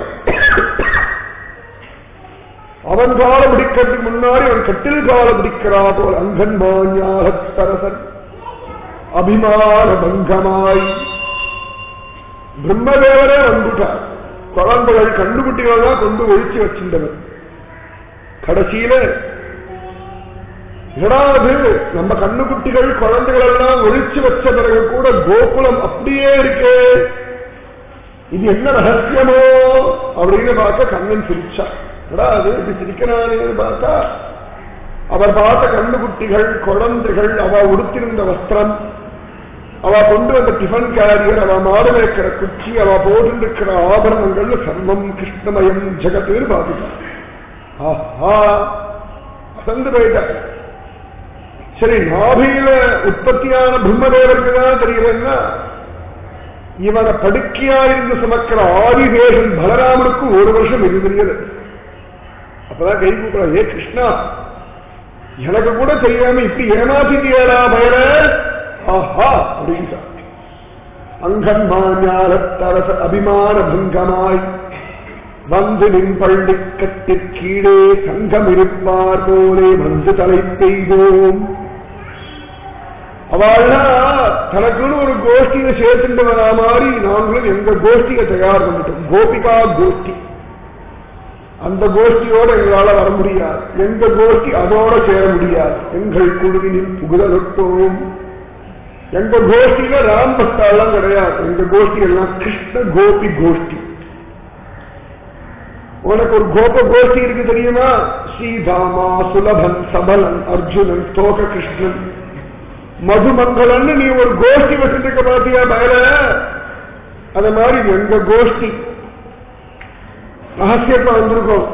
அவன் கால பிடிக்கிறதுக்கு முன்னாடி அவன் கட்டில் கால பிடிக்கிறா போல் அங்கன் மாஞாகத்தரசன் அபிமான பங்கமாய் பிரம்மதேவரே வந்துட்டார் குழந்தைகள் கண்டுகுட்டிகள் தான் கொண்டு ஒழிச்சு வச்சிருந்தவர் கடைசியில ஏதாவது நம்ம கண்ணுக்குட்டிகள் குழந்தைகள் எல்லாம் ஒழிச்சு வச்ச பிறகு கூட கோகுலம் அப்படியே இருக்கே இது என்ன ரகசியமோ அப்படின்னு பார்க்க கண்ணன் சிரிச்சான் எடா அது இப்படி சிரிக்கிறானேன்னு பார்த்தா அவர் பார்த்த கண்ணுக்குட்டிகள் குழந்தைகள் அவ உடுத்திருந்த வஸ்திரம் அவ கொண்டு வந்த டிஃபன் கேரியர் அவ மாடு வைக்கிற குச்சி அவ போட்டிருக்கிற ஆபரணங்கள் சர்வம் கிருஷ்ணமயம் ஜெகத்துன்னு பார்த்துட்டான் ஆஹா அசந்து போயிட்டார் சரி நாபியில உற்பத்தியான பிரம்மதேவருக்கு தான் தெரியலன்னா இவனை படுக்கையா இருந்து சுமக்கிற ஆதிவேஷன் பலராமனுக்கு ஒரு வருஷம் இது தெரியல அப்பதான் கை கூப்பிடா ஏ கிருஷ்ணா எனக்கு கூட தெரியாம இப்படி ஏமாத்திட்டியாடா பயல ஆஹா அப்படின்னு அங்கன்மாஞாலத்தரச அபிமான பங்கமாய் வந்து நின் பள்ளி கட்டிற் கீழே சங்கம் இருப்பார் போலே வந்து தலை பெய்தோம் அவள்னா தனக்குன்னு ஒரு கோஷ்டியை சேர்த்துட்டு வரா மாதிரி நாங்களும் எங்க கோஷ்டியை தயார் பண்ணிட்டோம் கோபிகா கோஷ்டி அந்த கோஷ்டியோட எங்களால வர முடியாது எங்க கோஷ்டி அதோட சேர முடியாது எங்கள் குழுவினில் புகுதலொட்டோம் எங்க கோஷ்டியில ராம் பக்தாலாம் கிடையாது எங்க கோஷ்டி எல்லாம் கிருஷ்ண கோபி கோஷ்டி உனக்கு ஒரு கோப கோஷ்டி இருக்கு தெரியுமா ஸ்ரீதாமா சுலபன் சபலன் அர்ஜுனன் தோக கிருஷ்ணன் மதுமங்கலன் நீ ஒரு கோஷ்டி வச்சிருக்க பாத்தியா பயல அத மாதிரி எங்க கோஷ்டி ரகசியத்தை வந்திருக்கோம்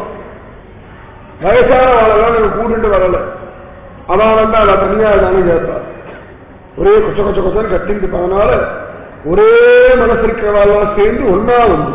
வயசான ஆளெல்லாம் நாங்க கூட்டுட்டு வரல அவன் வந்து அவ தனியா தானே கேட்பா ஒரே கொச்ச கொச்ச கொச்சன்னு கட்டிட்டு அதனால ஒரே மனசு இருக்கிறவாள்லாம் சேர்ந்து ஒன்னா வந்து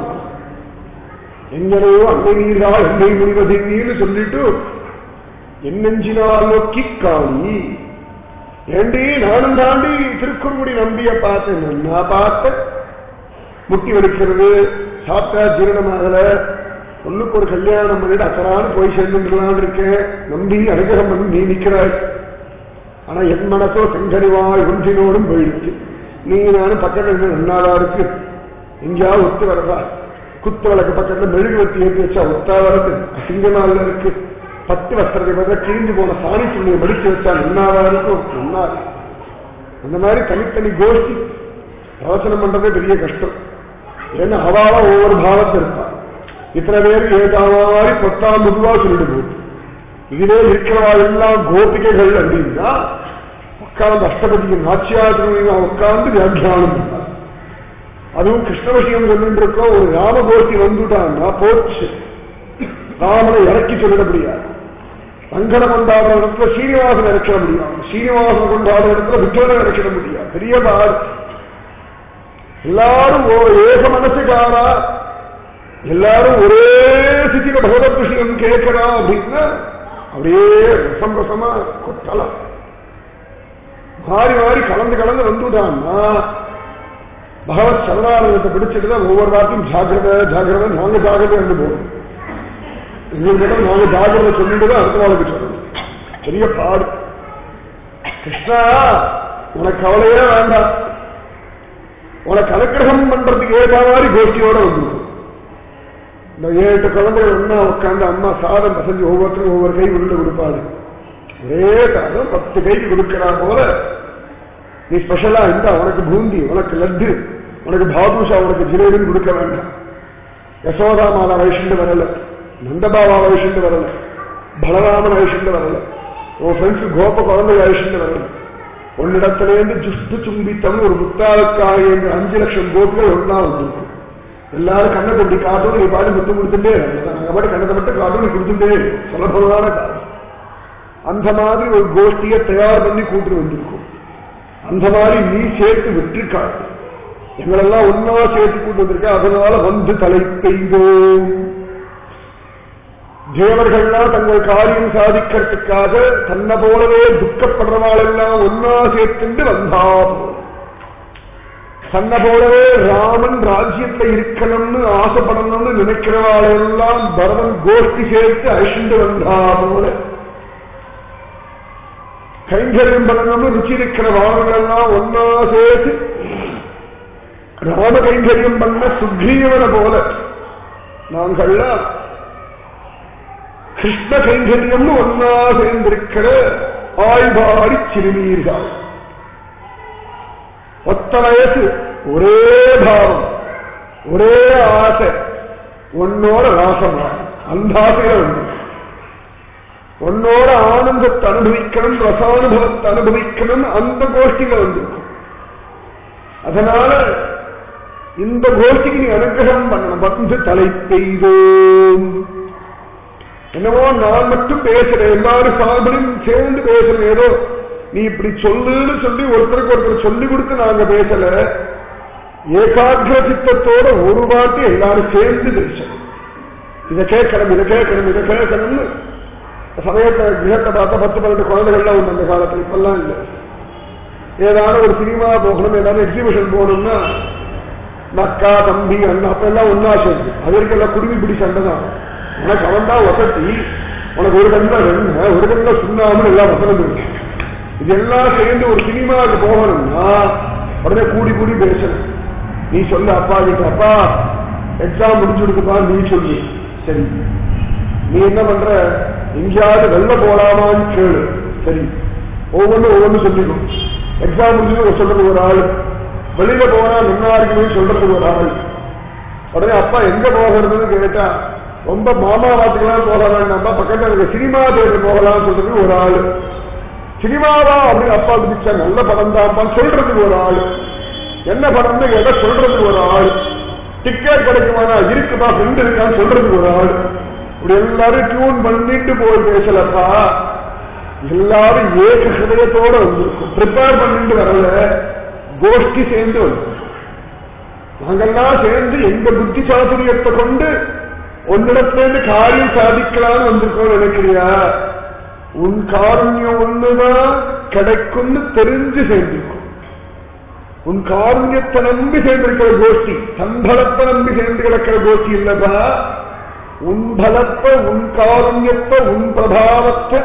எங்கனையோ அன்னை நீரா என்னை முனிவதின்னு சொல்லிட்டு என்னெஞ்சினால் நோக்கி காணி ஏண்டி நானும் தாண்டி திருக்குறுங்குடி நம்பிய பார்த்தேன் நான் பார்த்தேன் முட்டி வலிக்கிறது சாப்பிட்டா ஜீரணமாகல ஒண்ணுக்கு ஒரு கல்யாணம் பண்ணிட்டு அக்கறான்னு போய் சேர்ந்துக்கலான்னு இருக்கேன் நம்பி அனுகிரகம் பண்ணி நீ நிக்கிறாய் ஆனா என் மனசோ செங்கறிவாய் ஒன்றினோடும் போயிடுச்சு நீங்க நானும் பக்கத்துல இருந்து நன்னாதா இருக்கு எங்கேயாவது ஒத்து வரதா குத்து விளக்கு பக்கத்துல மெழுகுவத்தி ஏற்றி வச்சா ஒத்தா வரது அசிங்கமால இருக்கு பத்து வஸ்திரத்தை பார்த்தா கிழிஞ்சு போன சாணி துணியை மடிச்சு வச்சா நன்னாவா இருக்கும் நன்னா இருக்கு. அந்த மாதிரி தனித்தனி கோஷ்டி யோசனை பண்றதே பெரிய கஷ்டம் ஏன்னா அவாவா ஒவ்வொரு பாவத்தில் இருப்பா இத்தனை பேருக்கு ஏதாவது மாதிரி பத்தாம் முதுவா சொல்லிட்டு போகுது இதுவே இருக்கிறவா எல்லாம் கோபிகைகள் அப்படின்னா உட்கார்ந்து அஷ்டபதிக்கு நாச்சியாத்திரா உட்கார்ந்து வியாக்கியானம் பண்ணார் அதுவும் கிருஷ்ண விஷயம் சொல்லிட்டு இருக்கோம் ஒரு ராம கோஷ்டி வந்துட்டான்னா போச்சு ராமனை இறக்கி சொல்லிட முடியாது சங்கட கொண்டாடுற இடத்துல சீனிவாசன் இறக்கிட முடியாது சீனிவாசன் கொண்டாடுற இடத்துல விக்ரமன் இறக்கிட முடியாது பெரிய பாடு எல்லாரும் ஒரு ஏக மனசுக்காரா எல்லாரும் ஒரே சித்திர பகவத் விஷயம் கேட்கிறா அப்படின்னா அப்படியே ரசம் ரசமா கொட்டலாம் மாறி மாறி கலந்து கலந்து வந்துட்டான்னா பகவத் சரணாலயத்தை பிடிச்சிட்டு ஒவ்வொரு வார்த்தையும் ஜாகிரத ஜாகிரத நாங்க ஜாகிரதை இருந்து போகணும் எங்களுக்கு நாங்க ஜாகிரதை சொல்லிட்டு தான் அடுத்த நாளுக்கு சொல்லணும் பெரிய பாடு கிருஷ்ணா உனக்கு கவலையே வேண்டாம் உனக்கு அனுக்கிரகம் பண்றதுக்கு ஏற்ற மாதிரி கோஷ்டியோட வந்துடும் இந்த ஏழு குழந்தைகள் ஒன்னா உட்காந்து அம்மா சாதம் பசஞ்சு ஒவ்வொருத்தரும் ஒவ்வொரு கை உருண்டு கொடுப்பாரு ஒரே சாதம் பத்து கைக்கு கொடுக்கிறா போல நீ ஸ்பெஷலா இருந்தா உனக்கு பூந்தி உனக்கு லட்டு உனக்கு பாதுஷா உனக்கு ஜிலேபின்னு கொடுக்க வேண்டாம் யசோதா மாதா வயசுண்டு வரல நந்தபாபா வயசுண்டு வரல பலராமன் வயசுண்டு வரல உன் ஃப்ரெண்ட்ஸ் கோப குழந்தை வயசுண்டு வரல உன்னிடத்திலேருந்து ஜுஷ்டு சும்பித்தம் ஒரு முத்தாளுக்காக என்று அஞ்சு லட்சம் கோப்புகள் ஒன்னா வந்திருக்கும் எல்லாரும் கண்ணை கொட்டி காட்டும் நீ பாட்டு முத்து கொடுத்துட்டே நாங்க பாட்டு கண்ணத்தை மட்டும் காட்டும் நீ கொடுத்துட்டே சுலபமான காரணம் அந்த மாதிரி ஒரு கோஷ்டியை தயார் பண்ணி கூட்டு வந்திருக்கும் அந்த மாதிரி நீ சேர்த்து விட்டுருக்காள் எங்களெல்லாம் ஒன்னா சேர்த்து கூட்டு வந்திருக்க அதனால வந்து தலை பெய்தோம் தேவர்கள்லாம் தங்கள் காரியம் சாதிக்கிறதுக்காக தன்னை போலவே துக்கப்படுறவாளெல்லாம் ஒன்னா சேர்த்துண்டு வந்தா தன்னை போலவே ராமன் ராஜ்யத்துல இருக்கணும்னு ஆசைப்படணும்னு நினைக்கிறவாளெல்லாம் பரதன் கோஷ்டி சேர்த்து அழிச்சுண்டு வந்தா போல கைங்கரியம் பண்ணணும்னு ருச்சி இருக்கிற வாகனங்கள்லாம் ஒன்னா சேர்த்து ராம கைங்கரியம் பண்ண சுக்ரீவனை போல நாங்கள்லாம் கிருஷ்ண கைங்கரியம்னு ஒன்னா சேர்ந்திருக்கிற ஆய்வாடி சிறுமீர்கள் ஒத்த வயசு ஒரே பாவம் ஒரே ஆசை உன்னோட ராசமா அந்த ஆசையில வந்து உன்னோட ஆனந்தத்தை அனுபவிக்கணும் ரசானுபவத்தை அனுபவிக்கணும் அந்த கோஷ்டியில வந்திருக்கும் அதனால இந்த கோஷ்டிக்கு நீ அனுகிரகம் பண்ணணும் வந்து தலை பெய்தோம் என்னவோ நான் மட்டும் பேசுறேன் எல்லாரும் சார்பிலும் சேர்ந்து பேசுறேன் ஏதோ நீ இப்படி சொல்லுன்னு சொல்லி ஒருத்தருக்கு ஒருத்தர் சொல்லி கொடுத்து நாங்க பேசல ஏகாகிர சித்தத்தோட ஒரு வாட்டி எல்லாரும் சேர்ந்து பேசணும் இதை கேட்கணும் இதை கேட்கணும் இதை கேட்கணும்னு சமயத்தை கிரகத்தை பார்த்தா பத்து பன்னெண்டு குழந்தைகள்லாம் உண்டு அந்த காலத்துல இப்பெல்லாம் இல்லை ஏதாவது ஒரு சினிமா போகணும் ஏதாவது எக்ஸிபிஷன் போகணும்னா நக்கா தம்பி அண்ணா அப்ப எல்லாம் ஒன்னா சேர்ந்து அதற்கெல்லாம் குடுமி பிடி சண்டை தான் உனக்கு அவன் தான் வசதி உனக்கு ஒரு கண்ணில் ரெண்டு ஒரு கண்ணில் சுண்ணாமல் எல்லாம் வசனம் இருக்கு இதெல்லாம் சேர்ந்து ஒரு சினிமாவுக்கு போகணும்னா உடனே கூடி கூடி பேசணும் நீ சொல்லு அப்பா கிட்ட அப்பா எக்ஸாம் முடிச்சுடுக்குப்பா நீ சொல்லு சரி நீ என்ன பண்ற எங்கேயாவது வெளில போலாமான்னு கேளு சரி ஒவ்வொன்றும் ஒவ்வொன்றும் சொல்லிக்கும் எக்ஸாம் முடிஞ்சது சொல்றது ஒரு ஆள் வெளியில போனா நல்லா இருக்குன்னு சொல்றது ஒரு ஆள் உடனே அப்பா எங்க போகிறதுன்னு கேட்டா ரொம்ப மாமா வாத்துக்கெல்லாம் போக வேண்டாம்பா பக்கத்துல இருக்க சினிமா தேட்டர் போகலாம்னு சொல்றது ஒரு ஆள் சினிமாவா அப்படின்னு அப்பா பிடிச்சா நல்ல படம் தான்ப்பா சொல்றதுக்கு ஒரு ஆள் என்ன படம்னு கேட்டா சொல்றதுக்கு ஒரு ஆள் டிக்கெட் கிடைக்குமானா இருக்குப்பா ஃப்ரெண்ட் இருக்கான்னு சொல்றதுக்கு ஒரு ஆள் இப்படி எல்லாரும் டியூன் பண்ணிட்டு போய் பேசலப்பா எல்லாரும் ஏக ஹிருதயத்தோட வந்திருக்கும் ப்ரிப்பேர் பண்ணிட்டு வரல கோஷ்டி சேர்ந்து வந்திருக்கும் நாங்கெல்லாம் சேர்ந்து எங்க புத்தி சாதுரியத்தை கொண்டு உன்னிடத்திலிருந்து காரியம் சாதிக்கலாம்னு வந்திருக்கோம் நினைக்கிறியா உன் காரண்யம் ஒண்ணுதான் கிடைக்கும்னு தெரிஞ்சு சேர்ந்திருக்கும் உன் காரண்யத்தை நம்பி சேர்ந்திருக்கிற கோஷ்டி சம்பளத்தை நம்பி சேர்ந்து கிடக்கிற கோஷ்டி இல்லப்பா உன் பலத்தை உன் காரண்யத்தை உன் பிரபாவத்தை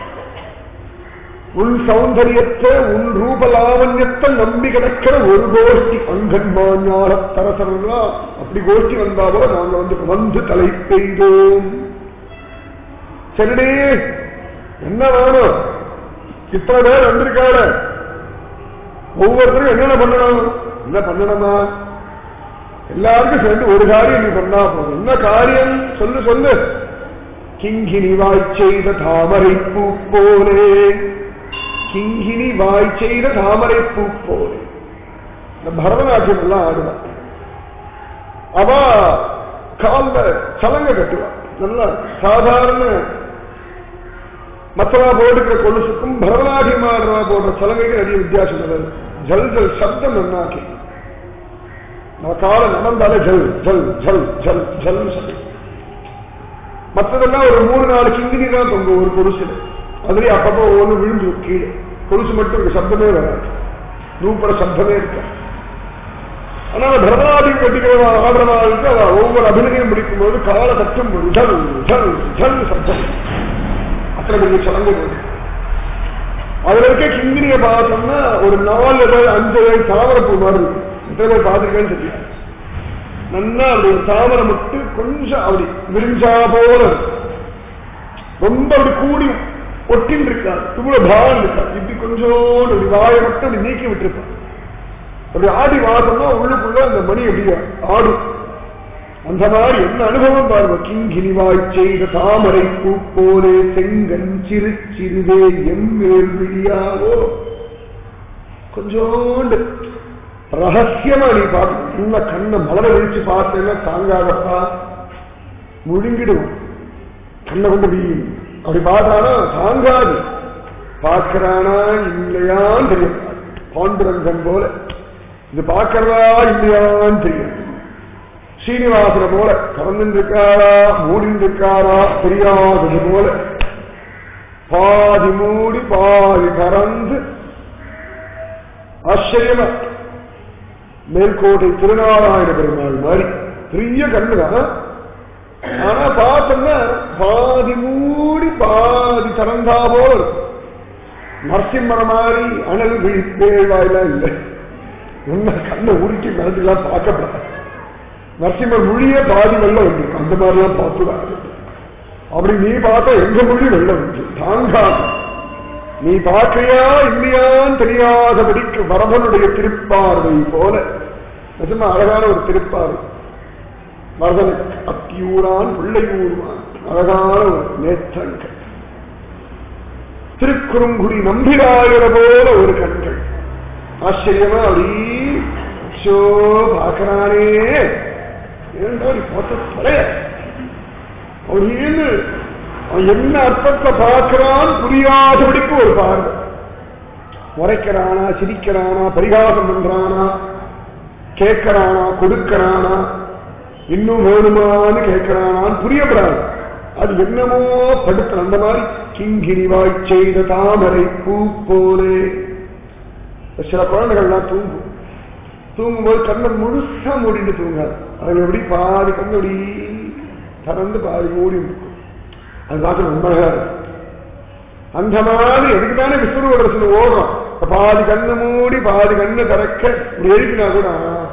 உன் சௌந்தரியத்தை உன் ரூபலாவண்யத்தை நம்பி கிடக்கிற ஒரு கோஷ்டி அங்கன்மாஞான தரசரெல்லாம் அப்படி கோஷ்டி வந்தாவோ நாங்க வந்து வந்து தலை பெய்தோம் சரிடே என்ன வேணும் இத்தனை பேர் வந்திருக்காரு ஒவ்வொருத்தரும் என்னென்ன பண்ணணும் என்ன பண்ணணுமா எல்லாருக்கும் சேர்ந்து ஒரு காரியம் நீ பண்ணா போதும் என்ன காரியம் சொல்லு சொல்லு கிங்கினி வாய் செய்த தாமரை பூ போலே கிங்கினி வாய் செய்த தாமரை பூ போலே இந்த பரதநாட்டியம் எல்லாம் ஆடுவா அவ கால்ல சலங்க கட்டுவா நல்லா சாதாரண மற்றவா போட்டுக்கிற கொலுசுக்கும் பரதநாட்டியம் ஆடுறவா போடுற சலங்கைக்கு நிறைய வித்தியாசம் உள்ளது ஜல் ஜல் சப்தம் நன்னாக்கி நம்ம காலை நடந்தாலே ஜல் ஜல் ஜல் ஜல் ஜல் சொல்லி மற்றதெல்லாம் ஒரு மூணு நாலு கிங்கினி தான் தொங்கும் ஒரு கொலுசுல அதுலயே அப்பப்போ ஒவ்வொன்று விழுந்து கீழே கொலுசு மட்டும் இருக்கு சப்தமே வராது நூப்பட சப்தமே இருக்க ஆனா பரதநாட்டியம் கட்டிக்கிறவா ஆடுறவாளுக்கு அவ ஒவ்வொரு அபிநயம் பிடிக்கும் போது காலை தட்டும் போது ஜல் ஜல் ஜல் சப்தம் அத்தனை பெரிய சலங்கு போது அதுல இருக்க கிங்கினிய பார்த்தோம்னா ஒரு நாலு ஏழு அஞ்சு ஏழு தாமரப்பூ மாதிரி இருக்கும் எத்தனை பேர் பார்த்துருக்கேன்னு தெரியாது நல்லா அப்படி ஒரு தாமரை மட்டும் கொஞ்சம் அப்படி விரிஞ்சா போல இருக்கும். ரொம்ப அப்படி கூடி ஒட்டின் இருக்காது இவ்வளவு பாவம் இருக்காது இப்படி கொஞ்சோண்டு இப்படி வாயை மட்டும் அப்படி நீக்கி விட்டுருப்பான் அப்படி ஆடி வாசம்னா உள்ளுக்குள்ள அந்த மணி அப்படியே ஆடும் அந்த மாதிரி என்ன அனுபவம் பாருங்க கிங்கினிவாய் செய்த தாமரை பூ போலே செங்கன் சிறு சிறுதே எம்மேல் விழியாவோ கொஞ்சோண்டு ரகசியமா நீ பார்க்கணும் உள்ள கண்ணை மலர விழிச்சு பார்த்தேன்னா தாங்காதப்பா முழுங்கிடுவோம் கண்ணை கொண்டு அப்படி அப்படி பார்த்தானா தாங்காது பார்க்கிறானா இல்லையான்னு தெரியும் பாண்டுரங்கன் போல இது பார்க்கறதா இல்லையான்னு தெரியும் ஸ்ரீனிவாசன போல கறந்துருக்காரா மூடிருக்காரா தெரியாதது போல பாதி மூடி பாதி கறந்து ஆச்சரியமா மேல்கோட்டை திருநாராயண பெருமாள் மாதிரி பெரிய கண்ணுதான் ஆனா பார்த்தோம்னா பாதி மூடி பாதி திறந்தா போல இருக்கும். நரசிம்மர மாதிரி அனல் விழிப்பேவாயெல்லாம் இல்லை என்ன கண்ணை உருக்கி மனசுலாம் பார்க்கப்படாது நரசிம்மர் மொழியே பாதி வெள்ளம் வந்து அந்த மாதிரிலாம் பார்த்துடாது அப்படி நீ பார்த்தா எங்க மொழி வெள்ளம் வந்து தாங்காது நீ பார்க்கையா இல்லையான்னு தெரியாதபடிக்கு வரதனுடைய திருப்பார்வை போல நிஜமா அழகான ஒரு திருப்பார்வை வரதன் அத்தியூரான் பிள்ளையூர்வான் அழகான ஒரு நேற்றங்கள் திருக்குறுங்குடி நம்பிராயிர போல ஒரு கண்கள் ஆச்சரியமா அப்படி ஷோ பார்க்கறானே ஏன்டா நீ பார்த்த தலைய அப்படின்னு அவன் என்ன அர்த்தத்தை பார்க்கிறான் புரியாதபடிக்கு ஒரு பார்வை முறைக்கிறானா சிரிக்கிறானா பரிகாசம் பண்றானா கேட்கறானா கொடுக்கறானா இன்னும் வேணுமான்னு கேட்கறானான்னு புரியப்படாது அது என்னமோ படுத்த அந்த மாதிரி கிங்கிரிவாய் செய்த தாமரை பூ போலே சில குழந்தைகள்லாம் தூங்கும் தூங்கும்போது கண்ணை முழுசா மூடிட்டு தூங்காது அது எப்படி பாதி கண்ணு அப்படி திறந்து பாதி மூடி இருக்கும் அது பார்க்க ரொம்ப அழகா இருக்கும் அந்த மாதிரி எதுக்கு தானே விஸ்வரூபரசன் ஓடுறோம் இப்ப பாதி கண்ணு மூடி பாதி கண்ணு திறக்க இப்படி எழுப்பினா கூட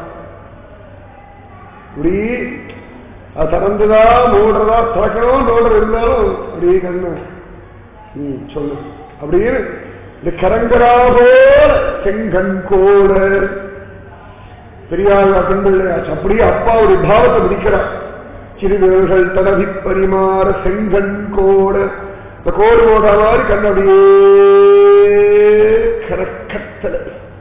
இப்படி அது திறந்துதா மூடுறதா திறக்கணும் தோடுற இருந்தாலும் அப்படியே கண்ணு ம் சொல்லு அப்படியே இந்த கரங்கரா போல செங்கண் கோட பெரியார் கண்பிள்ளையாச்சு அப்படியே அப்பாவுடைய பாவத்தை முடிக்கிறார் சிறுவேர்கள் தடவி பரிமாற செங்கண் கோட இந்த கோடு போடுற மாதிரி கண் அப்படியே கரக்கத்தல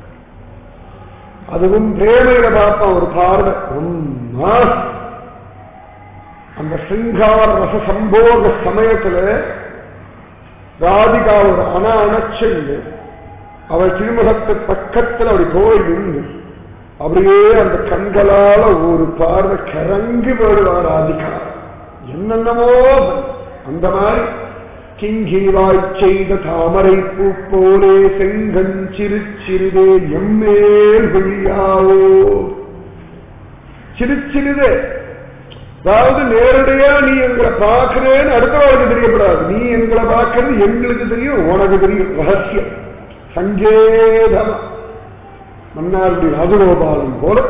அதுவும் பிரேமையில பார்ப்பான் ஒரு பார்வை ஒன்னா அந்த சிங்கார ரச சம்போக சமயத்துல ராதிகா ஒரு அண அணைச்சென்று அவள் திருமுகத்து பக்கத்துல அப்படி போய் நின்று அப்படியே அந்த கண்களால ஒரு பார்வை கிறங்கி போடுவார் ராதிகா என்னென்னமோ அந்த மாதிரி கிங்கிவாய் செய்த தாமரை பூ போலே செங்கன் சிறு சிறிதே எம்மேல் விழியாவோ சிறு சிறிதே அதாவது நேரடியா நீ எங்களை பார்க்கிறேன்னு அடுத்தவர்களுக்கு தெரியப்படாது நீ எங்களை பார்க்கறது எங்களுக்கு தெரியும் உனக்கு தெரியும் ரகசியம் சங்கேதமா மன்னாருடைய ராஜகோபாலன் போல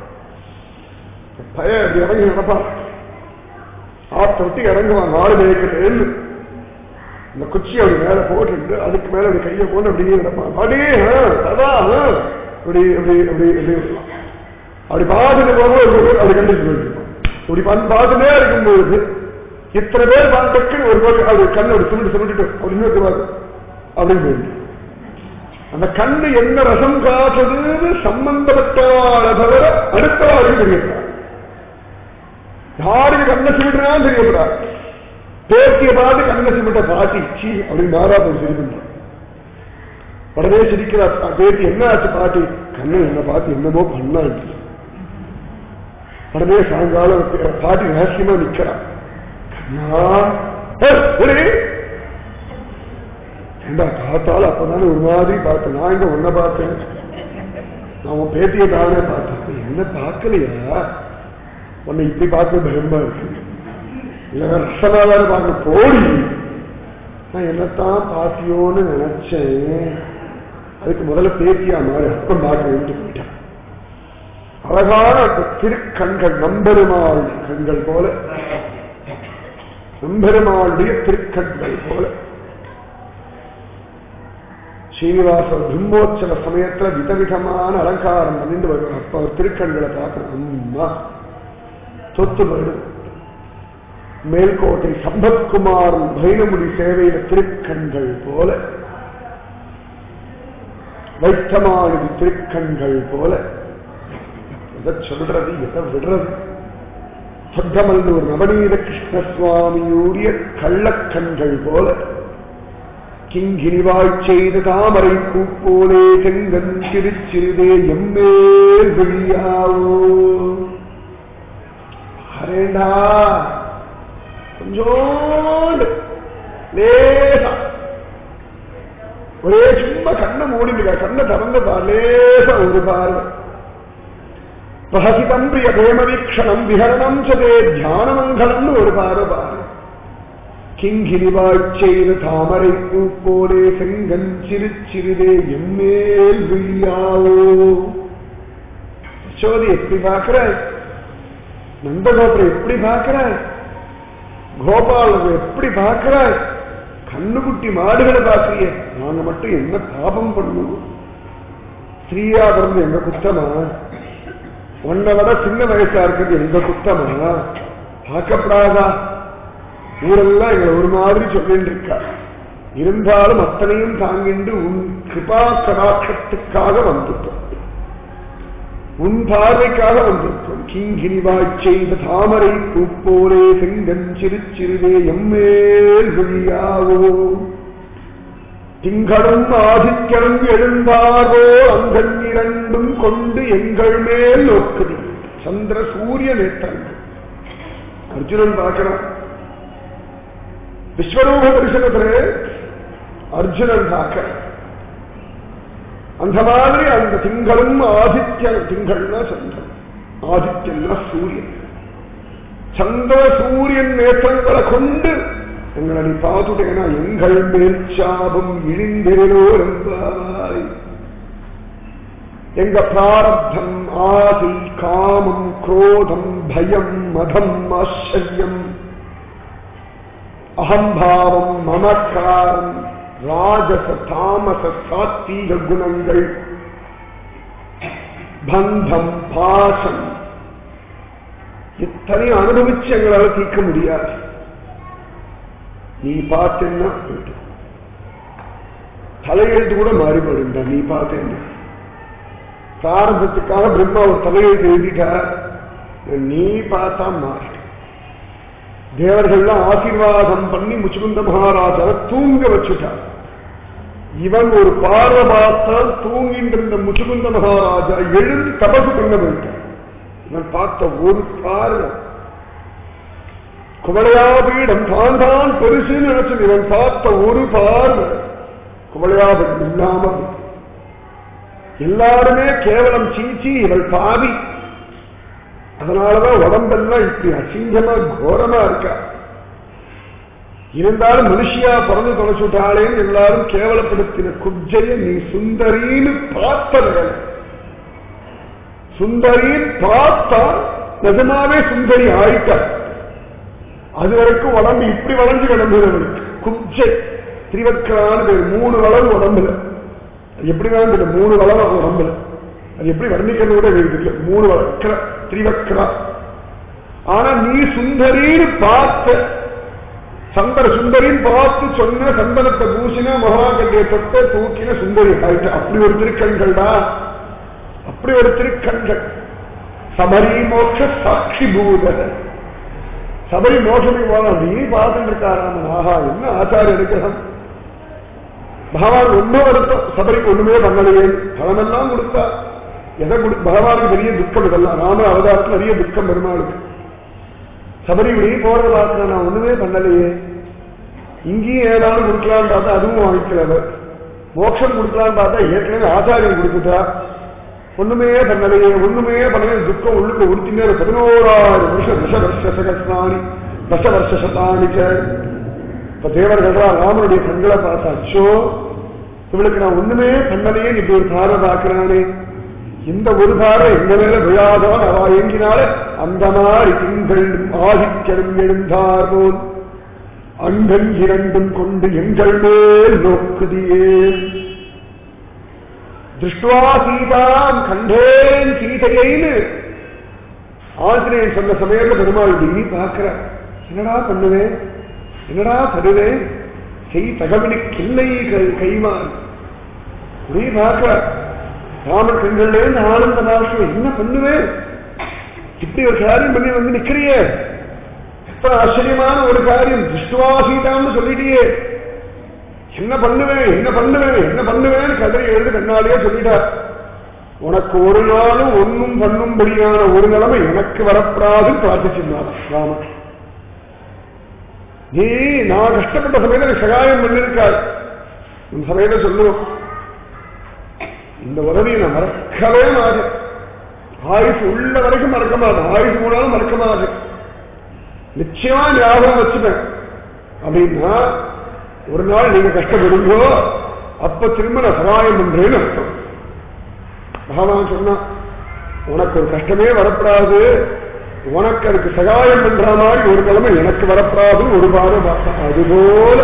பய அப்படி இறங்கி நடப்பான் ஆத்த விட்டு இறங்குவான் நாடு மேய்க்கிறேன்னு இந்த குச்சி அப்படி மேல போட்டுட்டு அதுக்கு மேல அப்படி கையை போட்டு அப்படியே நடப்பான் அப்படியே அதான் அப்படி அப்படி அப்படி அப்படி அப்படி பார்த்துட்டு போகும்போது அப்படி கண்டிச்சு போயிருப்பான் இப்படி பண் பார்த்துட்டே இருக்கும்போது இத்தனை பேர் பார்த்துக்கு ஒரு பேர் அது கண்ணு அப்படி சுருட்டு சுருட்டிட்டு அப்படின்னு இருக்குவாரு அப்படின்னு போயிட்டு அந்த கண்ணு என்ன ரசம் காட்டுறதுன்னு சம்பந்தப்பட்டவாள தவிர அடுத்தவாளுக்கு தெரியப்படாது யாருக்கு கண்ணை சிமிட்டுறான்னு தெரியப்படாது பேத்திய பார்த்து கண்ணை சிமிட்ட பாட்டி சி அப்படின்னு மாறா போய் சிரிக்கின்றான் உடனே சிரிக்கிறார் பேத்தி என்ன ஆச்சு பாட்டி கண்ணை என்ன பார்த்து என்னமோ பண்ணாச்சு உடனே சாயங்காலம் பாட்டி ரகசியமா நிக்கிறான் கண்ணா ஏண்டா பார்த்தாலும் அப்பதானே ஒரு மாதிரி பார்த்தேன் நான் இங்க உன்னை பார்த்தேன் நான் உன் பேத்தியை தானே பார்த்தேன் என்ன பார்க்கலையா உன்னை இப்படி பார்க்க பயமா இருக்கு இல்ல ரசமா வேற பார்க்க போடி நான் என்னத்தான் பாத்தியோன்னு நினைச்சேன் அதுக்கு முதல்ல பேத்தியா மாறி அப்பம் பார்க்க வேண்டிட்டு போயிட்டான் அழகான அந்த திருக்கண்கள் நம்பெருமாள் கண்கள் போல நம்பெருமாளுடைய திருக்கண்கள் போல ஸ்ரீனிவாச பிரம்மோற்சவ சமயத்துல விதவிதமான அலங்காரம் பண்ணிட்டு வருவார் அப்ப அவர் திருக்கண்களை பார்க்கணும் அம்மா தொத்து போயிடும் மேல்கோட்டை சம்பத்குமார் பைரமுடி சேவையில திருக்கண்கள் போல வைத்தமானது திருக்கண்கள் போல எதை சொல்றது எதை விடுறது சொத்தமல்லூர் நவநீத கிருஷ்ணசுவாமியூரிய கள்ளக்கண்கள் போல கிங்கிரிவாய் செய்த தாமரை பூ போலே செங்கன் திருச்சிறுதே எம்மேல் வெளியாவோ அரேண்டா கொஞ்சோண்டு லேசா ஒரே சும்மா கண்ணை மூடிடுங்க கண்ணை திறந்து பார் லேசா ஒரு பார்வை பிரஹசிதம் பிரிய பிரேமவீக்ஷணம் விஹரணம் சதே தியானமங்கலம்னு ஒரு பார்வை பாரு கிங்கிரிவாய் செய்த தாமரை பூ போலே செங்கன் சிறு சிறிதே எம்மேல் விழியாவோ யசோதி எப்படி பார்க்கிற நந்தகோபுரம் எப்படி பார்க்கிற கோபாலனை எப்படி பார்க்கிறாய் கண்ணுக்குட்டி மாடுகளை பார்க்கிறிய நாங்க மட்டும் என்ன பாபம் பண்ணணும் ஸ்ரீயா பிறந்து எங்க குத்தமா உன்னை விட சின்ன வயசா இருக்கிறது எங்க குத்தமா பார்க்கப்படாதா ஊரெல்லாம் எங்களை ஒரு மாதிரி சொல்லிட்டு இருக்கா இருந்தாலும் அத்தனையும் தாங்கிண்டு உன் கிருபா கடாட்சத்துக்காக வந்துட்டோம் உன் பார்வைக்காக வந்திருக்கும் கிங்கினிவாய் செய்த தாமரை பூப்போரே செங்கன் சிறு சிறுதே எம்மேல் விழியாவோ திங்களும் ஆதித்யனும் எழுந்தாரோ அங்கன் இரண்டும் கொண்டு எங்கள் மேல் நோக்குதி சந்திர சூரிய நேத்தங்கள் அர்ஜுனன் பார்க்கிறான் விஸ்வரூப தரிசனத்திலே அர்ஜுனன் பார்க்கிறான் அந்த மாதிரி அந்த திங்களும் ஆதித்யன் திங்கள்னா சந்திரன் ஆதித்யன்னா சூரியன் சந்திர சூரியன் நேற்றங்களை கொண்டு எங்களை நீ பார்த்துட்டேன்னா எங்கள் மேல் சாபம் இழிந்தேனோ என்பாய் எங்க பிராரப்தம் ஆசை காமம் குரோதம் பயம் மதம் ஆச்சரியம் அகம்பாவம் மமக்காரம் ராஜச தாமச சாத்வீக குணங்கள் பந்தம் பாசம் இத்தனை அனுபவிச்சு எங்களால் தீர்க்க முடியாது நீ பார்த்தேன்னா தலையெழுத்து கூட மாறிப்படுண்டா நீ பார்த்தேன்னா பிராரம்பத்துக்காக பிரம்மா ஒரு தலையெழுத்து எழுதிட்டார் நீ பார்த்தா மாறிட்ட தேவர்கள்லாம் ஆசீர்வாதம் பண்ணி முச்சுகுந்த மகாராஜாவை தூங்க வச்சுட்டார் இவன் ஒரு பார்வை பார்த்தால் தூங்கின்ற இருந்த முச்சுகுந்த மகாராஜா எழுந்து தபசு பண்ண போயிட்டான் இவன் பார்த்த ஒரு பார்வை குவளையாபீடம் தான் தான் பெருசுன்னு நினைச்சு இவன் பார்த்த ஒரு பார்வை குவளையாபீடம் இல்லாம போயிட்டு. எல்லாருமே கேவலம் சீச்சி இவள் பாவி அதனாலதான் உடம்பெல்லாம் இப்படி அசிங்கமா கோரமா இருக்கா இருந்தாலும் மனுஷியா பிறந்து தொலைச்சுட்டாளேன்னு எல்லாரும் கேவலப்படுத்தின குஜைய நீ சுந்தரின்னு பார்த்தவர்கள் சுந்தரின்னு பார்த்தா நிஜமாவே சுந்தரி ஆயிட்டார் அது வரைக்கும் உடம்பு இப்படி வளைஞ்சு கிடந்தவர்களுக்கு குஜை திரிவக்கரான பேர் மூணு வளவு உடம்புல அது எப்படி தான் தெரியல மூணு வளவு உடம்புல அது எப்படி வர்ணிக்கிறது கூட எனக்கு தெரியல மூணு வளர்க்கிற திரிவக்கரா ஆனா நீ சுந்தரின்னு பார்த்த சந்தர சுந்தரின்னு பார்த்து சொன்ன சந்தனத்தை பூசின மகாகண்டிய தொட்ட தூக்கின சுந்தரி ஆயிட்ட அப்படி ஒரு திருக்கண்கள்டா அப்படி ஒரு திருக்கண்கள் சபரி மோட்ச சாட்சி பூத சபரி மோட்சத்துக்கு போலாம் நீ பார்த்துட்டு இருக்காராமன் ஆஹா என்ன ஆச்சாரம் எடுக்கலாம் பகவான் ரொம்ப வருத்தம் சபரிக்கு ஒண்ணுமே பண்ணலையே பணமெல்லாம் கொடுத்தா எதை கொடு பகவானுக்கு பெரிய துக்கம் இதெல்லாம் ராம அவதாரத்தில் நிறைய துக்கம் பெருமாளுக்கு சபரி இப்படி போறத பார்க்க நான் ஒண்ணுமே பண்ணலையே இங்கேயும் ஏதாவது கொடுக்கலான்னு பார்த்தா அதுவும் வாங்கிக்கல அவர். மோட்சம் கொடுக்கலான்னு பார்த்தா ஏற்கனவே ஆச்சாரியம் கொடுத்துட்டா ஒண்ணுமே பண்ணலையே ஒண்ணுமே பண்ணலையே துக்கம் உள்ளுக்கு உறுத்தினே பதினோராயிரம் வருஷம் தச வருஷ சகஸ்ராணி தச வருஷ சதானிச்ச இப்ப தேவர்களா ராமனுடைய கண்களை பார்த்தா அச்சோ இவளுக்கு நான் ஒண்ணுமே பண்ணலையே இப்படி ஒரு பார்வை பார்க்கிறானே இந்த ஒரு பார்வை எங்க மேல விழாதான் அவ எங்கினால அந்த மாதிரி திங்கள் ஆதிக்கரும் எழுந்தார் போல் அண்டன் இரண்டும் கொண்டு எங்கள் மேல் நோக்குதியே திருஷ்டுவா சீதாம் கண்டேன் சீதையைன்னு ஆசிரியர் சொன்ன சமயத்துல பெருமாள் இப்படி பார்க்கிற என்னடா பண்ணுவேன் என்னடா தருவேன் செய் தகவலி கிள்ளை கைமான் இப்படி பார்க்கிற ராமர் கண்கள்ல இருந்து ஆனந்த பாஷம் என்ன பண்ணுவேன் இப்படி ஒரு காரியம் பண்ணி வந்து நிக்கிறியே எத்தனை ஆச்சரியமான ஒரு காரியம் திருஷ்டுவா சீதான்னு சொல்லிட்டியே என்ன பண்ணுவேன் என்ன பண்ணுவேன் என்ன பண்ணுவேன்னு கதறி எழுது கண்ணாலேயே சொல்லிட்டார் உனக்கு ஒரு நாளும் ஒன்னும் பண்ணும்படியான ஒரு நிலைமை எனக்கு வரப்படாதுன்னு பிரார்த்திச்சிருந்தார் ராமன் நீ நான் கஷ்டப்பட்ட சமயத்தில் எனக்கு சகாயம் பண்ணிருக்கார் இந்த சமயத்தை சொல்லுவோம் இந்த உதவியை நான் மறக்கவே மாட்டேன் ஆயுசு உள்ள வரைக்கும் மறக்க மாட்டேன் ஆயுசு போனாலும் மறக்க மாட்டேன் நிச்சயமா ஞாபகம் வச்சுப்பேன் அப்படின்னா ஒரு நாள் நீங்க கஷ்டப்படுங்கோ அப்ப திரும்ப நான் சகாயம் பண்றேன்னு அர்த்தம் பகவான் சொன்னா உனக்கு ஒரு கஷ்டமே வரப்படாது உனக்கு அதுக்கு சகாயம் பண்ற மாதிரி ஒரு கிழமை எனக்கு வரப்படாது ஒரு பாரம் பார்த்தா அதுபோல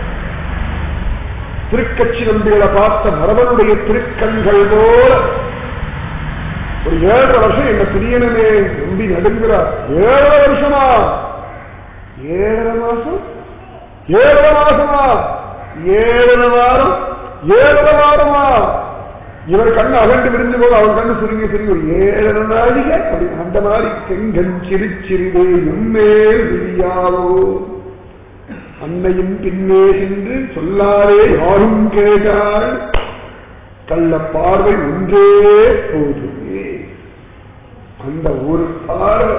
திருக்கட்சி நம்பிகளை பார்த்த பரவனுடைய திருக்கண்கள் போல ஒரு ஏழரை வருஷம் என்ன பிரியனமே நம்பி நடுங்கிறார் ஏழரை வருஷமா ஏழரை மாசம் ஏழரை மாசமா ஏழரை வாரம் ஏழரை வாரமா இவர் கண்ணு அகண்டு விரிஞ்சு போது அவன் கண்ணு சுருங்கி சுருங்கி ஒரு ஏழரை நாழிகை அப்படி அந்த மாதிரி செங்கன் சிரிச்சிறிதே எம்மேல் விழியாவோ அன்னையும் பின்னே சென்று சொல்லாரே யாரும் கேட்டாள் கள்ள பார்வை ஒன்றே போதுமே அந்த ஒரு பார்வை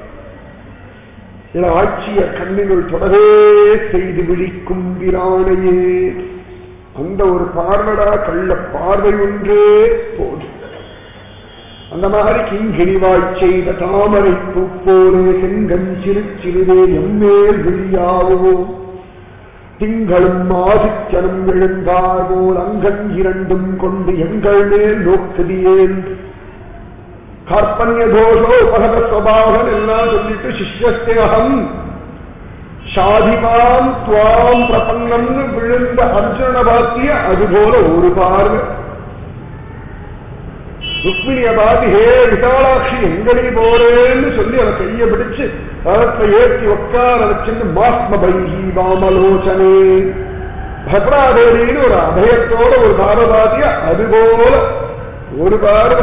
இள ஆட்சிய கண்ணினுள் தொடரே செய்து விழிக்கும் பிரானையே அந்த ஒரு பார்வடா கள்ள பார்வை ஒன்றே போதும் அந்த மாதிரி கிங்கிணிவாய் செய்த தாமரை பூப்போரே செங்கன் சிறு சிறுதே எம்மேல் விழியாவோ திங்களும் ஆதித்யனும் எழுந்தார் போல் அங்கன் இரண்டும் கொண்டு எங்கள் மேல் நோக்குதியேன் கார்பண்ய தோஷோ உபகத சுவாவன் எல்லாம் சொல்லிட்டு சிஷ்யஸ்தேகம் ஷாதிமாம் துவாம் பிரபன்னம்னு விழுந்த அர்ஜுன பாத்திய அதுபோல ஒரு பார்வை ருக்மிணிய பாதி ஹே விசாலாட்சி எங்கடி போறேன்னு சொல்லி அவ கைய பிடிச்சு ரதத்தை ஏற்றி உட்கார வச்சுன்னு மாஸ்ம பைகி வாமலோச்சனே பத்ராதேவின்னு ஒரு அபயத்தோட ஒரு பாரபாதிய அதுபோல ஒரு பார்வை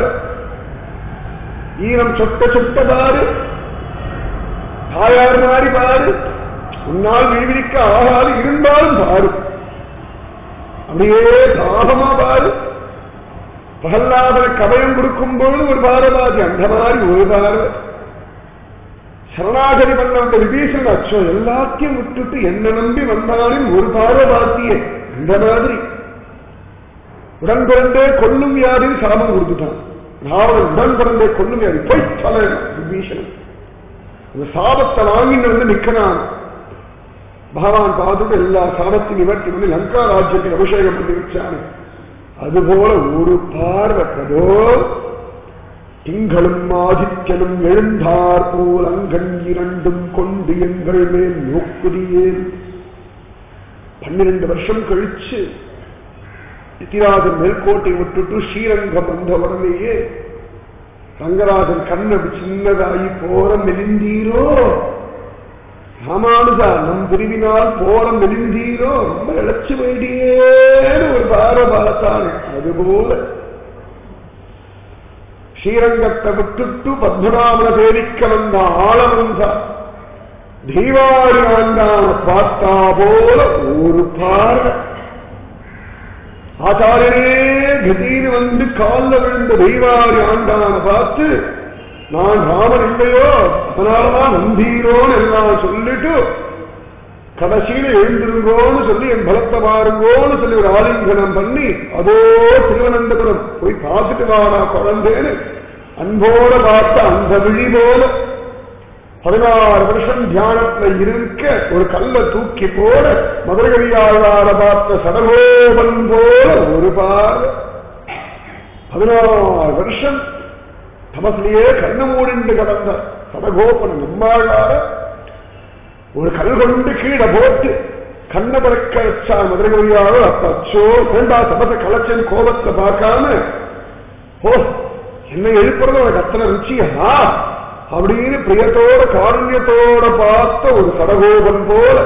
ஈரம் சொட்ட சொட்ட பாரு தாயார் மாதிரி பாரு உன்னால் விழிவிழிக்க ஆகாது இருந்தாலும் பாரு அப்படியே தாகமா பாரு பிரகல்லாதன கபயம் கொடுக்கும் பொழுது ஒரு பாரபாதி அந்த மாதிரி ஒரு பார்வை சரணாகதி பண்ண வந்த விபீஷன் அச்சோ எல்லாத்தையும் விட்டுட்டு என்ன நம்பி வந்தாலும் ஒரு பாரபாத்தியே அந்த மாதிரி உடன் பிறந்தே கொல்லும் வியாதின்னு சாபம் கொடுத்துட்டான் ராவணன் உடன் பிறந்தே கொல்லும் வியாதி போய் சொல்ல விபீஷன் அந்த சாபத்தை வாங்கிட்டு வந்து நிக்கிறான் பகவான் பார்த்துட்டு எல்லா சாபத்தையும் நிவர்த்தி பண்ணி லங்கா ராஜ்யத்தில் அபிஷேகம் பண்ணி வச்சானு அதுபோல ஒரு பார்வை கதோ திங்களும் ஆதித்யனும் எழுந்தார் போல் அங்கன் இரண்டும் கொண்டு எங்கள் மேல் நோக்குதியேன் பன்னிரண்டு வருஷம் கழிச்சு இத்திராஜன் மேல்கோட்டை விட்டுட்டு ஸ்ரீரங்கம் வந்த உடனேயே ரங்கராஜன் கண்ணு சின்னதாகி போற மெலிந்தீரோ ராமானுஜா நம் பிரிவினால் போற மெலிந்தீரோ ரொம்ப இழைச்சு போயிடியேன்னு ஒரு பார பார்த்தானே அதுபோல ஸ்ரீரங்கத்தை விட்டுட்டு பத்மநாபன தேவிக்க வந்த ஆளவந்தா தீவாரி ஆண்டான பார்த்தா போல ஒரு பார்வை ஆச்சாரியனே கதின்னு வந்து காலில் விழுந்த தெய்வாரி ஆண்டான பார்த்து நான் ராமன் இல்லையோ அதனாலதான் நந்தீரோன்னு எல்லாம் சொல்லிட்டு கடைசியில எழுந்திருங்கோன்னு சொல்லி என் பலத்தை பாருங்கோன்னு சொல்லி ஒரு ஆலிங்கனம் பண்ணி அதோ திருவனந்தபுரம் போய் பார்த்துட்டு வாடா குழந்தேன்னு அன்போட பார்த்த அந்த விழி போல பதினாறு வருஷம் தியானத்துல இருக்க ஒரு கல்ல தூக்கி போட மதுரகவியாழ்வார பார்த்த சடகோபன் போல ஒரு பார்வை பதினாறு வருஷம் தமசிலேயே கண்ணு மூடிண்டு கடந்த சடகோபன் நம்மாழ்வார ஒரு கல் கொண்டு கீழே போட்டு கண்ணை பறக்க வச்சா மதுரையாரோ அப்பச்சோ வேண்டா சபத்தை கலைச்சன் கோபத்தை பார்க்காம ஓ என்ன எழுப்புறது உனக்கு அத்தனை ருச்சியா அப்படின்னு பிரியத்தோட காருண்யத்தோட பார்த்த ஒரு சடகோபன் போல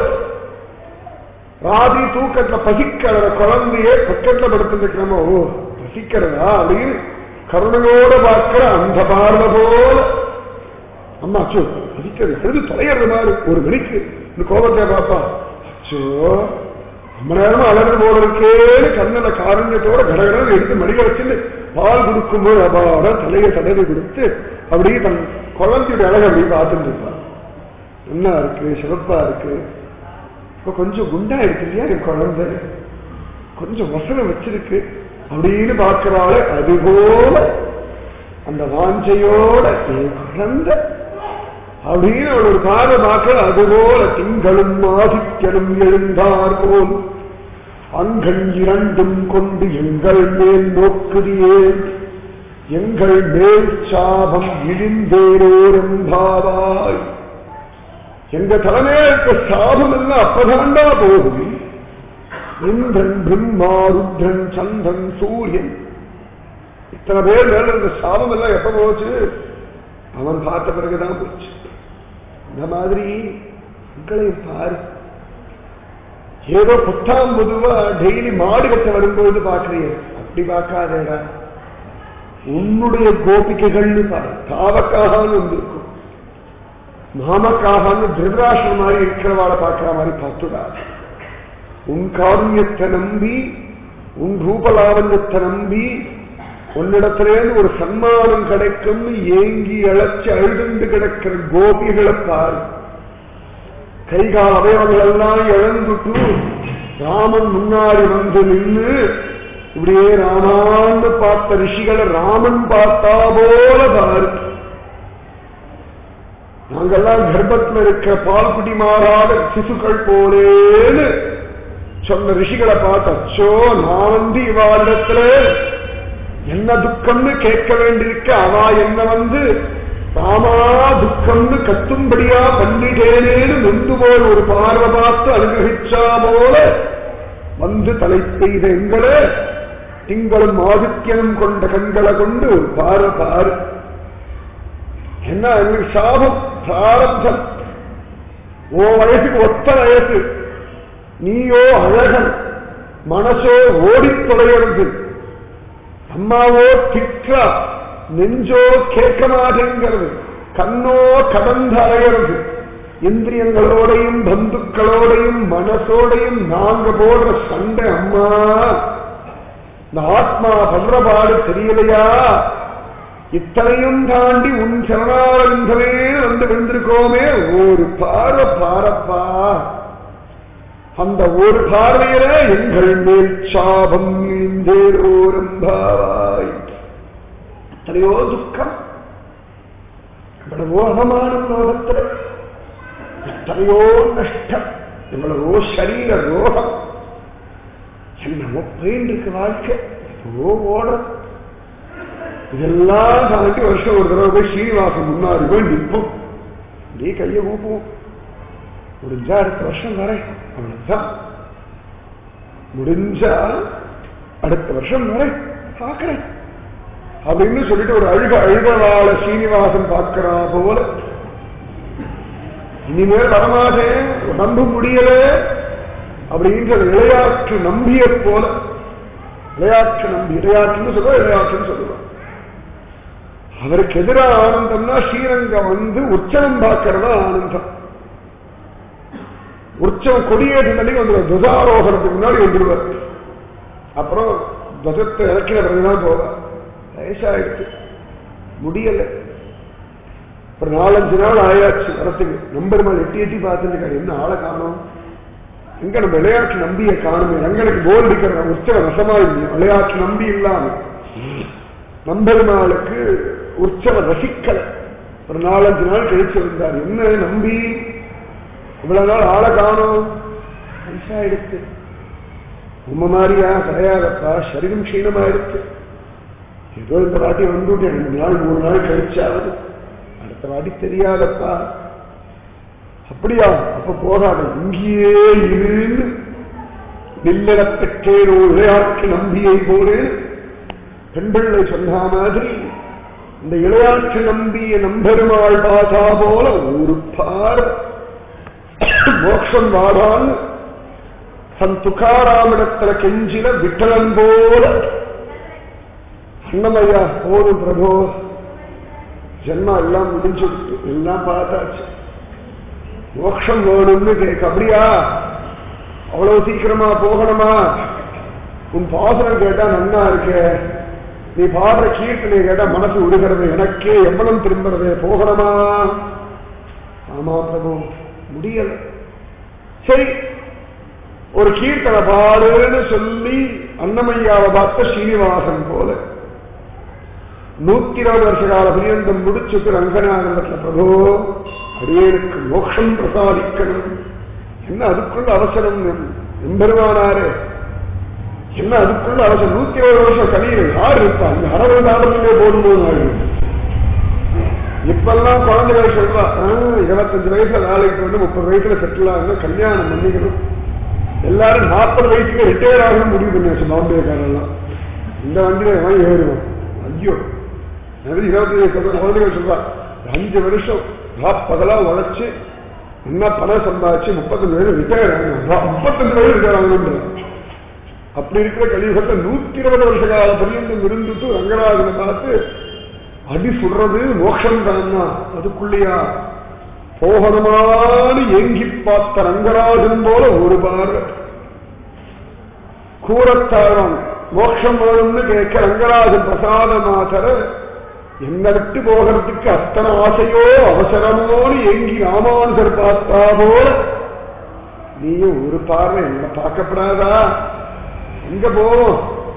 ராதி தூக்கத்துல பசிக்கிற குழந்தைய பக்கத்துல படுத்துருக்கிறோமோ ஓ பசிக்கிறதா அப்படின்னு கருணையோட பார்க்கிற அந்த பார்வை போல அம்மா அச்சோ பசிக்கிறது எழுது தொலைகிறது மாதிரி ஒரு மணிக்கு இந்த கோபத்தை பாப்பா அச்சோ ரொம்ப நேரமா அழகு போல இருக்கேன்னு கண்ணல காருண்யத்தோட கடகடன் எடுத்து மடிக வச்சுட்டு பால் கொடுக்கும்போது அபாட தலையை தடவி கொடுத்து அப்படியே தன் குழந்தையுடைய அழகு அப்படி பார்த்துட்டு இருப்பான் என்ன இருக்கு சிவப்பா இருக்கு இப்ப கொஞ்சம் குண்டா இருக்கு இல்லையா என் குழந்தை கொஞ்சம் வசனம் வச்சிருக்கு அப்படின்னு பார்க்கிறாள் அதுபோல அந்த வாஞ்சையோட என் குழந்தை அப்படின்னு அவள் ஒரு பார்வை பார்க்கிற அதுபோல திங்களும் ஆதித்யனும் எழுந்தார் போல் அங்கள் இரண்டும் கொண்டு எங்கள் மேல் நோக்குதியே எங்கள் மேல் சாபம் இழிந்தேரோரெம்பாவாய் எங்க தலைமையில இருக்க சாபம் எல்லாம் அப்பதாண்டா போகுது இந்திரன் பிரம்மா ருத்ரன் சந்திரன் சூரியன் இத்தனை பேர் மேல இருந்த சாபம் எல்லாம் எப்ப போச்சு அவன் பார்த்த பிறகுதான் போச்சு இந்த மாதிரி உங்களை பாரு ஏதோ புத்தாம் பொதுவா டெய்லி மாடு கட்ட வரும்போது பாக்குறீங்க அப்படி பார்க்காதேடா உன்னுடைய கோபிகைகள்னு பாரு தாவக்காகனு வந்திருக்கும் மாமக்காகனு திருதராஷ்டிரம் மாதிரி இருக்கிறவாளை பார்க்கிற மாதிரி பார்த்துடா உன் காருண்யத்தை நம்பி உன் ரூபலாவண்யத்தை நம்பி உன்னிடத்திலேருந்து ஒரு சன்மானம் கிடைக்கும்னு ஏங்கி அழைச்சு அழுதுண்டு கிடக்கிற கோபிகளை பாரு கைகால் அவயவங்கள் எல்லாம் இழந்துட்டு ராமன் முன்னாடி வந்து நின்று இப்படியே ராமான்னு பார்த்த ரிஷிகளை ராமன் பார்த்தா போல பாரு நாங்கெல்லாம் கர்ப்பத்தில் இருக்க பால்குடி மாறாத சிசுக்கள் போலேன்னு சொன்ன ரிஷிகளை பார்த்து அச்சோ நான் வந்து இவாளிடத்துல என்ன துக்கம்னு கேட்க வேண்டியிருக்க அவா என்ன வந்து ராமா துக்கம்னு கத்தும்படியா பண்ணிட்டேனேன்னு நொந்து போல் ஒரு பார்வை பார்த்து அனுகிரகிச்சா போல வந்து தலை பெய்த எங்களை திங்களும் ஆதித்யனும் கொண்ட கண்களை கொண்டு ஒரு பாரு பாரு என்ன எங்களுக்கு சாபம் பிராரப்தம் ஓ வயசுக்கு ஒத்த வயசு நீயோ அழகன் மனசோ ஓடித் தொலைகிறது அம்மாவோ திக்கா நெஞ்சோ கேட்க மாட்டேங்கிறது கண்ணோ கடந்து அலையிறது இந்திரியங்களோடையும் பந்துக்களோடையும் மனசோடையும் நாங்க போடுற சண்டை அம்மா இந்த ஆத்மா படுற பாடு தெரியலையா இத்தனையும் தாண்டி உன் சரணாரந்தமே வந்து விழுந்திருக்கோமே ஒரு பார்வை பாரப்பா அந்த ஒரு பார்வையில எங்கள் மேல் சாபம் இந்தேரோரம்பாவாய் எத்தனையோ துக்கம் எவ்வளவோ அவமானம் லோகத்தில் எத்தனையோ நஷ்டம் எவ்வளவோ சரீர ரோகம் என்னமோ போயின்னு இருக்கு வாழ்க்கை எவ்வளோ ஓடுறது இதெல்லாம் தாண்டி வருஷம் ஒரு தடவை போய் ஸ்ரீனிவாசன் முன்னாடி போய் நிற்போம் நீ கையை ஊப்புவோம் முடிஞ்சா அடுத்த வருஷம் வரேன் அவ்வளவுதான் முடிஞ்சா அடுத்த வருஷம் வரேன் பார்க்கிறேன் அப்படின்னு சொல்லிட்டு ஒரு அழுக அழுகவாள சீனிவாசன் பார்க்கிறா போல இனிமேல் வரமாட்டேன் நம்ப முடியல அப்படின்ற விளையாட்டு நம்பிய போல விளையாட்டு நம்பி விளையாட்டுன்னு சொல்லுவா விளையாட்டுன்னு சொல்லுவான் அவருக்கு எதிராக ஆனந்தம்னா ஸ்ரீரங்கம் வந்து உற்சவம் பார்க்கறதா ஆனந்தம் உற்சவம் கொடியேற்ற அன்னைக்கு வந்து துவசாரோகணத்துக்கு முன்னாடி வந்துடுவார் அப்புறம் துவசத்தை இறக்கிற பிறகுதான் போவார் வயசாயிடுச்சு முடியல ஒரு நாலஞ்சு நாள் ஆயாச்சு வரத்துக்கு நம்பெருமாள் எட்டி எட்டி பார்த்துட்டு என்ன ஆளை காணும் எங்க நம்ம விளையாட்டு நம்பிய காணுமே எங்களுக்கு போர் அடிக்கிற உற்சவ ரசமா இல்லையா விளையாட்டு நம்பி இல்லாம நம்பெருமாளுக்கு உற்சவ ரசிக்கல ஒரு நாலஞ்சு நாள் கழிச்சு வந்தார் என்ன நம்பி இவ்வளவு நாள் ஆளை காணும் வயசாயிடுச்சு உம்ம மாதிரியா கிடையாதப்பா சரீரம் க்ஷீணமாயிடுச்சு ஏதோ இந்த வாட்டி வந்துட்டு ரெண்டு நாள் மூணு நாள் கழிச்சாவது அடுத்த வாட்டி தெரியாதப்பா அப்படியா அப்ப போகாத இங்கேயே இருந்து நில்லடத்தக்கேரோ இளையாட்சி நம்பியை போலேன் பெண்பிள்ளை சொன்ன மாதிரி இந்த இளையாட்சி நம்பிய நம்பெருமாள் பாசா போல ஒரு பார் மோட்சம் வாடான்னு தன் துக்காராமிடத்துல கெஞ்சில விட்டலன் போல அண்ணமையா போதும் பிரபு ஜென்மா எல்லாம் முடிஞ்சுடுச்சு எல்லாம் பார்த்தாச்சு மோட்சம் வேணும்னு கேட்க அப்படியா அவ்வளவு சீக்கிரமா போகணுமா உன் பாசனம் கேட்டா நன்னா இருக்க நீ பாடுற கீர்த்தனை கேட்டா மனசு உருகிறது எனக்கே எவ்வளவு திரும்புறது போகணுமா ஆமா பிரபு முடியல சரி ஒரு கீர்த்தனை பாடுன்னு சொல்லி அன்னமையாவை பார்த்த ஸ்ரீனிவாசன் போல நூத்தி இருபது வருஷ கால பரியந்தம் முடிச்சுட்டு ரங்கநாதனத்துல பிரபு அடியேனுக்கு மோட்சம் பிரசாதிக்கணும் என்ன அதுக்குள்ள அவசரம் எம்பெருமானாரு என்ன அதுக்குள்ள அவசரம் நூத்தி இருபது வருஷம் கலியில யார் இருப்பா இந்த அறுபது நாளுமே போடும்போது ஆகும் இப்பெல்லாம் குழந்தைகள் சொல்றா இருபத்தஞ்சு வயசுல வேலைக்கு வந்து முப்பது வயசுல செட்டில் ஆகணும் கல்யாணம் பண்ணிக்கணும் எல்லாரும் நாற்பது வயசுக்கு ரிட்டையர் ஆகணும் முடிவு பண்ணியாச்சு பாம்பேக்காரெல்லாம் இந்த வண்டியில எவன் ஏறுவான் ஐயோ நிறைய இருபத்தி வயசு குழந்தைகள் சொல்றா அஞ்சு வருஷம் பகலா உழைச்சு என்ன பணம் சம்பாதிச்சு முப்பத்தஞ்சு வயசு ரிட்டையர் ஆகணும் முப்பத்தஞ்சு வயசு ரிட்டையர் ஆகணும் அப்படி இருக்கிற கலியுகத்தை நூத்தி இருபது வருஷ கால பரியந்தம் இருந்துட்டு ரங்கராஜனை பார்த்து அடி சுடுறது மோட்சம் தானா அதுக்குள்ளேயா போகணுமானு ஏங்கி பார்த்த ரங்கராஜன் போல ஒரு பார்வை கூறத்தாழம் மோட்சம் வேணும்னு கேட்க ரங்கராஜன் பிரசாதமாதர என்ன விட்டு போகிறதுக்கு அத்தனை ஆசையோ அவசரமோன்னு ஏங்கி ராமானுஜர் பார்த்தா போல நீயும் ஒரு பார்வை என்ன பார்க்கப்படாதா எங்க போவோம்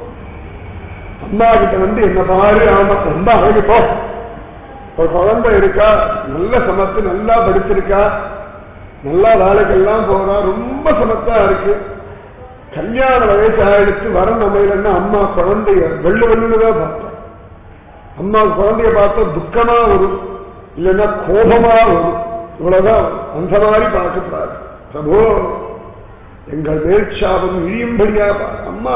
அம்மா கிட்ட வந்து என்ன பாரு ஆமா ரொம்ப அழகு போ ஒரு குழந்தை இருக்கா நல்ல சமத்து நல்லா படிச்சிருக்கா நல்லா வேலைக்கெல்லாம் போறா ரொம்ப சமத்தா இருக்கு கல்யாண வயசு ஆயிடுச்சு வரம் அமையலன்னா அம்மா குழந்தைய வெள்ளு வெள்ளுதான் பார்த்தா அம்மா குழந்தைய பார்த்தா துக்கமா வரும் இல்லைன்னா கோபமா வரும் இவ்வளவுதான் அந்த மாதிரி பார்க்கப்படாது பிரபு எங்கள் மேற்சாபம் இழியும்படியா அம்மா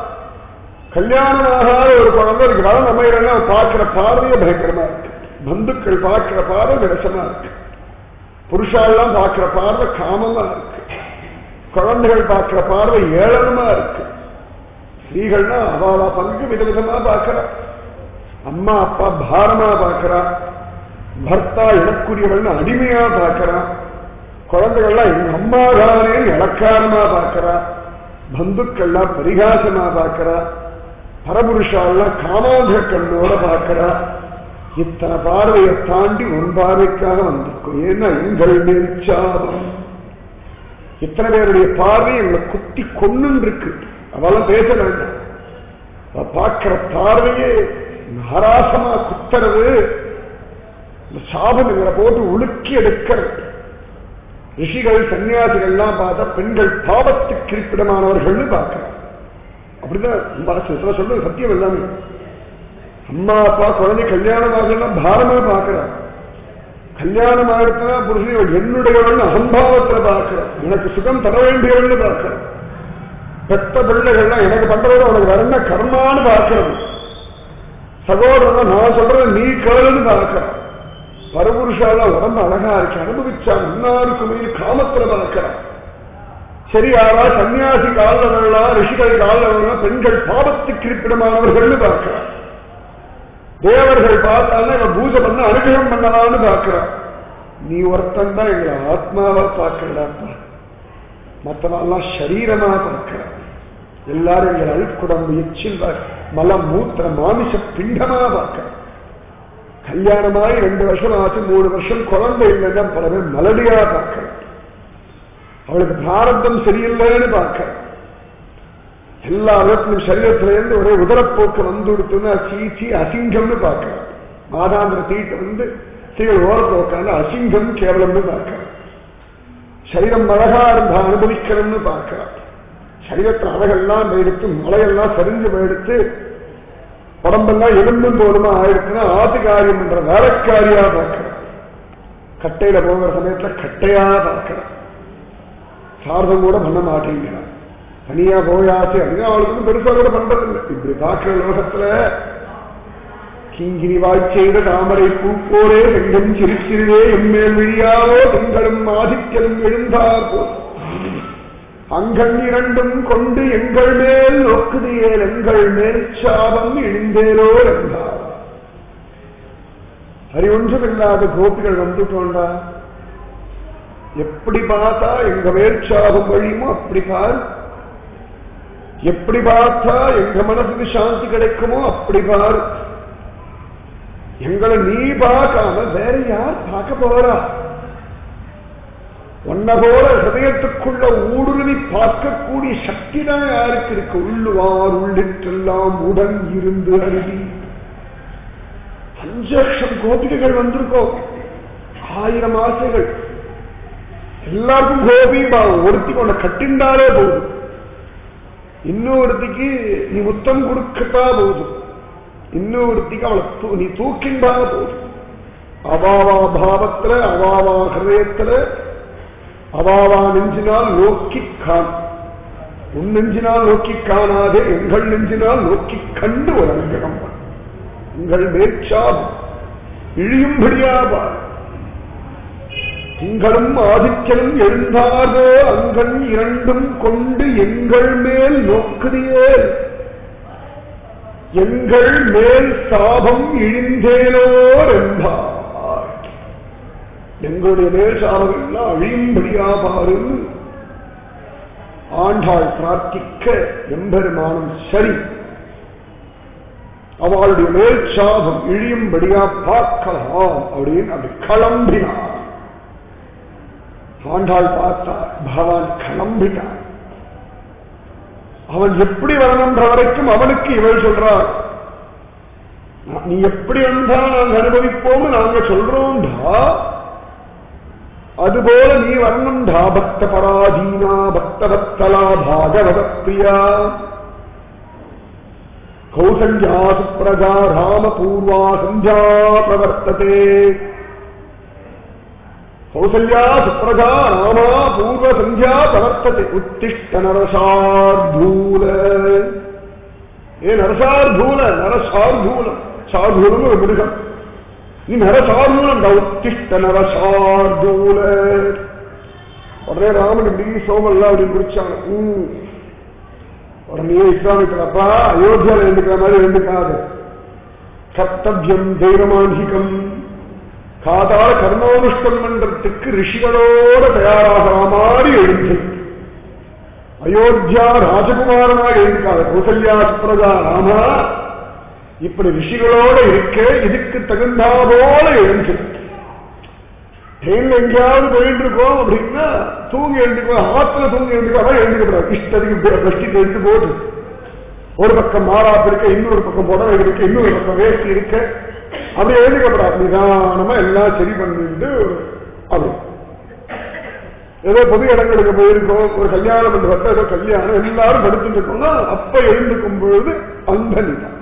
கல்யாணமாகாத ஒரு குழந்தை இருக்கு வரம் அமையலன்னா பார்க்கிற பார்வையே பயங்கரமா இருக்கு பந்துக்கள் பார்க்கிற பார்வை விரசமா இருக்கு புருஷாலாம் பார்க்கிற பார்வை காமமா இருக்கு குழந்தைகள் பார்க்கிற பார்வை ஏளனமா இருக்கு ஸ்திரீகள்னா அவாவா பங்கு விதவிதமா பார்க்கிறா அம்மா அப்பா பாரமா பார்க்கிறா பர்த்தா எனக்குரியவள்னு அடிமையா பார்க்கிறா குழந்தைகள்லாம் எங்க அம்மா தானே இலக்காரமா பார்க்கிறா பந்துக்கள்லாம் பரிகாசமா பார்க்கிறா பரபுருஷாலாம் காமாந்த கண்ணோட பார்க்கிறா இத்தனை பார்வையை தாண்டி உன் பார்வைக்காக வந்திருக்கும் ஏன்னா எங்கள் மேற்சாபம் இத்தனை பேருடைய பார்வை எங்களை குத்தி கொண்டு இருக்கு அவெல்லாம் பேச வேண்டாம் அவ பார்க்கிற பார்வையே நாராசமா குத்துறது இந்த சாபம் எங்களை போட்டு உலுக்கி எடுக்கிறது ரிஷிகள் சன்னியாசிகள்லாம் பார்த்தா பெண்கள் பாவத்துக்கு இருப்பிடமானவர்கள்னு பார்க்கிறார் அப்படிதான் சொல்றது சத்தியம் எல்லாமே அம்மா அப்பா குழந்தை கல்யாணம் ஆகலாம் பாரமா பார்க்கிறார் கல்யாணம் ஆகிடுச்சுன்னா புருஷன் என்னுடையவன் அகம்பாவத்துல பார்க்கிறான் எனக்கு சுகம் தர வேண்டியவன்னு பார்க்கிறான் பெத்த பிள்ளைகள்லாம் எனக்கு பண்றது உனக்கு வரன கர்மான்னு பார்க்கிறது சகோதரன் நான் சொல்றேன் நீ கேளுன்னு பார்க்கிறான் பரபுருஷால உடம்பு அழகா இருக்கு அனுபவிச்சா முன்னாருக்குமே காமத்துல பார்க்கிறான் சரி யாரா சன்னியாசி காலில் விழலாம் ரிஷிகள் காலில் விழலாம் பெண்கள் பாவத்துக்கு இருப்பிடமானவர்கள்னு பார்க்கிறான் தேவர்கள் பார்த்தாலும் இவன் பூஜை பண்ண அனுகிரகம் பண்ணலாம்னு பார்க்கிறான் நீ ஒருத்தன் தான் எங்களை ஆத்மாவா பார்க்கலாப்பா மற்றவெல்லாம் சரீரமா பார்க்கிறான் எல்லாரும் எங்களை அழுக்குடம்பு எச்சில் மலம் மூத்திர மாமிச பிண்டமா பார்க்கிறான் கல்யாணமாய் ரெண்டு வருஷம் ஆச்சு மூணு வருஷம் குழந்தை இல்லைன்னா பல பேர் மலடியா பார்க்கிறான் அவளுக்கு பிராரத்தம் சரியில்லைன்னு பார்க்கிறான் எல்லா விதத்திலும் சரீரத்திலேருந்து ஒரே உதரப்போக்கு வந்து கொடுத்தோம்னா சீச்சி அசிங்கம்னு பார்க்கிறான் மாதாந்திர தீட்டை வந்து ஸ்ரீகள் ஓரத்தில் உட்காந்து அசிங்கம் கேவலம்னு பார்க்கிறான் சரீரம் அழகா இருந்தா அனுபவிக்கணும்னு பார்க்கிறான் சரீரத்தில் அழகெல்லாம் எடுத்து மலையெல்லாம் சரிஞ்சு எடுத்து உடம்பெல்லாம் எலும்பும் போலுமா ஆயிடுச்சுன்னா ஆத்துக்காரியம் என்ற வேலைக்காரியா பார்க்கிறான் கட்டையில போகிற சமயத்துல கட்டையா பார்க்கிறான் சார்தம் கூட பண்ண மாட்டேங்கிறான் தனியா போயாச்சு அப்படின்னா அவளுக்கு ஒண்ணும் பெருசா கூட பண்றதில்லை இப்படி பார்க்கிற லோகத்துல கிங்கிரி வாய்ச்செய்த தாமரை பூப்போரே வெங்கம் சிரிச்சிருவே எம்மேல் விழியாவோ திங்களும் ஆதிக்கலும் எழுந்தார் போல் அங்கண் இரண்டும் கொண்டு எங்கள் மேல் நோக்குதியேல் எங்கள் மேல் சாபம் இழிந்தேலோ என்றார் அறி ஒன்றுமில்லாத கோபிகள் வந்துட்டோண்டா எப்படி பார்த்தா எங்க மேல் சாபம் வழியுமோ அப்படி பார் எப்படி பார்த்தா எங்க மனசுக்கு சாந்தி கிடைக்குமோ அப்படி பார் எங்களை நீ பார்க்காம வேற யார் பார்க்க போறா உன்ன போல ஹிருதயத்துக்குள்ள ஊடுருவி பார்க்கக்கூடிய சக்தி தான் யாருக்கு இருக்கு உள்ளுவார் உள்ளிட்டெல்லாம் உடன் இருந்து அருவி அஞ்சு லட்சம் கோபிகைகள் வந்திருக்கோம் ஆயிரம் ஆசைகள் எல்லாருக்கும் கோபி பாவம் ஒருத்தி கொண்ட கட்டிண்டாலே போதும் இன்னொருத்திக்கு நீ முத்தம் கொடுக்கத்தா போதும் இன்னொருத்திக்கு அவளை தூ- நீ தூக்கின்றா போதும் அவாவா பாவத்துல அவாவா ஹிருதயத்துல அவாவா நெஞ்சினால் நோக்கி காண் உன் நெஞ்சினால் நோக்கி காணாதே எங்கள் நெஞ்சினால் நோக்கி கண்டு ஒரு அனுகிரகம் பண்ணு. உங்கள் மேற்சாபம் இழியும்படியாவார் திங்களும் ஆதிக்கலும் எழுந்தாரோ அங்கன் இரண்டும் கொண்டு எங்கள் மேல் நோக்குதியே எங்கள் மேல் சாபம் இழிந்தேனோர் என்பார் எங்களுடைய மேல் சாபம் எல்லாம் அழியும்படியா பாரு ஆண்டாள் பிரார்த்திக்க எம்பெருமானம் சரி அவளுடைய மேல் சாபம் இழியும்படியா பார்க்கலாம் அப்படின்னு அப்படி கிளம்பினார் ஆண்டாள் பார்த்தார் பகவான் கிளம்பிட்டார் அவன் எப்படி வரணுன்ற வரைக்கும் அவனுக்கு இவள் சொல்றார் நீ எப்படி வந்தா நாங்க அனுபவிப்போம் நாங்க சொல்றோம்டா அதுபோல நீ வரணும்டா பக்த பராதீனா பக்த பக்தலா பாகவத பிரியா கௌசல்யா சுப்ரஜா ராம பூர்வா சந்தியா பிரவர்த்ததே கௌசல்யா சுப்ரஜா ராமா பூர்வ சந்தியா பிரவர்த்ததே உத்திஷ்ட நரசார்தூல ஏ நரசார்தூல நரசார்தூலம் சார்தூலம் ஒரு மிருகம் நீ நரசார்தூலம் உத்திஷ்ட நரசார்தூல உடனே ராமன் இப்படி சோமல்லா அப்படின்னு குறிச்சாங்க ம். உடனே இஸ்லாமியப்பா அயோத்தியாவில் எழுந்துக்கிற மாதிரி எழுந்துக்காது கர்த்தவியம் தெய்வமான்சிகம் காதால கர்மானுஷ்டம் பண்றதுக்கு ரிஷிகளோட தயாராகிற மாதிரி எழுந்து அயோத்தியா ராஜகுமாரனாக எழுந்துக்காது கௌசல்யா சுப்ரஜா ராமா இப்படி ரிஷிகளோட இருக்க இதுக்கு தகுந்தா போல எழுந்து ட்ரெயின்ல எங்கேயாவது போயிட்டு இருக்கோம் அப்படின்னா தூங்கி எழுந்துக்கோ ஆத்துல தூங்கி எழுந்துக்கோ அதான் எழுந்துக்கப்படாது இஷ்டத்துக்கு பெஸ்டிக்கு எடுத்து போட்டு ஒரு பக்கம் மாறாப்பு இருக்க இன்னொரு பக்கம் புடவை இருக்கு இன்னொரு பக்கம் வேஷ்டி இருக்க அப்படி எழுந்துக்கப்படாது நிதானமா எல்லாம் சரி பண்ணிட்டு அப்படி ஏதோ பொது இடங்களுக்கு போயிருக்கோம் ஒரு கல்யாணம் பண்ணி வந்த ஏதோ கல்யாணம் எல்லாரும் படுத்துட்டு இருக்கோம்னா அப்ப எழுந்துக்கும் பொழுது அந்த நிதானம்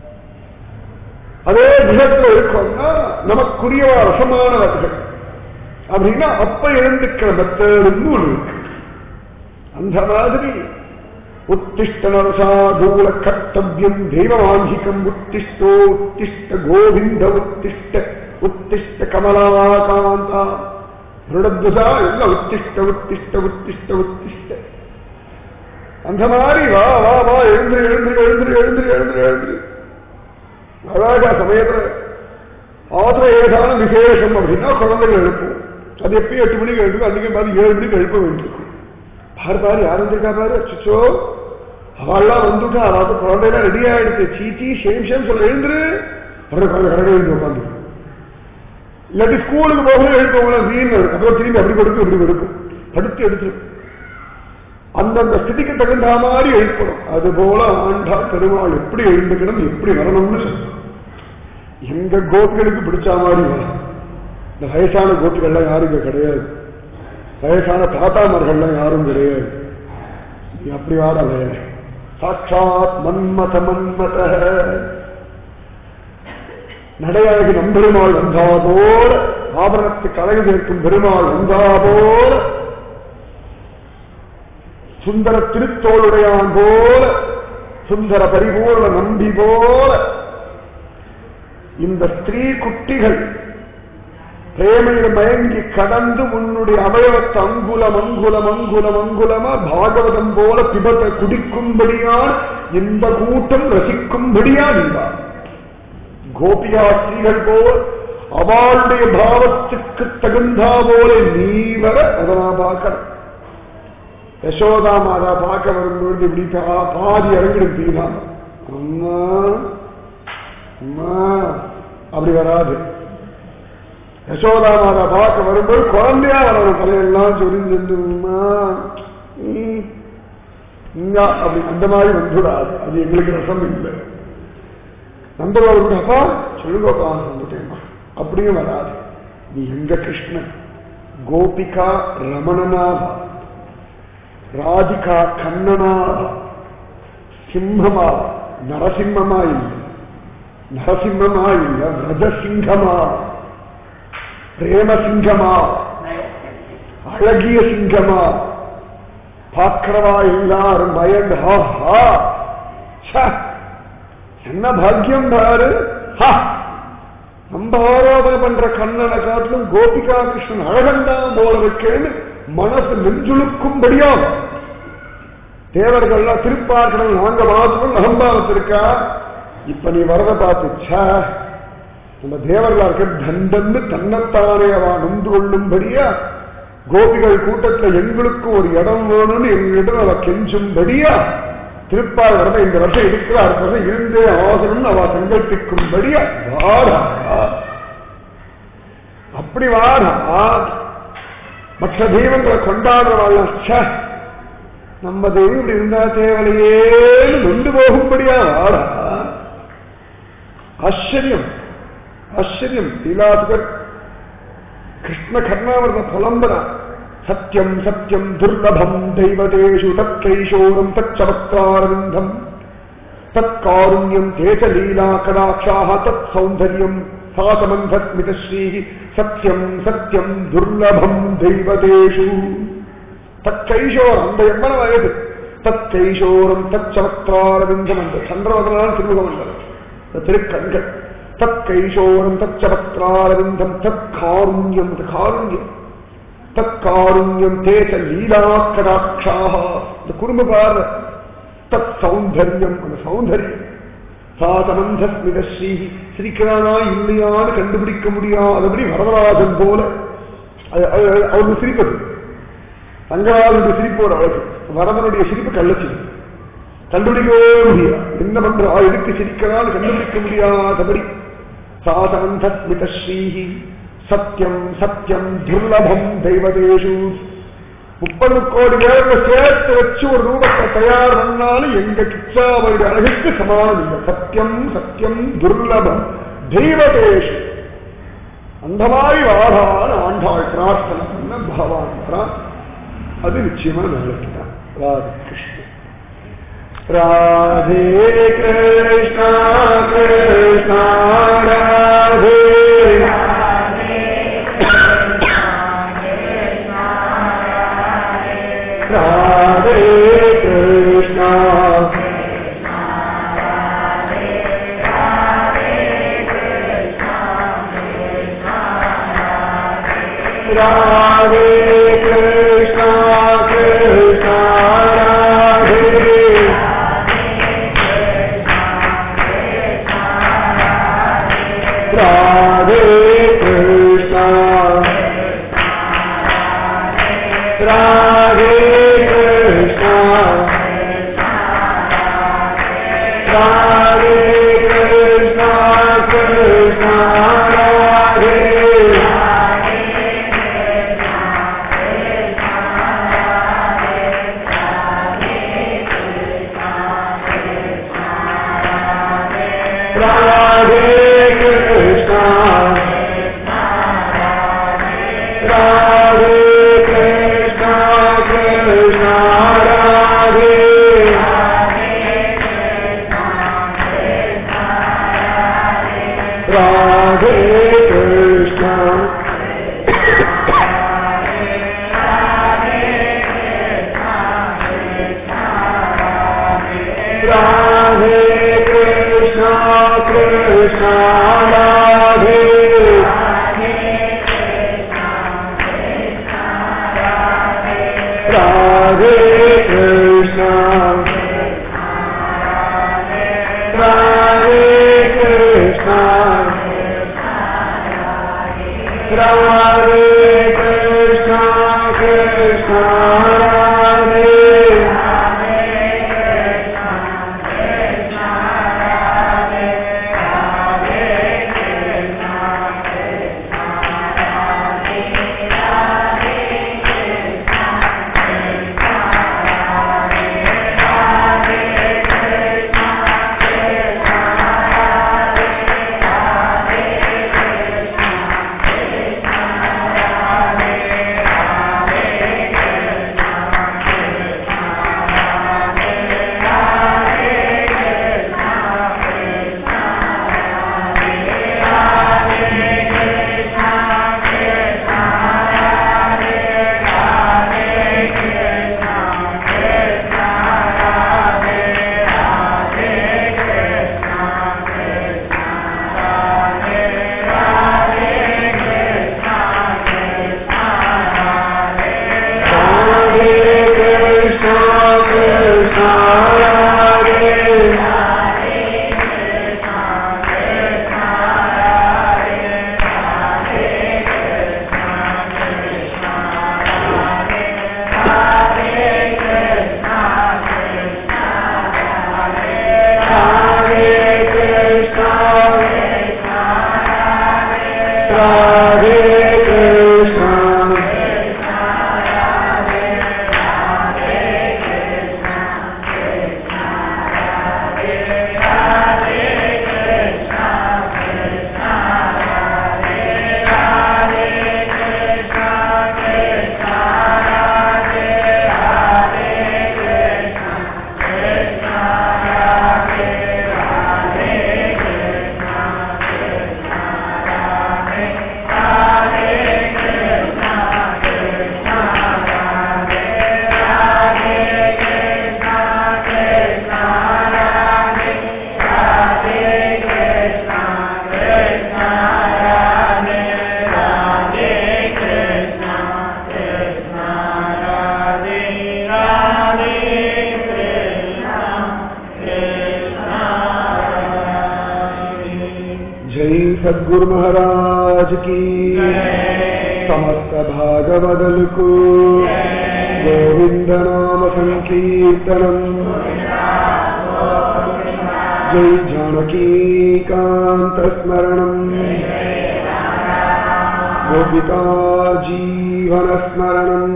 அதே திசத்துல இருக்கோம்னா நமக்குரிய ரசமானவர்கள் அப்படின்னா அப்ப எழுந்துக்கிற மெத்தேடுன்னு ஒண்ணு இருக்கு அந்த மாதிரி உத்திஷ்ட நரசாதூல கர்த்தவியம் தெய்வவாஞ்சிகம் உத்திஷ்டோ உத்திஷ்ட கோவிந்த உத்திஷ்ட உத்திஷ்ட கமலாகாந்தா திருடத்வசா எல்லாம் உத்திஷ்ட உத்திஷ்ட உத்திஷ்ட உத்திஷ்ட அந்த மாதிரி வா வா வா எழுந்து எழுந்து எழுந்து எழுந்து எழுந்து எழுந்து அழகா சமயத்துல ஆத்திர ஏதான விசேஷம் அப்படின்னா குழந்தைகள் எழுப்பும் அது எப்பயும் எட்டு மணிக்கு எழுப்பும் அன்னைக்கு மாதிரி ஏழு மணிக்கு எழுப்ப வேண்டியிருக்கும் பாரு பாரு யார் வந்திருக்கா பாரு அச்சோ அவள்லாம் வந்துட்டா அதாவது குழந்தைலாம் ரெடி ஆயிடுச்சு சீச்சி ஷேம் ஷேம் சொல்ல எழுந்துரு உடனே குழந்தை கடை எழுந்து உட்காந்து இல்லாட்டி ஸ்கூலுக்கு போகணும் எழுப்பவங்கள வீண் அப்புறம் திரும்பி அப்படி கொடுக்கும் இப்படி கொடுக்கும் படுத்து எடுத்து அந்தந்த ஸ்திதிக்கு தகுந்த மாதிரி எழுப்பணும் அதுபோல ஆண்டா பெருமாள் எப்படி எழுந்துக்கணும் எப்படி வரணும்னு சொல்லணும். எங்க கோபிகளுக்கு பிடிச்ச மாதிரி வரும் இந்த வயசான கோபிகள்லாம் யாரும் இங்க கிடையாது வயசான தாத்தாமார்கள்லாம் யாரும் கிடையாது நீ அப்படி வாடல சாட்சாத் மன்மத மன்மத நடையாகி நம்பெருமாள் வந்தா போல ஆபரணத்துக்கு அழகு சேர்க்கும் பெருமாள் வந்தா போல சுந்தர திருத்தோளுடையான் போல சுந்தர பரிபூர்ண நம்பி போல இந்த ஸ்திரீ குட்டிகள் பிரேமையில் மயங்கி கடந்து உன்னுடைய அவயவத்தை அங்குலம் அங்குலம் அங்குலம் அங்குலமா பாகவதம் போல பிபத்தை குடிக்கும்படியான் இந்த கூட்டம் ரசிக்கும்படியான் இருந்தார் கோபியா ஸ்திரீகள் போல் அவளுடைய பாவத்துக்கு தகுந்தா போல நீ வர அதை நான் பார்க்கணும் யசோதா மாதா பார்க்க வரும்பொழுது இப்படி பா- பாதி இறங்கிடும் தீனா அம்மா அம்மா அப்படி வராது யசோதா மாதா பார்க்க வரும்போது குழந்தையா வரணும் தலையெல்லாம் சொரிஞ்சு அம்மா ம், இங்கா அப்படி அந்த மாதிரி வந்துடாது அது எங்களுக்கு ரசம் இல்லை நந்தபாபு கூட அப்பா சொல்லுங்கப்பா வந்துட்டேம்மா அப்படியும் வராது நீ எங்க கிருஷ்ணன் கோபிகா ரமணனாவா ராதிகா கண்ணனா சிம்மமா நரசிம்மமா இல்லை நரசிம்மமா இல்ல ரஜசிங்கமா பிரேமசிங்கமா அழகிய சிங்கமா பார்க்கிறவா எல்லாரும் பயந்து ஆஹா ச்சே, என்ன பாக்கியம் பாரு ஹா, நம்ம ஆராதனை பண்ற கண்ணனை காட்டிலும் கோபிகா கிருஷ்ணன் அழகந்தான் போல வைக்கேன்னு மனசு நெஞ்சுழுக்கும்படியா தேவர்கள்லாம் திருப்பாக்கணும் நாங்க மாத்திரம் அகம்பாவத்திருக்கா இப்ப நீ வரத பார்த்து ச்சே, நம்ம தேவர்களா இருக்க தண்டன்னு தன்னைத்தானே அவ நொந்து கொள்ளும்படியா கோபிகள் கூட்டத்துல எங்களுக்கு ஒரு இடம் வேணும்னு எங்களிடம் அவ கெஞ்சும்படியா திருப்பால் வரத இந்த வருஷம் இருக்கிற அடுத்த வருஷம் இருந்தே ஆகணும்னு அவ சங்கல்பிக்கும்படியா வாடா அப்படி வாடா மற்ற தெய்வங்களை கொண்டாடுறவாள் ச்சே, நம்ம தெய்வம் இப்படி இருந்தா தேவலையேன்னு நொண்டு போகும்படியா வாடா ஆச்சரியம் ஆச்சரியம் லீலாசுகர் கிருஷ்ண கர்ணாவரத புலம்பரா சத்தியம் சத்தியம் துர்லபம் தெய்வதேஷு தற்கைஷோரம் தச்சவக்ராரவிந்தம் தற்காருண்யம் தேச லீலா கடாட்சாக தத் சௌந்தர்யம் சாசமந்தஸ்மிதஸ்ரீ சத்தியம் சத்தியம் துர்லபம் தெய்வதேஷு தற்கைஷோரம் அந்த எவ்வளவு வயது தற்கைஷோரம் தச்சவக்ராரவிந்தம் அந்த சந்திரவதனால் திருமுகமண்டலம் இந்த திருக்கண்கள் தற்கைஷோரம் தச்சவக்ராரவிந்தம் தற்காருண்யம் அந்த காருண்யம் தற்காருண்யம் தேச லீலாக்கடாட்சாக இந்த குடும்ப பார தத் சௌந்தர்யம் அந்த சௌந்தர்யம் சாதமந்தஸ்மித ஸ்ரீ சிரிக்கிறானா இல்லையான்னு கண்டுபிடிக்க முடியாதபடி வரதராஜன் போல அது- அது- அவருக்கு சிரிப்பது ரங்கராஜனுடைய சிரிப்பு ஒரு அழகு வரதனுடைய சிரிப்பு கள்ளச்சி கண்டுபிடிக்கவே முடியாது என்ன பண்றா எதுக்கு சிரிக்கிறான்னு கண்டுபிடிக்க முடியாதபடி சாதமந்தஸ்மித ஸ்ரீ சத்தியம் சத்தியம் துர்லபம் தெய்வதேஷு முப்பது கோடி பேரை சேர்த்து வச்சு ஒரு ரூபத்தை தயார் பண்ணாலும் எங்க கிச்சாவுடைய அழகுக்கு சமானம் இல்லை சத்தியம் சத்தியம் துர்லபம் தெய்வதேஷு அந்த மாதிரி வாழான ஆண்டாள் பிரார்த்தனை பண்ண பகவான் வரா. அது நிச்சயமா நாளைக்கு தான் ராதே கிருஷ்ணன் ராதே கிருஷ்ணா கிருஷ்ணா ராதே ராதே கிருஷ்ணா ராதே கிருஷ்ணா கிருஷ்ணா ராதே ராதே கிருஷ்ணா ராதே கிருஷ்ணா ராதே கிருஷ்ணா கிருஷ்ணா ராதே ராதே கிருஷ்ணா ராதே கிருஷ்ணா கிருஷ்ணா ராதே ராதே कृष्णा राधे राधे कृष्णा राधे कृष्णा राधे कृष्णा कृष्णा राधे राधे कृष्णा कृष्णा राधे राधे कृष्णा राधे कृष्णा जय सद्गुरु महाराज की समस्त भागवदल को गोविंद नाम संकीर्तनम जय जानकी कांत स्मरणम गोपिका जीवन स्मरणम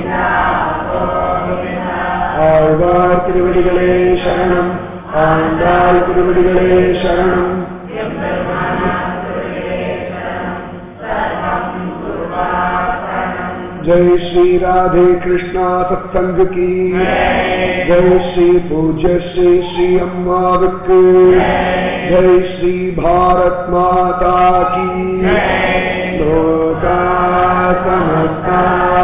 ஆழ்வார் திருவடிகளே சரணம் ஆண்டாள் திருவடிகளே சரணம் जय श्री राधे कृष्णा सत्संग की जय श्री पूज्य श्री श्री अम्मावक जय श्री भारत माता की लोका समस्ता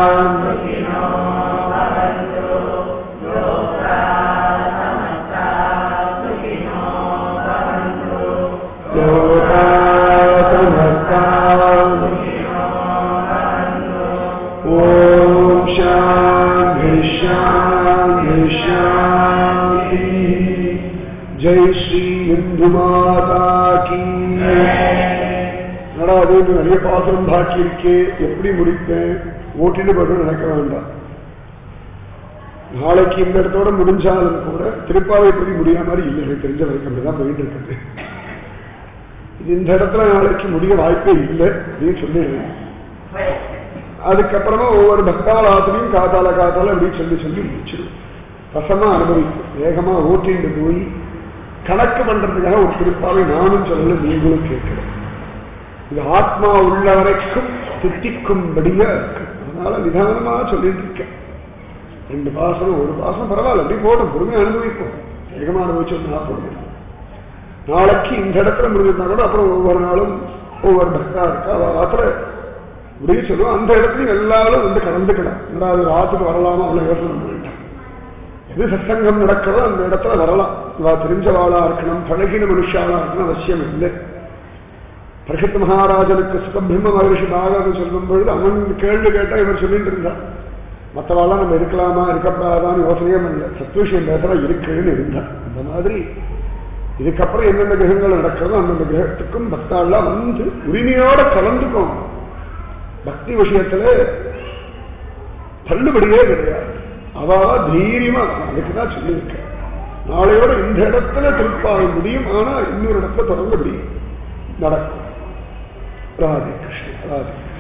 लोका समस्ता ॐ शान्ति शान्ति शान्ति जय श्री இந்து மாதா கி என்னடா அது இன்னும் நிறைய பாசனம் பாக்கி இருக்கே எப்படி முடிப்பேன் ஓட்டிட்டு போய்ட்டு நினைக்க வேண்டாம் நாளைக்கு இந்த இடத்தோட முடிஞ்சாலும் கூட திருப்பாவை பற்றி முடியாத மாதிரி இல்லை எனக்கு தெரிஞ்ச வரைக்கும் அப்படிதான் போயிட்டு இருக்குது இது இந்த இடத்துல நாளைக்கு முடிய வாய்ப்பே இல்லை அப்படின்னு சொல்லிடுறேன் அதுக்கப்புறமா ஒவ்வொரு பக்தாலாத்திலையும் காத்தால காத்தால அப்படி சொல்லி சொல்லி முடிச்சிடும் ரசமா அனுபவிக்கும் வேகமா ஓட்டிட்டு போய் கணக்கு பண்றதுக்காக ஒரு திருப்பாவை நானும் சொல்லல நீங்களும் கேட்கல இது ஆத்மா உள்ள வரைக்கும் திட்டிக்கும்படியா இருக்கு அதனால நிதானமா சொல்லிட்டு இருக்கேன் ரெண்டு பாசனம் ஒரு பாசனம் பரவாயில்ல அப்படி போடும் பொறுமையா அனுபவிப்போம் வேகமா அனுபவிச்சோம்னா போதும் நாளைக்கு இந்த இடத்துல முடிஞ்சிருந்தா கூட அப்புறம் ஒவ்வொரு நாளும் ஒவ்வொரு பக்தா இருக்கா அவ ஆத்துல இப்படியே சொல்லுவோம் அந்த இடத்துலயும் எல்லாரும் வந்து கலந்துக்கலாம் ரெண்டாவது ஆத்துக்கு வரலாமா அவ்வளவு யோசனை பண்ண வேண்டாம் இது சத்சங்கம் நடக்கிறதோ அந்த இடத்துல வரலாம் இவா தெரிஞ்சவாளா இருக்கணும் பழகின மனுஷாளா இருக்கணும் அவசியம் இல்லை பரிஷத் மகாராஜனுக்கு சுகபிரம்ம மகரிஷி பாகவதம் சொல்லும் பொழுது அவன் கேள்வி கேட்டா இவர் சொல்லிட்டு இருந்தான் மற்றவாளாம் நம்ம இருக்கலாமா இருக்கக்கூடாதான்னு யோசனையே பண்ணல சத்விஷயம் பேசுறா இருக்குன்னு இருந்தான் அந்த மாதிரி இதுக்கப்புறம் எந்தெந்த கிரகங்கள் நடக்கிறதோ அந்தந்த கிரகத்துக்கும் பக்தாள்லாம் வந்து உரிமையோட கலந்துக்கும் பக்தி விஷயத்துல தள்ளுபடியே கிடையாது அவா தைரியமா அதுக்குதான் சொல்லியிருக்க நாளையோட இந்த இடத்துல திருப்பாக முடியும் ஆனா இன்னொரு இடத்துல தொடர்ந்து முடியும் நடக்கும் ராதே கிருஷ்ணா ராதே